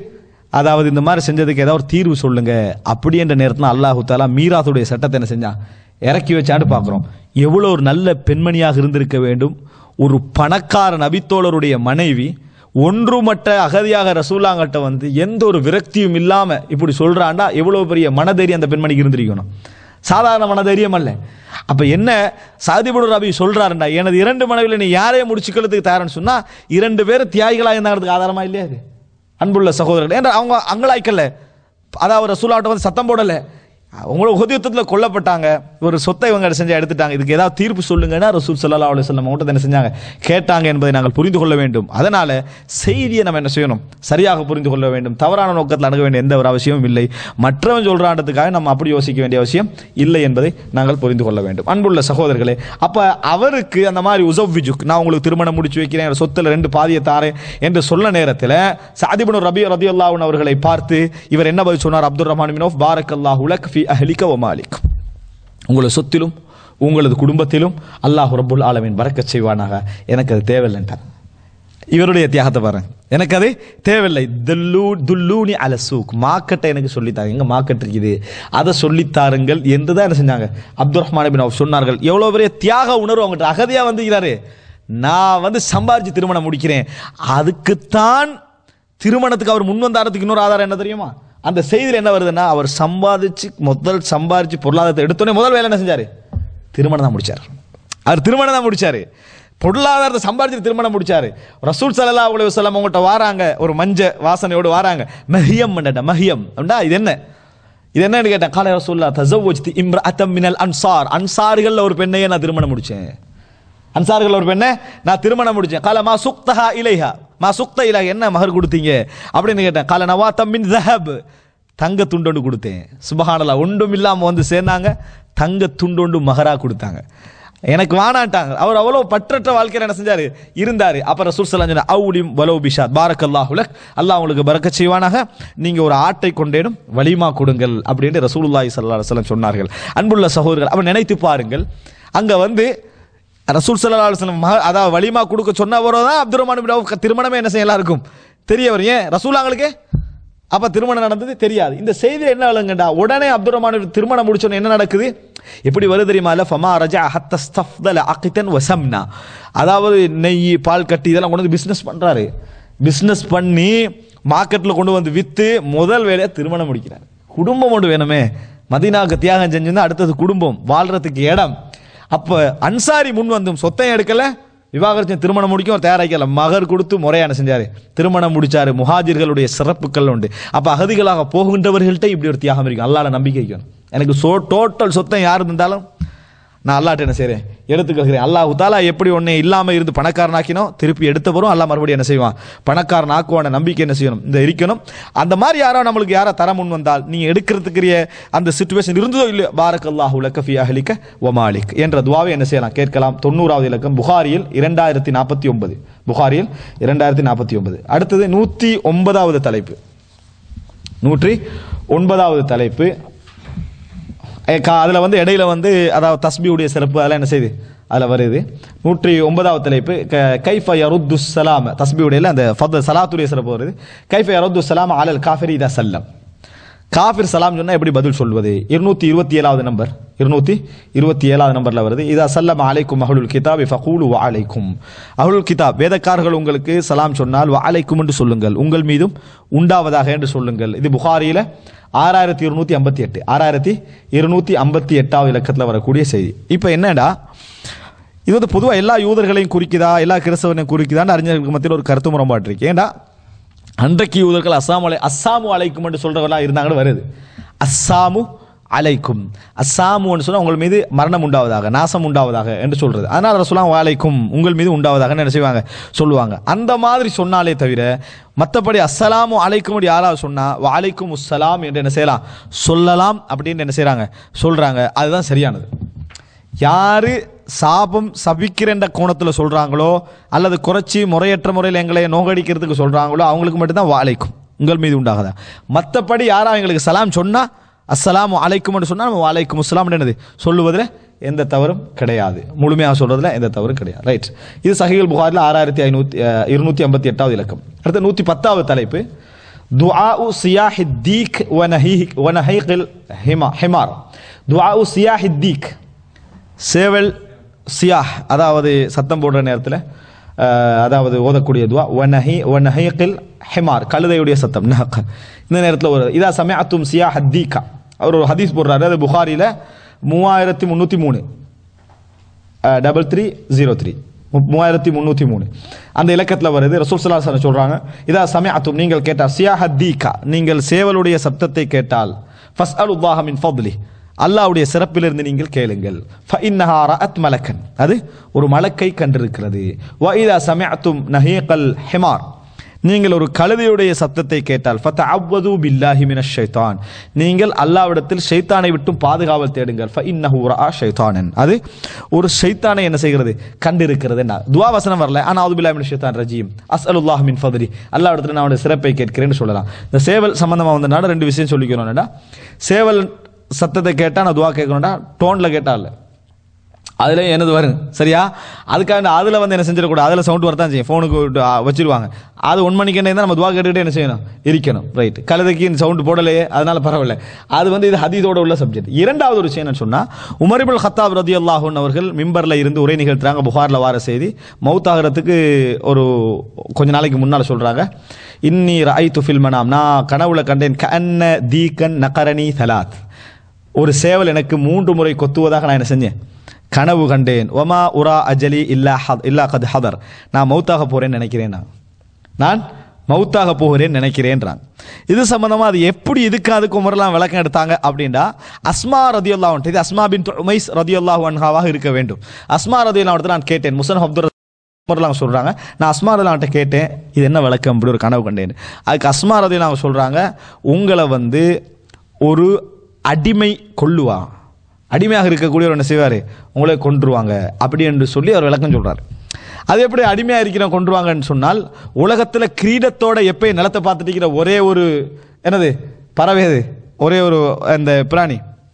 அதாவது இந்த மாதிரி செஞ்சதுக்கு ஏதாவது ஒரு தீர்வு சொல்லுங்க அப்படின்ற நேரத்தில் அல்லாஹு தாலா மீராத்துடைய சட்டத்தை என்ன செஞ்சான் இறக்கி வச்சான்னு பார்க்குறோம் எவ்வளோ ஒரு நல்ல பெண்மணியாக இருந்திருக்க வேண்டும் ஒரு பணக்கார நபித்தோழருடைய மனைவி ஒன்றுமட்ட அகதியாக ரசூலாங்கிட்ட வந்து எந்த ஒரு விரக்தியும் இல்லாமல் இப்படி சொல்கிறாண்டா எவ்வளோ பெரிய மனதைரியம் அந்த பெண்மணிக்கு இருந்திருக்கணும் சாதாரண மனதைரியம் அல்ல அப்ப என்ன சாதிபுடு ரபி சொல்றாருண்டா எனது இரண்டு மனைவியில் நீ யாரையும் முடிச்சுக்கிறதுக்கு தயார்னு சொன்னா இரண்டு பேரும் தியாகிகளா இருந்தாங்கிறதுக்கு ஆதாரமா இல்லையா இது அன்புள்ள சகோதரர்கள் ஏன்னா அவங்க அங்கலாய்க்கல அதாவது ரசூலாட்ட வந்து சத்தம் போடல உங்களோட உதயத்தில் கொல்லப்பட்டாங்க ஒரு சொத்தை இவங்க செஞ்சு எடுத்துட்டாங்க இதுக்கு ஏதாவது தீர்ப்பு சொல்லுங்கன்னா ரசூல் சல்லா அலி சொல்லம் அவங்கள்ட்ட என்ன செஞ்சாங்க கேட்டாங்க என்பதை நாங்கள் புரிந்து கொள்ள வேண்டும் அதனால செய்தியை நம்ம என்ன செய்யணும் சரியாக புரிந்து கொள்ள வேண்டும் தவறான நோக்கத்தில் அணுக வேண்டிய எந்த ஒரு அவசியமும் இல்லை மற்றவன் சொல்றான்றதுக்காக நம்ம அப்படி யோசிக்க வேண்டிய அவசியம் இல்லை என்பதை நாங்கள் புரிந்து கொள்ள வேண்டும் அன்புள்ள சகோதரர்களே அப்ப அவருக்கு அந்த மாதிரி உசவ்விஜுக் நான் உங்களுக்கு திருமணம் முடிச்சு வைக்கிறேன் என் சொத்துல ரெண்டு பாதியை தாரேன் என்று சொல்ல நேரத்தில் சாதிபனு ரபி ரதி அல்லாஹன் அவர்களை பார்த்து இவர் என்ன பதில் சொன்னார் அப்துல் ரஹ்மான் மினோஃப் பாரக் அல்லாஹ் உலக் ஃபி அஹ்லிக வ மாலிக் உங்களது சொத்திலும் உங்களது குடும்பத்திலும் அல்லாஹ் ரப்புல் ஆலமின் பறக்கச் செய்வானாக எனக்கு அது தேவையில்லைன்ட்டார் இவருடைய தியாகத்தை பாருங்க எனக்கு அது தேவையில்லை துல்லூ துல்லூனி அல சூக் மார்க்கெட்டை எனக்கு சொல்லித்தாங்க எங்க மார்க்கெட் இருக்குது அதை சொல்லித்தாருங்கள் என்று தான் என்ன செஞ்சாங்க அப்துல் ரஹ்மான் பின் அவுஃப் சொன்னார்கள் எவ்வளோ பெரிய தியாக உணர்வு அவங்ககிட்ட அகதியா வந்துக்கிறாரு நான் வந்து சம்பாரிச்சு திருமணம் முடிக்கிறேன் அதுக்குத்தான் திருமணத்துக்கு அவர் முன் வந்தாரத்துக்கு இன்னொரு ஆதாரம் என்ன தெரியுமா அந்த செய்தியில் என்ன வருதுன்னா அவர் சம்பாதிச்சு முதல் சம்பாதிச்சு பொருளாதாரத்தை எடுத்தோடனே முதல் வேலை என்ன செஞ்சாரு திருமணம் தான் முடிச்சார் அவர் திருமணம் தான் முடிச்சாரு பொருளாதாரத்தை சம்பாதிச்சு திருமணம் முடிச்சாரு ரசூல் சல்லா அலி வசல்லம் உங்கள்கிட்ட வாராங்க ஒரு மஞ்ச வாசனையோடு வாராங்க மஹியம் பண்ணட்ட மஹியம் அப்படின்னா இது என்ன இது என்னன்னு கேட்டேன் காலை ரசூல்லா தசவஜ்தி இம்ர அத்தம் மினல் அன்சார் அன்சார்கள்ல ஒரு பெண்ணையே நான் திருமணம் முடிச்சேன் அன்சார்கள் ஒரு பெண்ணை நான் திருமணம் முடிச்சேன் கால மா சுக்தஹா இலைஹா மா சுக்த இலா என்ன மகர் கொடுத்தீங்க அப்படின்னு கேட்டேன் கால நவா தம்மின் ஜஹப் தங்க துண்டொண்டு கொடுத்தேன் சுபஹானல்லா ஒன்றும் இல்லாமல் வந்து சேர்ந்தாங்க தங்க துண்டொண்டு மகரா கொடுத்தாங்க எனக்கு வானாட்டாங்க அவர் அவ்வளோ பற்றற்ற வாழ்க்கையில் என்ன செஞ்சாரு இருந்தாரு அப்ப ரசூல் சலாம் சொன்ன அவுலிம் வலோ பிஷாத் பாரக் அல்லாஹுலக் அல்லாஹ் உங்களுக்கு பறக்க செய்வானாக நீங்க ஒரு ஆட்டை கொண்டேனும் வலிமா கொடுங்கள் அப்படின்னு ரசூலுல்லாஹி ஸல்லல்லாஹு அலைஹி வஸல்லம் சொன்னார்கள் அன்புள்ள சகோதரர்கள் அவன் நினைத்து பாருங்கள் அங்க வந்து ரசூல் சல்லா அலுவலம் அதாவது வலிமா கொடுக்க சொன்னவரோ தான் அப்துல் ரஹ்மான் பின் அவுஃப் திருமணமே என்ன செய்ய எல்லாருக்கும் தெரிய வரும் ஏன் ரசூலாங்களுக்கு அப்ப திருமணம் நடந்தது தெரியாது இந்த செய்தி என்ன விளங்குண்டா உடனே அப்துல் ரஹ்மான் திருமணம் முடிச்சோன்னு என்ன நடக்குது எப்படி வருது தெரியுமா இல்ல ஃபமா ரஜா ஹத்த ஸ்தஃப்தல அகிதன் வசம்னா அதாவது நெய் பால் கட்டி இதெல்லாம் கொண்டு வந்து பிஸ்னஸ் பண்றாரு பிஸ்னஸ் பண்ணி மார்க்கெட்டில் கொண்டு வந்து வித்து முதல் வேலையை திருமணம் முடிக்கிறார் குடும்பம் ஒன்று வேணுமே மதீனாவுக்கு தியாகம் செஞ்சிருந்தா அடுத்தது குடும்பம் வாழ்றதுக்கு இடம் அப்போ அன்சாரி முன் வந்தும் சொத்தையும் எடுக்கல விவாகரத்து திருமணம் முடிக்கும் அவர் தயாராக்கல மகர் கொடுத்து முறையான செஞ்சாரு திருமணம் முடிச்சாரு முஹாஜிர்களுடைய சிறப்புகள் உண்டு அப்ப அகதிகளாக போகின்றவர்கள்ட்ட இப்படி ஒரு தியாகம் இருக்கும் அல்லாட நம்பிக்கை வைக்கணும் எனக்கு சோ டோட்டல் சொத்தம் யார் இருந்தாலும் நான் அல்லாட்ட என்ன செய்றேன் எடுத்துக்கிறேன் அல்லாஹ் தாலா எப்படி ஒன்னே இல்லாம இருந்து பணக்காரனாக்கினோ திருப்பி எடுத்த பிறகும் அல்லாஹ் மறுபடியும் என்ன செய்வான் பணக்காரன் ஆக்குவான நம்பிக்கை என்ன செய்யணும் இந்த இருக்கணும் அந்த மாதிரி யாரோ நம்மளுக்கு யாரோ தர முன் வந்தால் நீங்க எடுக்கிறதுக்குரிய அந்த சுச்சுவேஷன் இருந்ததோ இல்லையோ பாரக் அல்லாஹ் உலகஃபி அஹலிக்க ஒமாலிக் என்ற துவாவை என்ன செய்யலாம் கேட்கலாம் தொண்ணூறாவது இலக்கம் புகாரியில் இரண்டாயிரத்தி நாற்பத்தி ஒன்பது புகாரியில் இரண்டாயிரத்தி நாற்பத்தி ஒன்பது அடுத்தது நூத்தி ஒன்பதாவது தலைப்பு நூற்றி ஒன்பதாவது தலைப்பு அதில் வந்து இடையில வந்து அதாவது தஸ்பியுடைய சிறப்பு அதெல்லாம் என்ன செய்யுது அதில் வருது நூற்றி ஒன்பதாவது தலைப்பு க- கைஃப யருத்து சலாம் தஸ்பியுடைய அந்த ஃபத் சலாத்துடைய சிறப்பு வருது கைஃப யருத்து சலாம் அலல் காஃபிர் இதா சல்லம் காஃபிர் சலாம் சொன்னா எப்படி பதில் சொல்வது இருநூத்தி இருபத்தி ஏழாவது நம்பர் இருநூத்தி இருபத்தி ஏழாவது நம்பர்ல வருது இதா சல்லம் அலைக்கும் அஹுலுல் கிதாப் ஃபகூலு வ அலைக்கும் அஹுலுல் கிதாப் வேதக்காரர்கள் உங்களுக்கு சலாம் சொன்னால் வ அலைக்கும் என்று சொல்லுங்கள் உங்கள் மீதும் உண்டாவதாக என்று சொல்லுங்கள் இது புகாரியில ஆறாயிரத்தி இருநூத்தி ஐம்பத்தி எட்டு ஆறாயிரத்தி இருநூத்தி ஐம்பத்தி எட்டாவது இலக்கத்தில் வரக்கூடிய செய்தி இப்போ என்னடா இது வந்து பொதுவாக எல்லா யூதர்களையும் குறிக்குதா எல்லா கிறிஸ்தவனையும் குறிக்குதான்னு அறிஞர்களுக்கு மத்தியில் ஒரு கருத்து முரண்பாடு இருக்கு ஏன்டா அன்றைக்கு யூதர்கள் அஸ்ஸாமு அலை அஸ்ஸாமு அலைக்கும் என்று சொல்றவர்களாம் இருந்தாங்கன்னு வருது அஸ்ஸாமு அலைக்கும் அஸ்ஸாமுன்னு சொன்னா உங்கள் மீது மரணம் உண்டாவதாக நாசம் உண்டாவதாக என்று சொல்றது அதனால சொல்லலாம் அலைக்கும் உங்கள் மீது உண்டாவதாக என்ன செய்வாங்க சொல்லுவாங்க அந்த மாதிரி சொன்னாலே தவிர மற்றபடி அஸ்ஸலாமு அலைக்கும் அப்படி யாராவது சொன்னா வாலைக்கும் உஸ்ஸலாம் என்று என்ன செய்யலாம் சொல்லலாம் அப்படின்னு என்ன செய்றாங்க சொல்றாங்க அதுதான் சரியானது யாரு சாபம் சபிக்கிறன்ற கோணத்தில் சொல்றாங்களோ அல்லது குறைச்சி முறையற்ற முறையில் எங்களை நோகடிக்கிறதுக்கு சொல்றாங்களோ அவங்களுக்கு மட்டும்தான் வாழைக்கும் உங்கள் மீது உண்டாகதா மற்றபடி யாரா எங்களுக்கு சலாம் சொன்னா அஸ்ஸலாமு அலைக்கும்னு சொன்னா நம்ம வாலைக்கும் அஸ்ஸலாம் என்னது சொல்லுவதில் எந்த தவறும் கிடையாது முழுமையாக சொல்றதுல எந்த தவறும் கிடையாது ரைட் இது சஹீல் புகாரில் ஆறாயிரத்தி ஐநூற்றி இருநூத்தி ஐம்பத்தி எட்டாவது இலக்கம் அடுத்து நூற்றி பத்தாவது தலைப்பு துஆஉ சியாஹி தீக் வனஹி வனஹைகில் ஹிமா ஹிமார் துஆஉ சியாஹி தீக் சேவல் சியாஹ் அதாவது சத்தம் போடுற நேரத்தில் அதாவது ஓதக்கூடிய துவா வனஹி வனஹைகில் ஹிமார் கழுதையுடைய சத்தம் நஹக் இந்த நேரத்தில் ஒரு இதா சமயத்தும் சியாஹ் தீகா அவர் ஒரு ஹதீஸ் போடுறாரு அது புகாரியில் மூவாயிரத்தி முந்நூற்றி மூணு டபுள் த்ரீ ஜீரோ த்ரீ மூவாயிரத்தி முந்நூற்றி மூணு அந்த இலக்கத்தில் வருது ரசூல் சல்லா சார் சொல்கிறாங்க இதா சமயத்தும் நீங்கள் கேட்டால் சியாஹ தீகா நீங்கள் சேவலுடைய சப்தத்தை கேட்டால் ஃபஸ் அல் உல்லாஹமின் ஃபத்லி அல்லாவுடைய சிறப்பிலிருந்து நீங்கள் கேளுங்கள் ஃபஇன்னஹா ரஅத் மலக்கன் அது ஒரு மலக்கை கண்டிருக்கிறது வ இதா சமயத்தும் நஹீகல் ஹிமார் நீங்கள் ஒரு கழுதையுடைய சப்தத்தை கேட்டால் ஃபத்த அவ்வது பில்லாஹி மினஷ் ஷைத்தான் நீங்கள் அல்லாவிடத்தில் ஷைத்தானை விட்டும் பாதுகாவல் தேடுங்கள் ஃப இன்னஹு ரஆ ஷைத்தானன் அது ஒரு ஷைத்தானை என்ன செய்கிறது கண்டிருக்கிறது என்ன துவா வசனம் வரல ஆனால் அது பில்லாஹி மினஷ் ஷைத்தான் ரஜீம் அஸ்அலுல்லாஹ் மின் ஃபத்லி அல்லாவிடத்தில் நான் அவருடைய சிறப்பை கேட்கிறேன்னு சொல்லலாம் இந்த சேவல் சம்பந்தமாக வந்தனால ரெண்டு விஷயம் சொல்லிக்கிறோம்டா சேவல் சத்தத்தை கேட்டால் நான் துவா கேட்கணும்டா டோனில் கேட்டா இல்லை அதில் என்னது வரும் சரியா அதுக்காக அதில் வந்து என்ன செஞ்சிடக்கூடாது அதில் சவுண்ட் வரதான் செய்யும் ஃபோனுக்கு வச்சிருவாங்க அது ஒன் மணிக்கு என்ன நம்ம துவா கேட்டுக்கிட்டே என்ன செய்யணும் இருக்கணும் ரைட் கழுதைக்கு இந்த சவுண்ட் போடலையே அதனால பரவாயில்ல அது வந்து இது ஹதீதோட உள்ள சப்ஜெக்ட் இரண்டாவது ஒரு விஷயம் என்னன்னு சொன்னால் உமரிபுல் ஹத்தாப் ரதி அல்லாஹூன் அவர்கள் மிம்பரில் இருந்து உரை நிகழ்த்துறாங்க புகாரில் வார செய்தி மவுத்தாகிறதுக்கு ஒரு கொஞ்ச நாளைக்கு முன்னால் சொல்கிறாங்க இன்னி ராய் துஃபில் மனாம் நான் கனவுல கண்டேன் கண்ண தீகன் நகரணி சலாத் ஒரு சேவல் எனக்கு மூன்று முறை கொத்துவதாக நான் என்ன செஞ்சேன் கனவு கண்டேன் ஒமா உரா அஜலி இல்லா ஹத் இல்லா கத் ஹதர் நான் மௌத்தாக போகிறேன்னு நினைக்கிறேன் நான் நான் மௌத்தாக போகிறேன் நினைக்கிறேன்றாங்க இது சம்பந்தமாக அது எப்படி இதுக்கு அதுக்கு உமரெல்லாம் விளக்கம் எடுத்தாங்க அப்படின்னா அஸ்மா ரதியுல்லா இது அஸ்மா பின் உமைஸ் ரதியுல்லாஹு அன்ஹாவாக இருக்க வேண்டும் அஸ்மா ரதியுல்லா நான் கேட்டேன் முசன் அப்துல் உமர்லாம் சொல்கிறாங்க நான் அஸ்மா ரதிலான்ட்ட கேட்டேன் இது என்ன விளக்கம் அப்படி ஒரு கனவு கண்டேன் அதுக்கு அஸ்மா ரதிலாம் சொல்கிறாங்க உங்களை வந்து ஒரு அடிமை கொள்ளுவா அடிமையாக இருக்கக்கூடியவர் என்ன செய்வார் உங்களை கொன்றுவாங்க அப்படி என்று சொல்லி அவர் விளக்கம் சொல்கிறார் அது எப்படி அடிமையாக இருக்கிறவங்க கொன்றுவாங்கன்னு சொன்னால் உலகத்தில் கிரீடத்தோட எப்பயும் நிலத்தை பார்த்துட்டு இருக்கிற ஒரே ஒரு என்னது பறவை அது ஒரே ஒரு அந்த பிராணி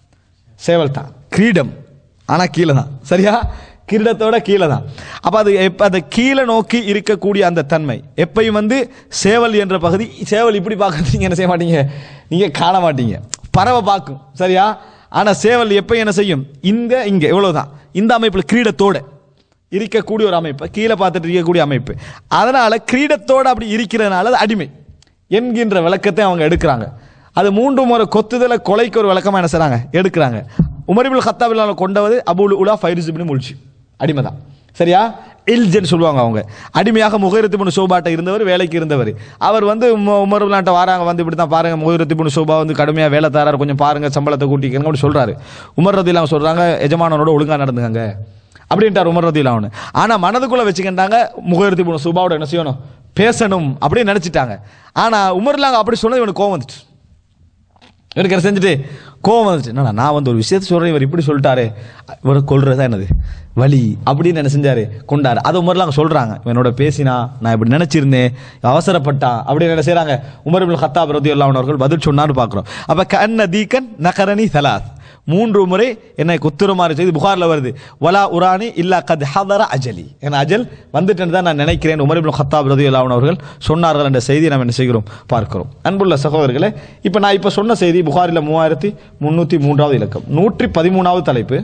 சேவல் தான் கிரீடம் ஆனால் கீழே தான் சரியா கிரீடத்தோட கீழே தான் அப்போ அது எப்போ அந்த கீழே நோக்கி இருக்கக்கூடிய அந்த தன்மை எப்பயும் வந்து சேவல் என்ற பகுதி சேவல் இப்படி பார்க்கறது நீங்கள் என்ன செய்ய மாட்டீங்க நீங்கள் காண மாட்டீங்க பறவை பார்க்கும் சரியா ஆனால் சேவல் எப்போ என்ன செய்யும் இந்த இங்கே இவ்வளவுதான் இந்த அமைப்பில் கிரீடத்தோட இருக்கக்கூடிய ஒரு அமைப்பு கீழே பார்த்துட்டு இருக்கக்கூடிய அமைப்பு அதனால கிரீடத்தோட அப்படி இருக்கிறதுனால அது அடிமை என்கின்ற விளக்கத்தை அவங்க எடுக்கிறாங்க அது மூன்று முறை கொத்துதல கொலைக்கு ஒரு விளக்கமாக என்ன செய்றாங்க எடுக்கிறாங்க உமரிபுல் ஹத்தாபில் கொண்டவது அபுல் உலா ஃபைருசிபின் முல்ச்சி அடிமை தான் சரியா இல்ஜன் சொல்லுவாங்க அவங்க அடிமையாக முகைரத்தி பொண்ணு சோபாட்ட இருந்தவர் வேலைக்கு இருந்தவர் அவர் வந்து உமர் நாட்டை வராங்க வந்து இப்படி தான் பாருங்க முகைரத்தி பொண்ணு சோபா வந்து கடுமையாக வேலை தராரு கொஞ்சம் பாருங்க சம்பளத்தை கூட்டிக்கங்க அப்படி சொல்றாரு உமர் ரதிலாம் சொல்றாங்க எஜமானனோட ஒழுங்கா நடந்துங்க அப்படின்ட்டார் உமர் ரதிலாம் அவனு ஆனால் மனதுக்குள்ள வச்சுக்கிட்டாங்க முகைரத்தி பொண்ணு சோபாவோட என்ன செய்யணும் பேசணும் அப்படின்னு நினைச்சிட்டாங்க ஆனால் உமர்லாங்க அப்படி சொன்னது இவனுக்கு கோவம் வந்துச்சு இவனுக்கு என்ன செஞ்சுட்டு கோவம் வந்துச்சு என்னடா நான் வந்து ஒரு விஷயத்த சொல்கிறேன் இவர் இப்படி சொல்லிட்டாரு இவரை கொள்றது தான் என்னது வலி அப்படின்னு என்ன செஞ்சாரு கொண்டாரு அது உமர்லாம் சொல்றாங்க இவனோட பேசினா நான் இப்படி நினைச்சிருந்தேன் அவசரப்பட்டா அப்படின்னு என்ன செய்றாங்க உமர் இப்னு ஹத்தாப் ரதியுல்லாஹு அவர்கள் பதில் சொன்னான்னு பார்க்குறோம் அப்போ கண்ண தீக்கன் நகரணி சலாத் மூன்று முறை என்னை குத்துருமாறு செய்து புகாரில் வருது வலா உரானி இல்லா கத் ஹதர அஜலி என் அஜல் வந்துட்டேன்னு தான் நான் நினைக்கிறேன் உமர் இப்னு ஹத்தாப் ரதியுல்லாஹு அவர்கள் சொன்னார்கள் என்ற செய்தியை நாம் என்ன செய்கிறோம் பார்க்கிறோம் அன்புள்ள சகோதரர்களே இப்போ நான் இப்போ சொன்ன செய்தி புகாரில் மூவாயிரத்தி முந்நூற்றி மூன்றாவது இலக்கம் நூற்றி பதிமூணாவது தலைப்பு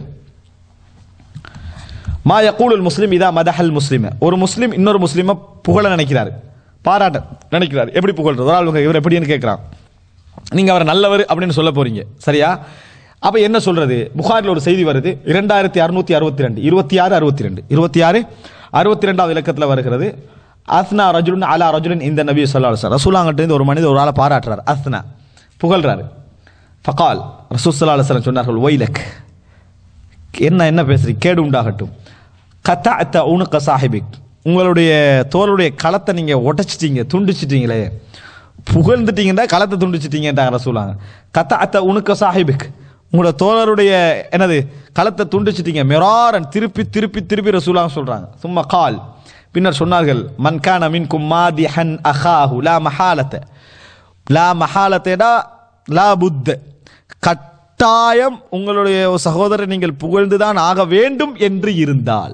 மா யகூலுல் முஸ்லிம் இதா மதஹல் முஸ்லிம் ஒரு முஸ்லிம் இன்னொரு முஸ்லிமை புகழ நினைக்கிறார் பாராட்ட நினைக்கிறார் எப்படி புகழ்றது ஒரு ஆள் உங்க இவர் எப்படின்னு கேட்குறான் நீங்கள் அவரை நல்லவர் அப்படின்னு சொல்ல போறீங்க சரியா அப்போ என்ன சொல்றது புகாரில் ஒரு செய்தி வருது இரண்டாயிரத்தி அறுநூத்தி அறுபத்தி ரெண்டு இருபத்தி ஆறு அறுபத்தி ரெண்டு இருபத்தி ஆறு அறுபத்தி ரெண்டாவது இலக்கத்தில் வருகிறது அஸ்னா ரஜுலுன் அலா ரஜுலின் இந்த நபி சொல்லா சார் ரசூலாங்கிட்ட ஒரு மனிதர் ஒரு ஆளை பாராட்டுறார் அஸ்னா புகழ்றாரு ஃபகால் ரசூசல்லா அலுவலம் சொன்னார்கள் ஒய்லக் என்ன என்ன பேசுறீங்க கேடு உண்டாகட்டும் கத்தா அத்த உனுக்க சாஹிபிக் உங்களுடைய தோளுடைய களத்தை நீங்கள் உடைச்சிட்டீங்க துண்டிச்சிட்டீங்களே புகழ்ந்துட்டீங்கன்னா களத்தை துண்டிச்சிட்டீங்கன்றாங்க ரசூலாங்க கத்தா அத்த உனுக்க சாஹிபிக் உங்களோட தோழருடைய என்னது களத்தை துண்டிச்சிட்டீங்க மெராரன் திருப்பி திருப்பி திருப்பி ரசூலாங்க சொல்றாங்க சும்மா கால் பின்னர் சொன்னார்கள் மன்கான மின் கும்மாதி ஹன் அஹாஹு லா மஹாலத்தை லா மஹாலத்தேடா லா புத்த கட்டாயம் உங்களுடைய சகோதரர் நீங்கள் புகழ்ந்துதான் ஆக வேண்டும் என்று இருந்தால்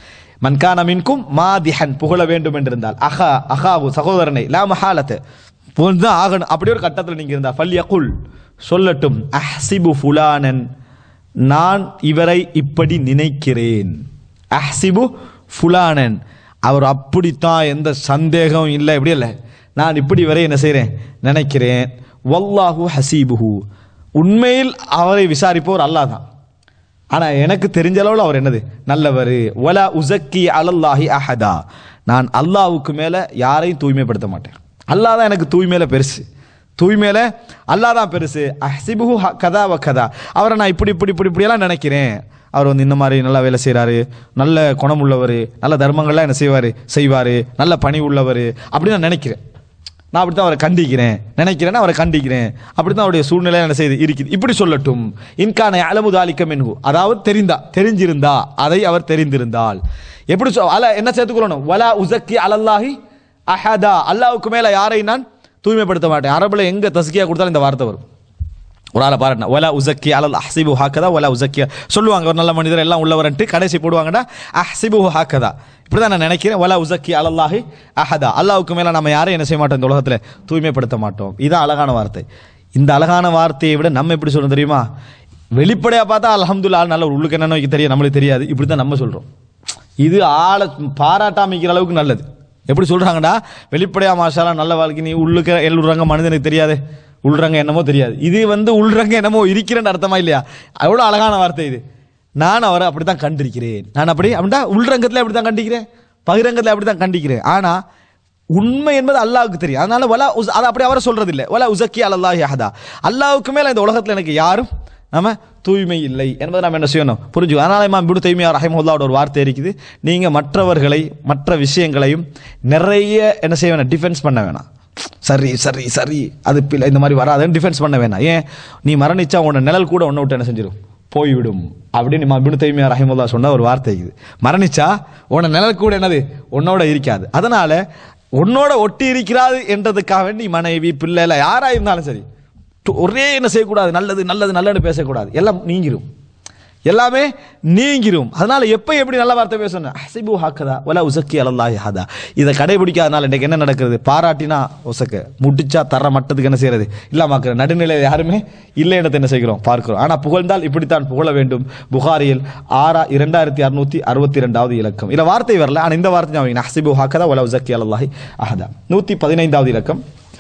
மன்கான மின்கும் மாதிஹன் புகழ வேண்டும் என்றிருந்தால் அஹா அஹாவு சகோதரனை லா மஹாலத்து தான் ஆகணும் அப்படி ஒரு கட்டத்தில் நீங்க இருந்தா ஃபல் யகுல் சொல்லட்டும் அஹ்சிபு ஃபுலானன் நான் இவரை இப்படி நினைக்கிறேன் அஹ்சிபு ஃபுலானன் அவர் அப்படித்தான் எந்த சந்தேகம் இல்லை இப்படி இல்லை நான் இப்படி வரை என்ன செய்கிறேன் நினைக்கிறேன் வல்லாஹு ஹசீபுஹு உண்மையில் அவரை விசாரிப்பவர் அல்லாஹ் தான் ஆனா எனக்கு தெரிஞ்ச அளவில் அவர் என்னது நல்லவர் வலா உசக்கி அலல்லாஹி அஹதா நான் அல்லாஹ்வுக்கு மேல யாரையும் தூய்மைப்படுத்த மாட்டேன் அல்லாஹ் தான் எனக்கு தூய்மையில பெருசு தூய்மையில அல்லாஹ் தான் பெருசு அஹ்சிபுஹு ஹ- கதா வ கதா அவரை நான் இப்படி இப்படி இப்படி இப்படியெல்லாம் நினைக்கிறேன் அவர் வந்து இந்த மாதிரி நல்லா வேலை செய்கிறாரு நல்ல குணம் உள்ளவர் நல்ல தர்மங்கள்லாம் என்ன செய்வார் செய்வார் நல்ல பணி உள்ளவர் அப்படி நான் நினைக்கிறேன் நான் அப்படி தான் அவரை கண்டிக்கிறேன் நினைக்கிறேன் அவரை கண்டிக்கிறேன் அப்படி தான் அவருடைய சூழ்நிலை என்ன செய்து இருக்குது இப்படி சொல்லட்டும் இன்கான அலமுதாலிக்கம் என்கு அதாவது தெரிந்தா தெரிஞ்சிருந்தா அதை அவர் தெரிந்திருந்தால் எப்படி சொல் அல என்ன சேர்த்துக்கொள்ளணும் வலா உசக்கி அலல்லாஹி அஹதா அல்லாஹ்வுக்கு மேல யாரை நான் தூய்மைப்படுத்த மாட்டேன் அரபுல எங்க தஸ்கியா கொடுத்தாலும் இந்த வார்த்தை வரும் ஒரு ஆளை பாருங்க ஒலா உசக்கி அலல் அஹ்சிபு ஹாக்கதா ஒலா உசக்கியா சொல்லுவாங்க ஒரு நல்ல மனிதர் எல்லாம் உள்ளவரன்ட்டு கடைசி போடுவாங்கடா அஹ்சிபு ஹாக்கதா இப்படி தான் நான் நினைக்கிறேன் ஒலா உசக்கி அலல்லாஹி அஹதா அல்லாஹ்வுக்கு மேல நம்ம யாரையும் என்ன செய்ய மாட்டோம் இந்த உலகத்தில் தூய்மைப்படுத்த மாட்டோம் இதுதான் அழகான வார்த்தை இந்த அழகான வார்த்தையை விட நம்ம எப்படி சொல்றோம் தெரியுமா வெளிப்படையா பார்த்தா அல்ஹம்துலில்லாஹ் ஆள் நல்ல ஒரு உள்ளுக்கு என்னன்னு வைக்க தெரியும் நம்மளுக்கு தெரியாது இப்படி தான் நம்ம சொல்றோம் இது ஆளை பாராட்டாமிக்கிற அளவுக்கு நல்லது எப்படி சொல்றாங்கடா வெளிப்படையா மாஷாலா நல்ல வாழ்க்கை நீ உள்ளுக்க எள்ளுறாங்க மனிதனுக்கு தெரியாது உள்றங்க என்னமோ தெரியாது இது வந்து உள்றங்க என்னமோ இருக்கிறேன்னு அர்த்தமா இல்லையா அவ்வளோ அழகான வார்த்தை இது நான் அவரை அப்படி தான் கண்டிருக்கிறேன் நான் அப்படி அப்படின்னா உள்ரங்கத்தில் அப்படி தான் கண்டிக்கிறேன் பகிரங்கத்தில் அப்படி தான் கண்டிக்கிறேன் ஆனா உண்மை என்பது அல்லாஹ்வுக்கு தெரியும் அதனால வலா உஸ் அதை அப்படி அவரை சொல்றது இல்லை வலா உசக்கி அல்லாஹி அஹதா அல்லாஹ்வுக்கு மேல இந்த உலகத்தில் எனக்கு யாரும் நம்ம தூய்மை இல்லை என்பதை நாம் என்ன செய்யணும் புரிஞ்சு அதனால இமாம் இப்னு தைமியா ரஹிமஹுல்லாவோட ஒரு வார்த்தை இருக்குது நீங்க மற்றவர்களை மற்ற விஷயங்களையும் நிறைய என்ன செய்ய வேணாம் டிஃபென்ஸ் பண்ண வேணாம் சரி சரி சரி அது பிள்ளை இந்த மாதிரி வராதுன்னு டிஃபென்ஸ் பண்ண வேணாம் ஏன் நீ மரணிச்சா உன்னோட நிழல் கூட உன்னை விட்டு என்ன செஞ்சிடும் போய்விடும் அப்படின்னு இமாம் இப்னு தைமியா ரஹிமல்லா சொன்ன ஒரு வார்த்தை இது மரணிச்சா உன்னை நிழல் கூட என்னது உன்னோட இருக்காது அதனால உன்னோட ஒட்டி இருக்கிறாது என்றதுக்காக வேண்டி மனைவி பிள்ளை இல்லை யாரா இருந்தாலும் சரி டு- ஒரே என்ன செய்யக்கூடாது நல்லது நல்லது நல்லதுன்னு பேசக்கூடாது எல்லாம் நீங்கிரும் எல்லாமே நீங்கிரும் அதனால எப்போ எப்படி நல்ல வார்த்தை பேசணும் ஹசிபு ஹாக்கதா வல உசக்கி அலல்லாஹி ஹதா இதை கடைபிடிக்காதனால இன்றைக்கு என்ன நடக்கிறது பாராட்டினா உசக்க முடிச்சா தர மட்டத்துக்கு என்ன செய்யறது இல்லாமக்கிற நடுநிலை யாருமே இல்லை இடத்தை என்ன செய்கிறோம் பார்க்கிறோம் ஆனால் புகழ்ந்தால் இப்படித்தான் புகழ வேண்டும் புகாரியில் ஆறா இரண்டாயிரத்தி அறுநூத்தி அறுபத்தி ரெண்டாவது இலக்கம் இல்ல வார்த்தை வரல ஆனால் இந்த வார்த்தை ஞாபகம் ஹசிபு ஹாக்கதா வல உசக்கி அலல்லாஹி அஹதா நூற்றி பதினைந்தாவது இலக்கம்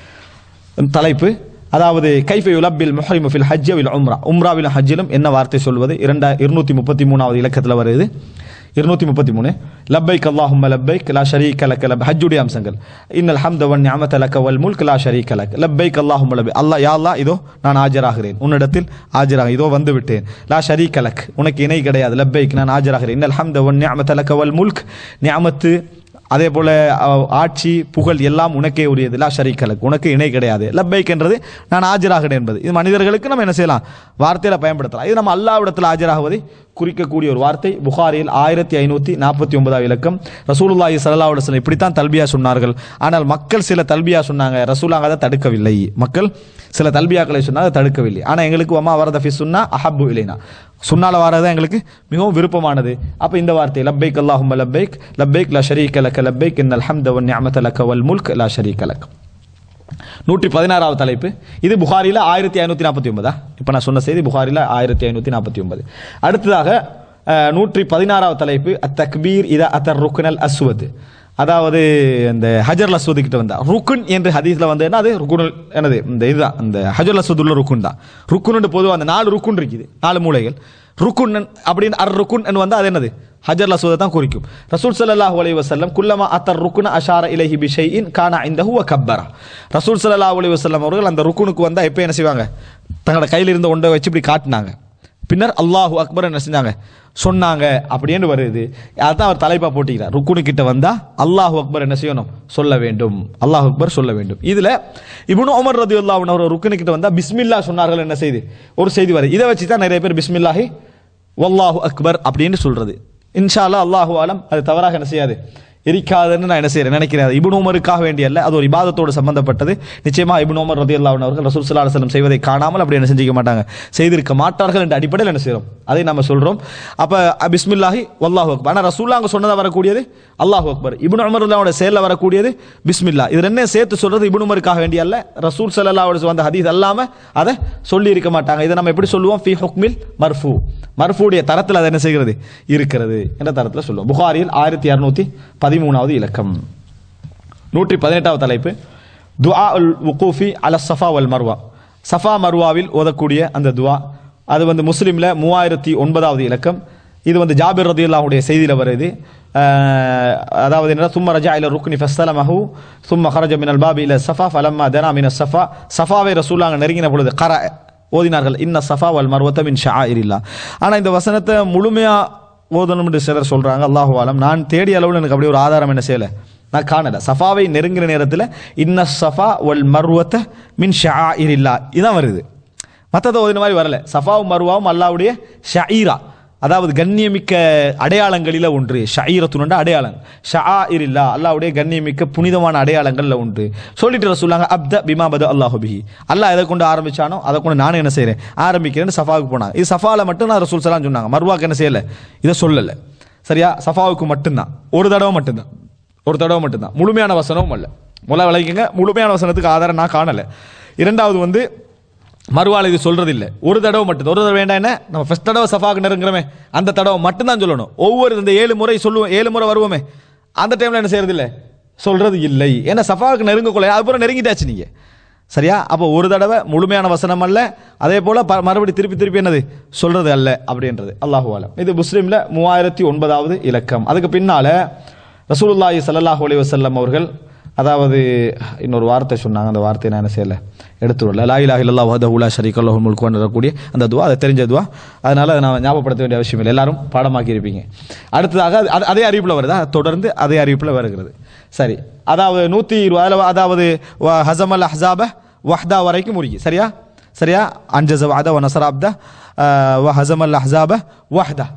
தலைப்பு அதாவது கைஃபை யுலப்பில் முஹரிமு ஃபில் ஹஜ் வில் உம்ரா உம்ராவில் ஹஜ்ஜிலும் என்ன வார்த்தை சொல்வது இரண்டா இருநூத்தி முப்பத்தி மூணாவது இலக்கத்தில் வருது இருநூத்தி முப்பத்தி மூணு லப்பைக் அல்லாஹும்ம லப்பைக் லா ஷரீக லக்க லப் ஹஜ்ஜுடைய அம்சங்கள் இன்னல் ஹம்த வன் நிஅமத லக்க வல் முல்க் லா ஷரீக லக் லப்பைக் அல்லாஹும்ம லப்பை அல்லாஹ் யா அல்லாஹ் இதோ நான் ஆஜராகிறேன் உன்னிடத்தில் ஆஜராக இதோ வந்து விட்டேன் லா ஷரீக லக் உனக்கு இணை கிடையாது லப்பைக் நான் ஆஜராகிறேன் இன்னல் ஹம்த வன் நிஅமத லக்க வல் முல்க் நிஅமத்து அதே போல அஹ், ஆட்சி புகழ் எல்லாம் உனக்கே உரியது லா ஷரீக்கலக் உனக்கு இணை கிடையாது லப்பைக் என்றது நான் ஆஜராகிறேன் என்பது இது மனிதர்களுக்கு நம்ம என்ன செய்யலாம் வார்த்தையில பயன்படுத்தலாம் இது நம்ம அல்லாவிடத்தில் ஆஜராகுவதை குறிக்கக்கூடிய ஒரு வார்த்தை புகாரில் ஆயிரத்தி ஐநூற்றி நாற்பத்தி ஒன்பதாவது இலக்கம் ரசூலுல்லாஹி ஸல்லல்லாஹு அலைஹி வஸல்லம் இப்படித்தான் தல்பியா சொன்னார்கள் ஆனால் மக்கள் சில தல்பியா சொன்னாங்க ரசூலாங்க அதை தடுக்கவில்லை மக்கள் சில தல்பியாக்களை சொன்னால் அதை தடுக்கவில்லை ஆனால் எங்களுக்கு வமா வரத ஃபி சுன்னா அஹப்பு இல்லைனா சுன்னால வாரது எங்களுக்கு மிகவும் விருப்பமானது அப்போ இந்த வார்த்தை லப்பைக் அல்லாஹும்ம லப்பைக் லப்பைக் லா ஷரீக லக்க லப்பைக் இன்னல் ஹம்த வன் நிஅமத லக்க வல் முல்க் லா ஷரீக லக் நூற்றி பதினாறாவது தலைப்பு இது புகாரில ஆயிரத்தி ஐநூற்றி நாற்பத்தி ஒன்பதா இப்போ நான் சொன்ன செய்தி புகாரில ஆயிரத்தி ஐநூற்றி நாற்பத்தி ஒன்பது அடுத்ததாக அஹ், நூற்றி பதினாறாவது தலைப்பு அத் தக்பீர் இத அத்தர் ருக்குனல் அஸ்வத் அதாவது இந்த ஹஜர் அஸ்வது கிட்ட வந்தா ருக்குன் என்று ஹதீஸ்ல வந்து என்ன அது ருக்குனுல் என்னது இந்த இதுதான் இந்த ஹஜர் அஸ்வத் உள்ள ருக்குன் தான் ருக்குன்னு பொதுவாக அந்த நாலு ருக்குன் இருக்குது நாலு மூலைகள் ருக்குன் அப்படின்னு அர் ருக்குன் வந்து அது என்னது ஹஜர் அஸ்வதை தான் குறிக்கும் ரசூல் ஸல்லல்லாஹு அலைஹி வஸல்லம் குல்லமா அத்தர் ருக்குன அஷார இலைஹி பி ஷைஇன் கான இந்தஹு வ கப்பரா ரசூல் ஸல்லல்லாஹு அலைஹி வஸல்லம் அவர்கள் அந்த ருக்குனுக்கு வந்தா எப்போ என்ன செய்வாங்க தங்களோட கையில் இருந்த ஒன்றை வச்சு இப்படி காட்டினாங்க பின்னர் அல்லாஹு அக்பர் என்ன செஞ்சாங்க சொன்னாங்க அப்படின்னு வருது அதான் அவர் தலைப்பா போட்டிக்கிறார் ருக்குனு கிட்ட வந்தா அல்லாஹு அக்பர் என்ன செய்யணும் சொல்ல வேண்டும் அல்லாஹ் அக்பர் சொல்ல வேண்டும் இதுல இப்னு உமர் ரதியுல்லாஹு அன்ஹு ருக்குனு கிட்ட வந்தா பிஸ்மில்லா சொன்னார்கள் என்ன செய்தி ஒரு செய்தி வருது இதை வச்சு தான் நிறைய பேர் பிஸ்மில்லாஹி வல்லாஹு அக்பர் அப்படின்னு சொல்றது இன்ஷா அல்லாஹ் அல்லாஹு ஆலம் அது தவறாக என்ன செய்யாது இருக்காதுன்னு நான் என்ன செய்யறேன் நினைக்கிறேன் அது இப்னு உமருக்காக வேண்டிய அல்ல அது ஒரு இபாதத்தோடு சம்பந்தப்பட்டது நிச்சயமா இப்னு உமர் ரதி அவர்கள் ரசூல் ஸல்லல்லாஹு அலைஹி வஸல்லம் செய்வதை காணாமல் அப்படி என்ன செஞ்சிக்க மாட்டாங்க செய்திருக்க மாட்டார்கள் என்ற அடிப்படையில் என்ன செய்றோம் அதை நம்ம சொல்றோம் அப்ப பிஸ்மில்லாஹி வல்லாஹு அக்பர் ஆனால் ரசூல்லா அங்கே சொன்னதா வரக்கூடியது அல்லாஹ் அக்பர் இப்னு உமருல்லாவோட செயலில் வரக்கூடியது பிஸ்மில்லா இது என்ன சேர்த்து சொல்றது இப்னு உமருக்காக வேண்டிய அல்ல ரசூல் ஸல்லல்லாஹு அலைஹி வந்த ஹதீஸ் அல்லாம அதை சொல்லி இருக்க மாட்டாங்க இதை நம்ம எப்படி சொல்லுவோம் ஃபி ஹுக்மில் மர்ஃபு மர்ஃபுடைய தரத்தில் அது என்ன செய்கிறது இருக்கிறது என்ற தரத்தில் சொல்லுவோம் புகாரியில் ஆயிரத்தி இரநூத்தி பதிமூணாவது இலக்கம் நூற்றி பதினெட்டாவது தலைப்பு துஆ உல் உகூஃபி அல சஃபா வல் மர்வா சஃபா மர்வாவில் ஓதக்கூடிய அந்த துஆ அது வந்து முஸ்லீமில் மூவாயிரத்தி ஒன்பதாவது இலக்கம் இது வந்து ஜாபிர் ரதியுல்லாவுடைய செய்தியில் வருது அஹ், அதாவது என்ன சும்ம ரஜா இல ருக்னி ஃபஸ்தலமஹு சும்ம ஹரஜ மினல் பாபி இல சஃபா ஃபலம்மா தனா மின சஃபா சஃபாவை ரசூலாங்க நெருங்கின பொழுது கர ஓதினார்கள் இன்ன சஃபா வல் மர்வத்த மின் ஷாயிரில்லா ஆனால் இந்த வசனத்தை முழுமையாக ஓதணும் என்று சிலர் சொல்றாங்க அல்லாஹு ஆலம் நான் தேடிய அளவில் எனக்கு அப்படி ஒரு ஆதாரம் என்ன செய்யல நான் காணல சஃபாவை நெருங்கிற நேரத்தில் இன்ன சஃபா வல் மர்வத்த மின் ஷாயிரில்லா இதான் வருது மற்றதை ஓதின மாதிரி வரல சஃபாவும் மருவாவும் அல்லாவுடைய ஷஈரா அதாவது கண்ணியமிக்க அடையாளங்களில் ஒன்று ஷஈரத்துனண்ட அடையாளம் ஷா இல்லா அல்லாவுடைய கண்ணியமிக்க புனிதமான அடையாளங்களில் ஒன்று சொல்லிட்டு சொல்லுவாங்க அப்த பிமா பத அல்லாஹு பிஹி அல்லாஹ் எதை கொண்டு ஆரம்பிச்சானோ அதை கொண்டு நானும் என்ன செய்கிறேன் ஆரம்பிக்கிறேன்னு சஃபாவுக்கு போனாங்க இது சஃபாவில் மட்டும் நான் ரசூல் சலாம் சொன்னாங்க மர்வாக்கு என்ன செய்யலை இதை சொல்லலை சரியா சஃபாவுக்கு மட்டும்தான் ஒரு தடவை மட்டும்தான் ஒரு தடவை மட்டும்தான் முழுமையான வசனமும் அல்ல முதல்ல விளைவிக்கங்க முழுமையான வசனத்துக்கு ஆதாரம் நான் காணலை இரண்டாவது வந்து மறுவாள் இது சொல்றது இல்லை ஒரு தடவை மட்டும் ஒரு தடவை வேண்டாம் என்ன நம்ம ஃபர்ஸ்ட் தடவை சஃபாக்கு நெருங்குறோமே அந்த தடவை மட்டும்தான் சொல்லணும் ஒவ்வொரு இந்த ஏழு முறை சொல்லுவோம் ஏழு முறை வருவோமே அந்த டைம்ல என்ன செய்யறது இல்லை சொல்றது இல்லை ஏன்னா சஃபாவுக்கு நெருங்கக்குள்ள அதுக்கப்புறம் நெருங்கிட்டாச்சு நீங்க சரியா அப்போ ஒரு தடவை முழுமையான வசனம் அல்ல அதே போல ப- மறுபடி திருப்பி திருப்பி என்னது சொல்றது அல்ல அப்படின்றது அல்லாஹு ஆலம் இது முஸ்லீம்ல மூவாயிரத்தி ஒன்பதாவது இலக்கம் அதுக்கு பின்னால ரசூலுல்லாஹி ஸல்லல்லாஹு அலைஹி வஸல்லம் அவர்கள் அதாவது இன்னொரு வார்த்தை சொன்னாங்க அந்த வார்த்தையை நான் என்ன செய்யல எடுத்து வரல லா இலாஹ இல்லல்லாஹு வஹ்தஹு லா ஷரீக லஹு முல்கு வரக்கூடிய அந்த துவா அதை தெரிஞ்ச துவா அதனால அதை நான் ஞாபகப்படுத்த வேண்டிய அவசியம் இல்லை எல்லாரும் பாடமாக்கி இருப்பீங்க அடுத்ததாக அது- அது- அதே அறிவிப்பில் வருதா தொடர்ந்து அதே அறிவிப்பில் வருகிறது சரி அதாவது நூற்றி இருபது அதாவது வ- ஹஸமல் அஹ்ஸாப வஹ்தா வரைக்கும் முடியும் சரியா சரியா அன்ஜஸ வஹத வ நஸர அப்த அஹ், வ ஹஸமல் அஹ்ஸாப வஹ்தா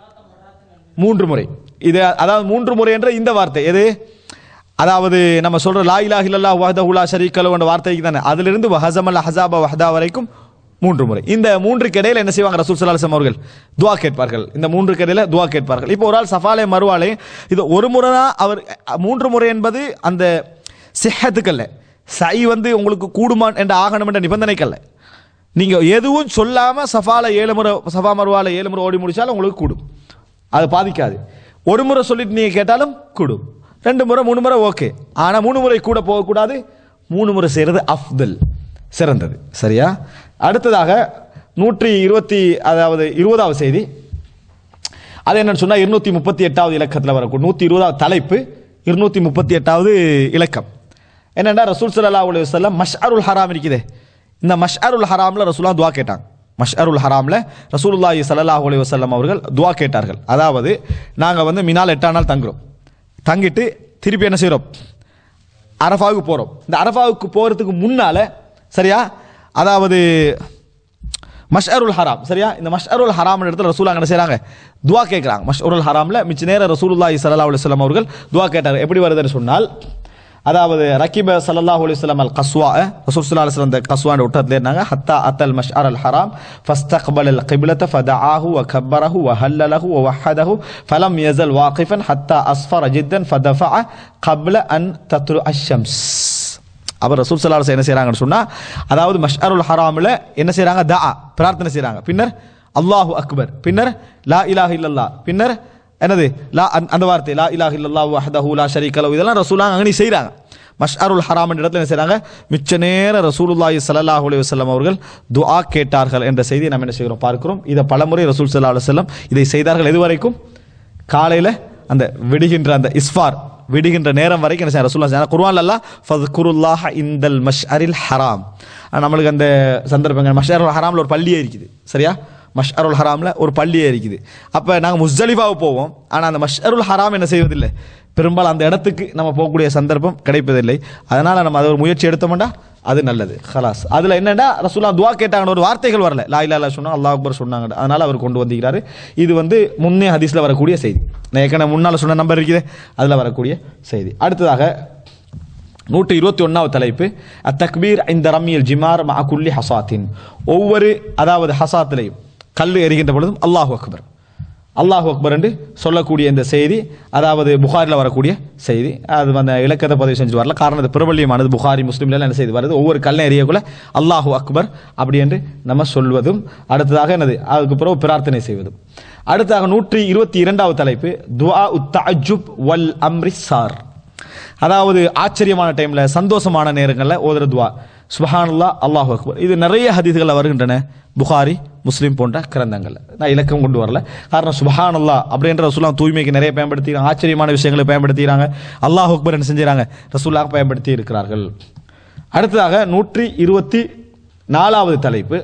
மூன்று முறை இது அதாவது மூன்று முறை என்ற இந்த வார்த்தை எது அதாவது நம்ம சொல்ற லா இலாஹ இல்லல்லாஹு வஹ்தஹு லா ஷரீக லஹு என்ற வார்த்தைக்கு தானே அதிலிருந்து வஹஸமல் அஹஸாப வஹ்தா வரைக்கும் மூன்று முறை இந்த மூன்றுக்கு இடையில என்ன செய்வாங்க ரசூல் ஸல்லல்லாஹு அலைஹி வஸல்லம் அவர்கள் துஆ கேட்பார்கள் இந்த மூன்றுக்கு இடையில துஆ கேட்பார்கள் இப்போ ஒரு ஆள் சஃபாலே மறுவாலே இது ஒரு முறை தான் அவர் அ, மூன்று முறை என்பது அந்த சிஹத்துக்கல்ல சை வந்து உங்களுக்கு கூடுமான் என்ற ஆகணும் என்ற நிபந்தனைக்கல்ல நீங்க எதுவும் சொல்லாம சஃபால ஏழு முறை சஃபா மறுவால ஏழு முறை ஓடி முடிச்சாலும் உங்களுக்கு கூடும் அது பாதிக்காது ஒரு முறை சொல்லிட்டு நீங்க கேட்டாலும் கூடும் ரெண்டு முறை மூணு முறை ஓகே ஆனா மூணு முறை கூட போகக்கூடாது மூணு முறை செய்யறது அஃதல் சிறந்தது சரியா அடுத்ததாக நூற்றி இருபத்தி அதாவது இருபதாவது செய்தி அது என்னன்னு சொன்னா இருநூத்தி முப்பத்தி எட்டாவது இலக்கத்தில் வரக்கூடிய நூத்தி இருபதாவது தலைப்பு இருநூத்தி முப்பத்தி எட்டாவது இலக்கம் என்னன்னா ரசூல் ஸல்லல்லாஹு அலைஹி வஸல்லம் மஷ்அருல் ஹராம் இருக்குதே இந்த மஷ்அருல் ஹராம்ல ரசூலா துவா கேட்டாங்க மஷ்அருல் ஹராம்ல ரசூலுல்லாஹி ஸல்லல்லாஹு அலைஹி வஸல்லம் அவர்கள் துவா கேட்டார்கள் அதாவது நாங்க வந்து மினால் எட்டாம் நாள் தங்குறோம் தங்கிட்டு திருப்பி என்ன செய்றோம் அரஃபாவுக்கு போறோம் இந்த அரஃபாவுக்கு போறதுக்கு முன்னால சரியா அதாவது மஷ்அருல் ஹராம் சரியா இந்த மஷ்அருல் ஹராம் இடத்துல ரசூலா என்ன செய்றாங்க துவா கேட்குறாங்க மஷ்அருல் ஹராம்ல மிச்ச நேரம் ரசூலுல்லாஹி ஸல்லல்லாஹு அலைஹி வஸல்லம் அவர்கள் துவா கேட்டாங்க எப்படி வருதுன்னு சொன்னால் அதாவது ரக்கிப ஸல்லல்லாஹு அலைஹி வஸல்லம் அல் கஸ்வா ரசூல் ஸல்லல்லாஹு அலைஹி வஸல்லம் அந்த கஸ்வான ஒட்டத்துல இருந்தாங்க ஹத்தா அத்தல் மஷ்அர் அல் ஹராம் ஃபஸ்தக்பல் அல் கிப்லத ஃபதஆஹு வகப்பரஹு வஹல்லலஹு வவஹதஹு ஃபலம் யஸல் வாகிஃபன் ஹத்தா அஸ்ஃபர ஜித்தன் ஃபதஃபஅ قبل அன் தத்ரு அஷம்ஸ் அவர் ரசூல் சல்லாஹ் என்ன செய்றாங்கன்னு சொன்னா அதாவது மஷ்அருல் ஹராமில் என்ன செய்றாங்க தா பிரார்த்தனை செய்றாங்க பின்னர் அல்லாஹு அக்பர் பின்னர் லா இலாஹ இல்லல்லா பின்னர் என்னது லா அந்த- அந்த வார்த்தை லா இலாஹ இல்லல்லா வஹ்தஹு லா ஷரீக லஹு இதெல்லாம் ரசூலாங்க அங்கனி செய்றாங்க மஷ்அருல் ஹராம் என்ற இடத்துல என்ன செய்றாங்க மிச்ச நேர ரசூலுல்லாஹி ஸல்லல்லாஹு அலைஹி வஸல்லம் அவர்கள் துஆ கேட்டார்கள் என்ற செய்தியை நம்ம என்ன செய்கிறோம் பார்க்கிறோம் இதை பலமுறை ரசூல் ஸல்லல்லாஹு அலைஹி வஸல்லம் இதை செய்தார்கள் எது வரைக்கும் காலையில அந்த விடுகின்ற அந்த இஸ்ஃபார் விடுகின்ற நேரம் வரைக்கும் என்ன செய்ய ரசூல்லா செய்யறாங்க குர்ஆன்ல அல்லாஹ் ஃபذ்குருல்லாஹ இந்தல் மஷ்அரில் ஹராம் ஆனா, நம்மளுக்கு அந்த சந்தர்ப்பங்கள் மஷ்அருல் ஹராம்ல ஒரு பள்ளியே இருக்குது சரியா மஷ்அருல் ஹராம்ல ஒரு பள்ளியே இருக்குது அப்ப நாங்க முஸ்தலிஃபாவுக்கு போவோம் ஆனா அந்த மஷ்அருல் ஹராம் என்ன செய்வதில்லை பெரும்பாலும் அந்த இடத்துக்கு நம்ம போகக்கூடிய சந்தர்ப்பம் கிடைப்பதில்லை அதனால நம்ம அதை ஒரு முயற்சி எடுத்தோம்னா அது நல்லது ஹலாஸ் அதுல என்னன்னா ரசூலா துவா கேட்டாங்கன்னு ஒரு வார்த்தைகள் வரல லா இலாஹ இல்லல்லாஹ் சொன்னா அல்லாஹ் அக்பர் சொன்னாங்க அதனால அவர் கொண்டு வந்திருக்கிறாரு இது வந்து முன்னே ஹதீஸ்ல வரக்கூடிய செய்தி நான் ஏற்கனவே முன்னால சொன்ன நம்பர் இருக்குது அதுல வரக்கூடிய செய்தி அடுத்ததாக நூற்றி இருபத்தி ஒன்றாவது தலைப்பு அத்தக்பீர் இந்த ரம்மியல் ஜிமார் மா குல்லி ஹசாத்தின் ஒவ்வொரு அதாவது ஹசாத்திலையும் கல் எறிகின்ற பொழுதும் அல்லாஹு அக்பர் அல்லாஹ் அக்பர் என்று சொல்லக்கூடிய இந்த செய்தி அதாவது புகாரில் வரக்கூடிய செய்தி அது அந்த இலக்கத்தை பதிவு செஞ்சு வரல காரணம் அது பிரபல்யமானது புகாரி முஸ்லீம்ல என்ன செய்தி வருது ஒவ்வொரு கல்ல எறியக்குள்ள அல்லாஹு அக்பர் அப்படி என்று நம்ம சொல்வதும் அடுத்ததாக என்னது அதுக்கு பிறகு பிரார்த்தனை செய்வதும் அடுத்ததாக நூற்றி இருபத்தி இரண்டாவது தலைப்பு துஆ உத்தாஜுப் வல் அம்ரி சார் அதாவது ஆச்சரியமான டைம்ல சந்தோஷமான நேரங்களில் ஓதுற துவா சுபஹானுல்லா அல்லாஹ் அக்பர் இது நிறைய ஹதீதுகளில் வருகின்றன புகாரி முஸ்லீம் போன்ற கிரந்தங்கள் நான் இலக்கம் கொண்டு வரல காரணம் சுபஹானுல்லா அப்படின்ற ரசூலா தூய்மைக்கு நிறைய பயன்படுத்திக்கிறாங்க ஆச்சரியமான விஷயங்களை பயன்படுத்திக்கிறாங்க அல்லாஹ் அக்பர் என்ன செஞ்சுறாங்க ரசூலாக பயன்படுத்தி இருக்கிறார்கள் அடுத்ததாக நூற்றி இருபத்தி நாலாவது தலைப்பு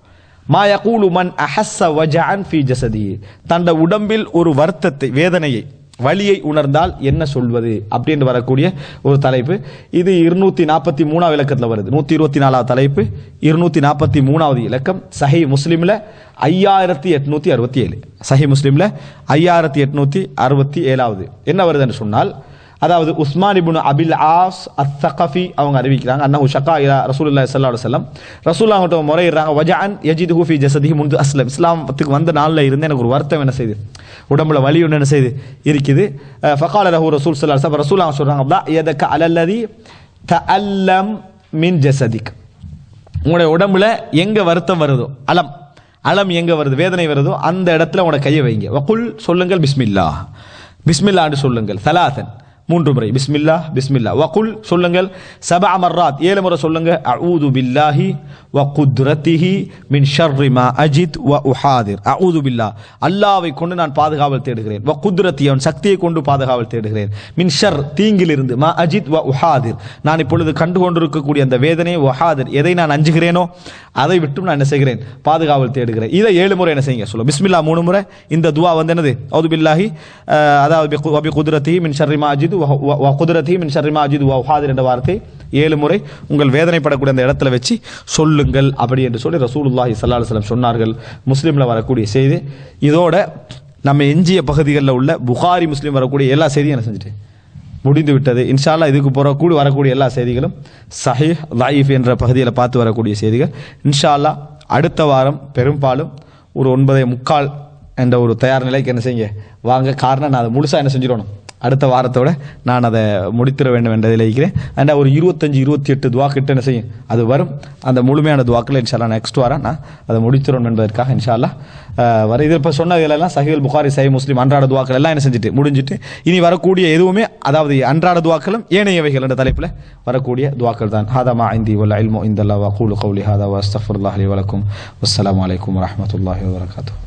மா யகூலு மன் அஹஸ்ஸ வஜஅன் ஃபீ ஜஸதி தந்த உடம்பில் ஒரு வருத்தத்தை வேதனையை வலியை உணர்ந்தால் என்ன சொல்வது அப்படின்னு வரக்கூடிய ஒரு தலைப்பு இது இருநூத்தி நாற்பத்தி மூணாவது இலக்கத்தில் வருது நூத்தி இருபத்தி நாலாவது தலைப்பு இருநூத்தி நாற்பத்தி மூணாவது இலக்கம் சஹி முஸ்லிம்ல ஐயாயிரத்தி எட்நூத்தி அறுபத்தி ஏழு சஹி முஸ்லிம்ல ஐயாயிரத்தி எட்நூத்தி அறுபத்தி ஏழாவது என்ன வருதுன்னு சொன்னால் அதாவது உஸ்மான் இப்னு அபில் ஆஸ் அத் தகஃபி அவங்க அறிவிக்கிறாங்க அன்னஹு ஷக்கா இலா ரசூலுல்லாஹி ஸல்லல்லாஹு அலைஹி வஸல்லம் ரசூலுல்லாஹ் கிட்ட முறையிடுறாங்க வஜஅன் யஜிதுஹு ஃபி ஜஸதிஹி முன்து அஸ்லம் இஸ்லாமத்துக்கு வந்த நாள்ல இருந்து எனக்கு ஒரு வருத்தம் என்ன செய்யுது உடம்புல வலி ஒன்று என்ன செய்யுது இருக்குது அஹ் ஃபகால லஹு ரசூல் ஸல்லல்லாஹு அலைஹி வஸல்லம் ரசூலுல்லாஹ் சொல்றாங்க தா யதக அலல்லதி தஅல்லம் மின் ஜஸதிக் உங்களுடைய உடம்புல எங்க வருத்தம் வருதோ அலம் அலம் எங்க வருது வேதனை வருதோ அந்த இடத்துல உங்களோட கையை வைங்க வகுல் சொல்லுங்கள் பிஸ்மில்லா பிஸ்மில்லான்னு சொல்லுங்கள் சலாசன் மூன்று முறை பிஸ்மில்லா பிஸ்மில்லா வகுல் சொல்லுங்கள் சபா மர்ராத் ஏழு முறை சொல்லுங்க அஊது பில்லாஹி வ குத்ரத்திஹி மின் ஷர்ரி மா அஜித் வ உஹாதிர் அஊது பில்லா அல்லாவை கொண்டு நான் பாதுகாவல் தேடுகிறேன் வ குத்ரத்தி அவன் சக்தியை கொண்டு பாதுகாவல் தேடுகிறேன் மின் ஷர் தீங்கிலிருந்து மா அஜித் வ உஹாதிர் நான் இப்பொழுது கண்டு கொண்டிருக்கக்கூடிய அந்த வேதனை உஹாதிர் எதை நான் அஞ்சுகிறேனோ அதை விட்டும் நான் என்ன செய்கிறேன் பாதுகாவல் தேடுகிறேன் இதை ஏழு முறை என்ன செய்யுங்க சொல்லுங்க பிஸ்மில்லா மூணு முறை இந்த துவா வந்து என்னது அவுது பில்லாஹி அஹ், அதாவது பி கு- வபி குதிரத்தி மின் ஷர்ரி மாஜித் வ குதிரத்தி மின் ஷர்ரி மாஜித் வ உஹாதிர் என்ற வார்த்தை ஏழு முறை உங்கள் வேதனைப்படக்கூடிய அந்த இடத்துல வச்சு சொல்லுங்கள் அப்படி என்று சொல்லி ரசூலுல்லாஹி ஸல்லல்லாஹு அலைஹி வஸல்லம் சொன்னார்கள் முஸ்லீம்ல வரக்கூடிய செய்தி இதோட நம்ம எஞ்சிய பகுதிகளில் உள்ள புகாரி முஸ்லீம் வரக்கூடிய எல்லா செய்தியும் என்ன செஞ்சுட்டு முடிந்து விட்டது இன்ஷால்லா இதுக்கு போகிற கூடி வரக்கூடிய எல்லா செய்திகளும் சஹீஹ் லைஃப் என்ற பகுதியில் பார்த்து வரக்கூடிய செய்திகள் இன்ஷால்லா அடுத்த வாரம் பெரும்பாலும் ஒரு ஒன்பதே முக்கால் என்ற ஒரு தயார் நிலைக்கு என்ன செய்யுங்க வாங்க காரணம் நான் அதை முழுசாக என்ன செஞ்சிடணும் அடுத்த வாரத்தோட நான் அதை முடித்திட வேண்டும் என்றதில் இருக்கிறேன் அண்ட் ஒரு இருபத்தஞ்சு இருபத்தி எட்டு துவா கிட்ட என்ன செய்யும் அது வரும் அந்த முழுமையான துவாக்கள் இன்ஷால்லா நெக்ஸ்ட் வாரம் நான் அதை முடித்திடணும் என்பதற்காக இன்ஷால்லா அஹ், வர இது இப்போ சொன்னதுலாம் சஹீல் புகாரி சஹி முஸ்லீம் அன்றாட துவாக்கள் எல்லாம் என்ன செஞ்சுட்டு முடிஞ்சிட்டு இனி வரக்கூடிய எதுவுமே அதாவது அன்றாட துவாக்களும் ஏனையவைகள் என்ற தலைப்பில் வரக்கூடிய துவாக்கள் தான் ஹாதா மா ஐந்தி வல்ல இல்மோ இந்த வக்கூலு கௌலி ஹாதா வஸ்தஃபுல்லாஹி வலக்கும் வஸ்ஸலாமு அலைக்கும் வரஹ்மத்துல்லாஹி வபரகாத்துஹு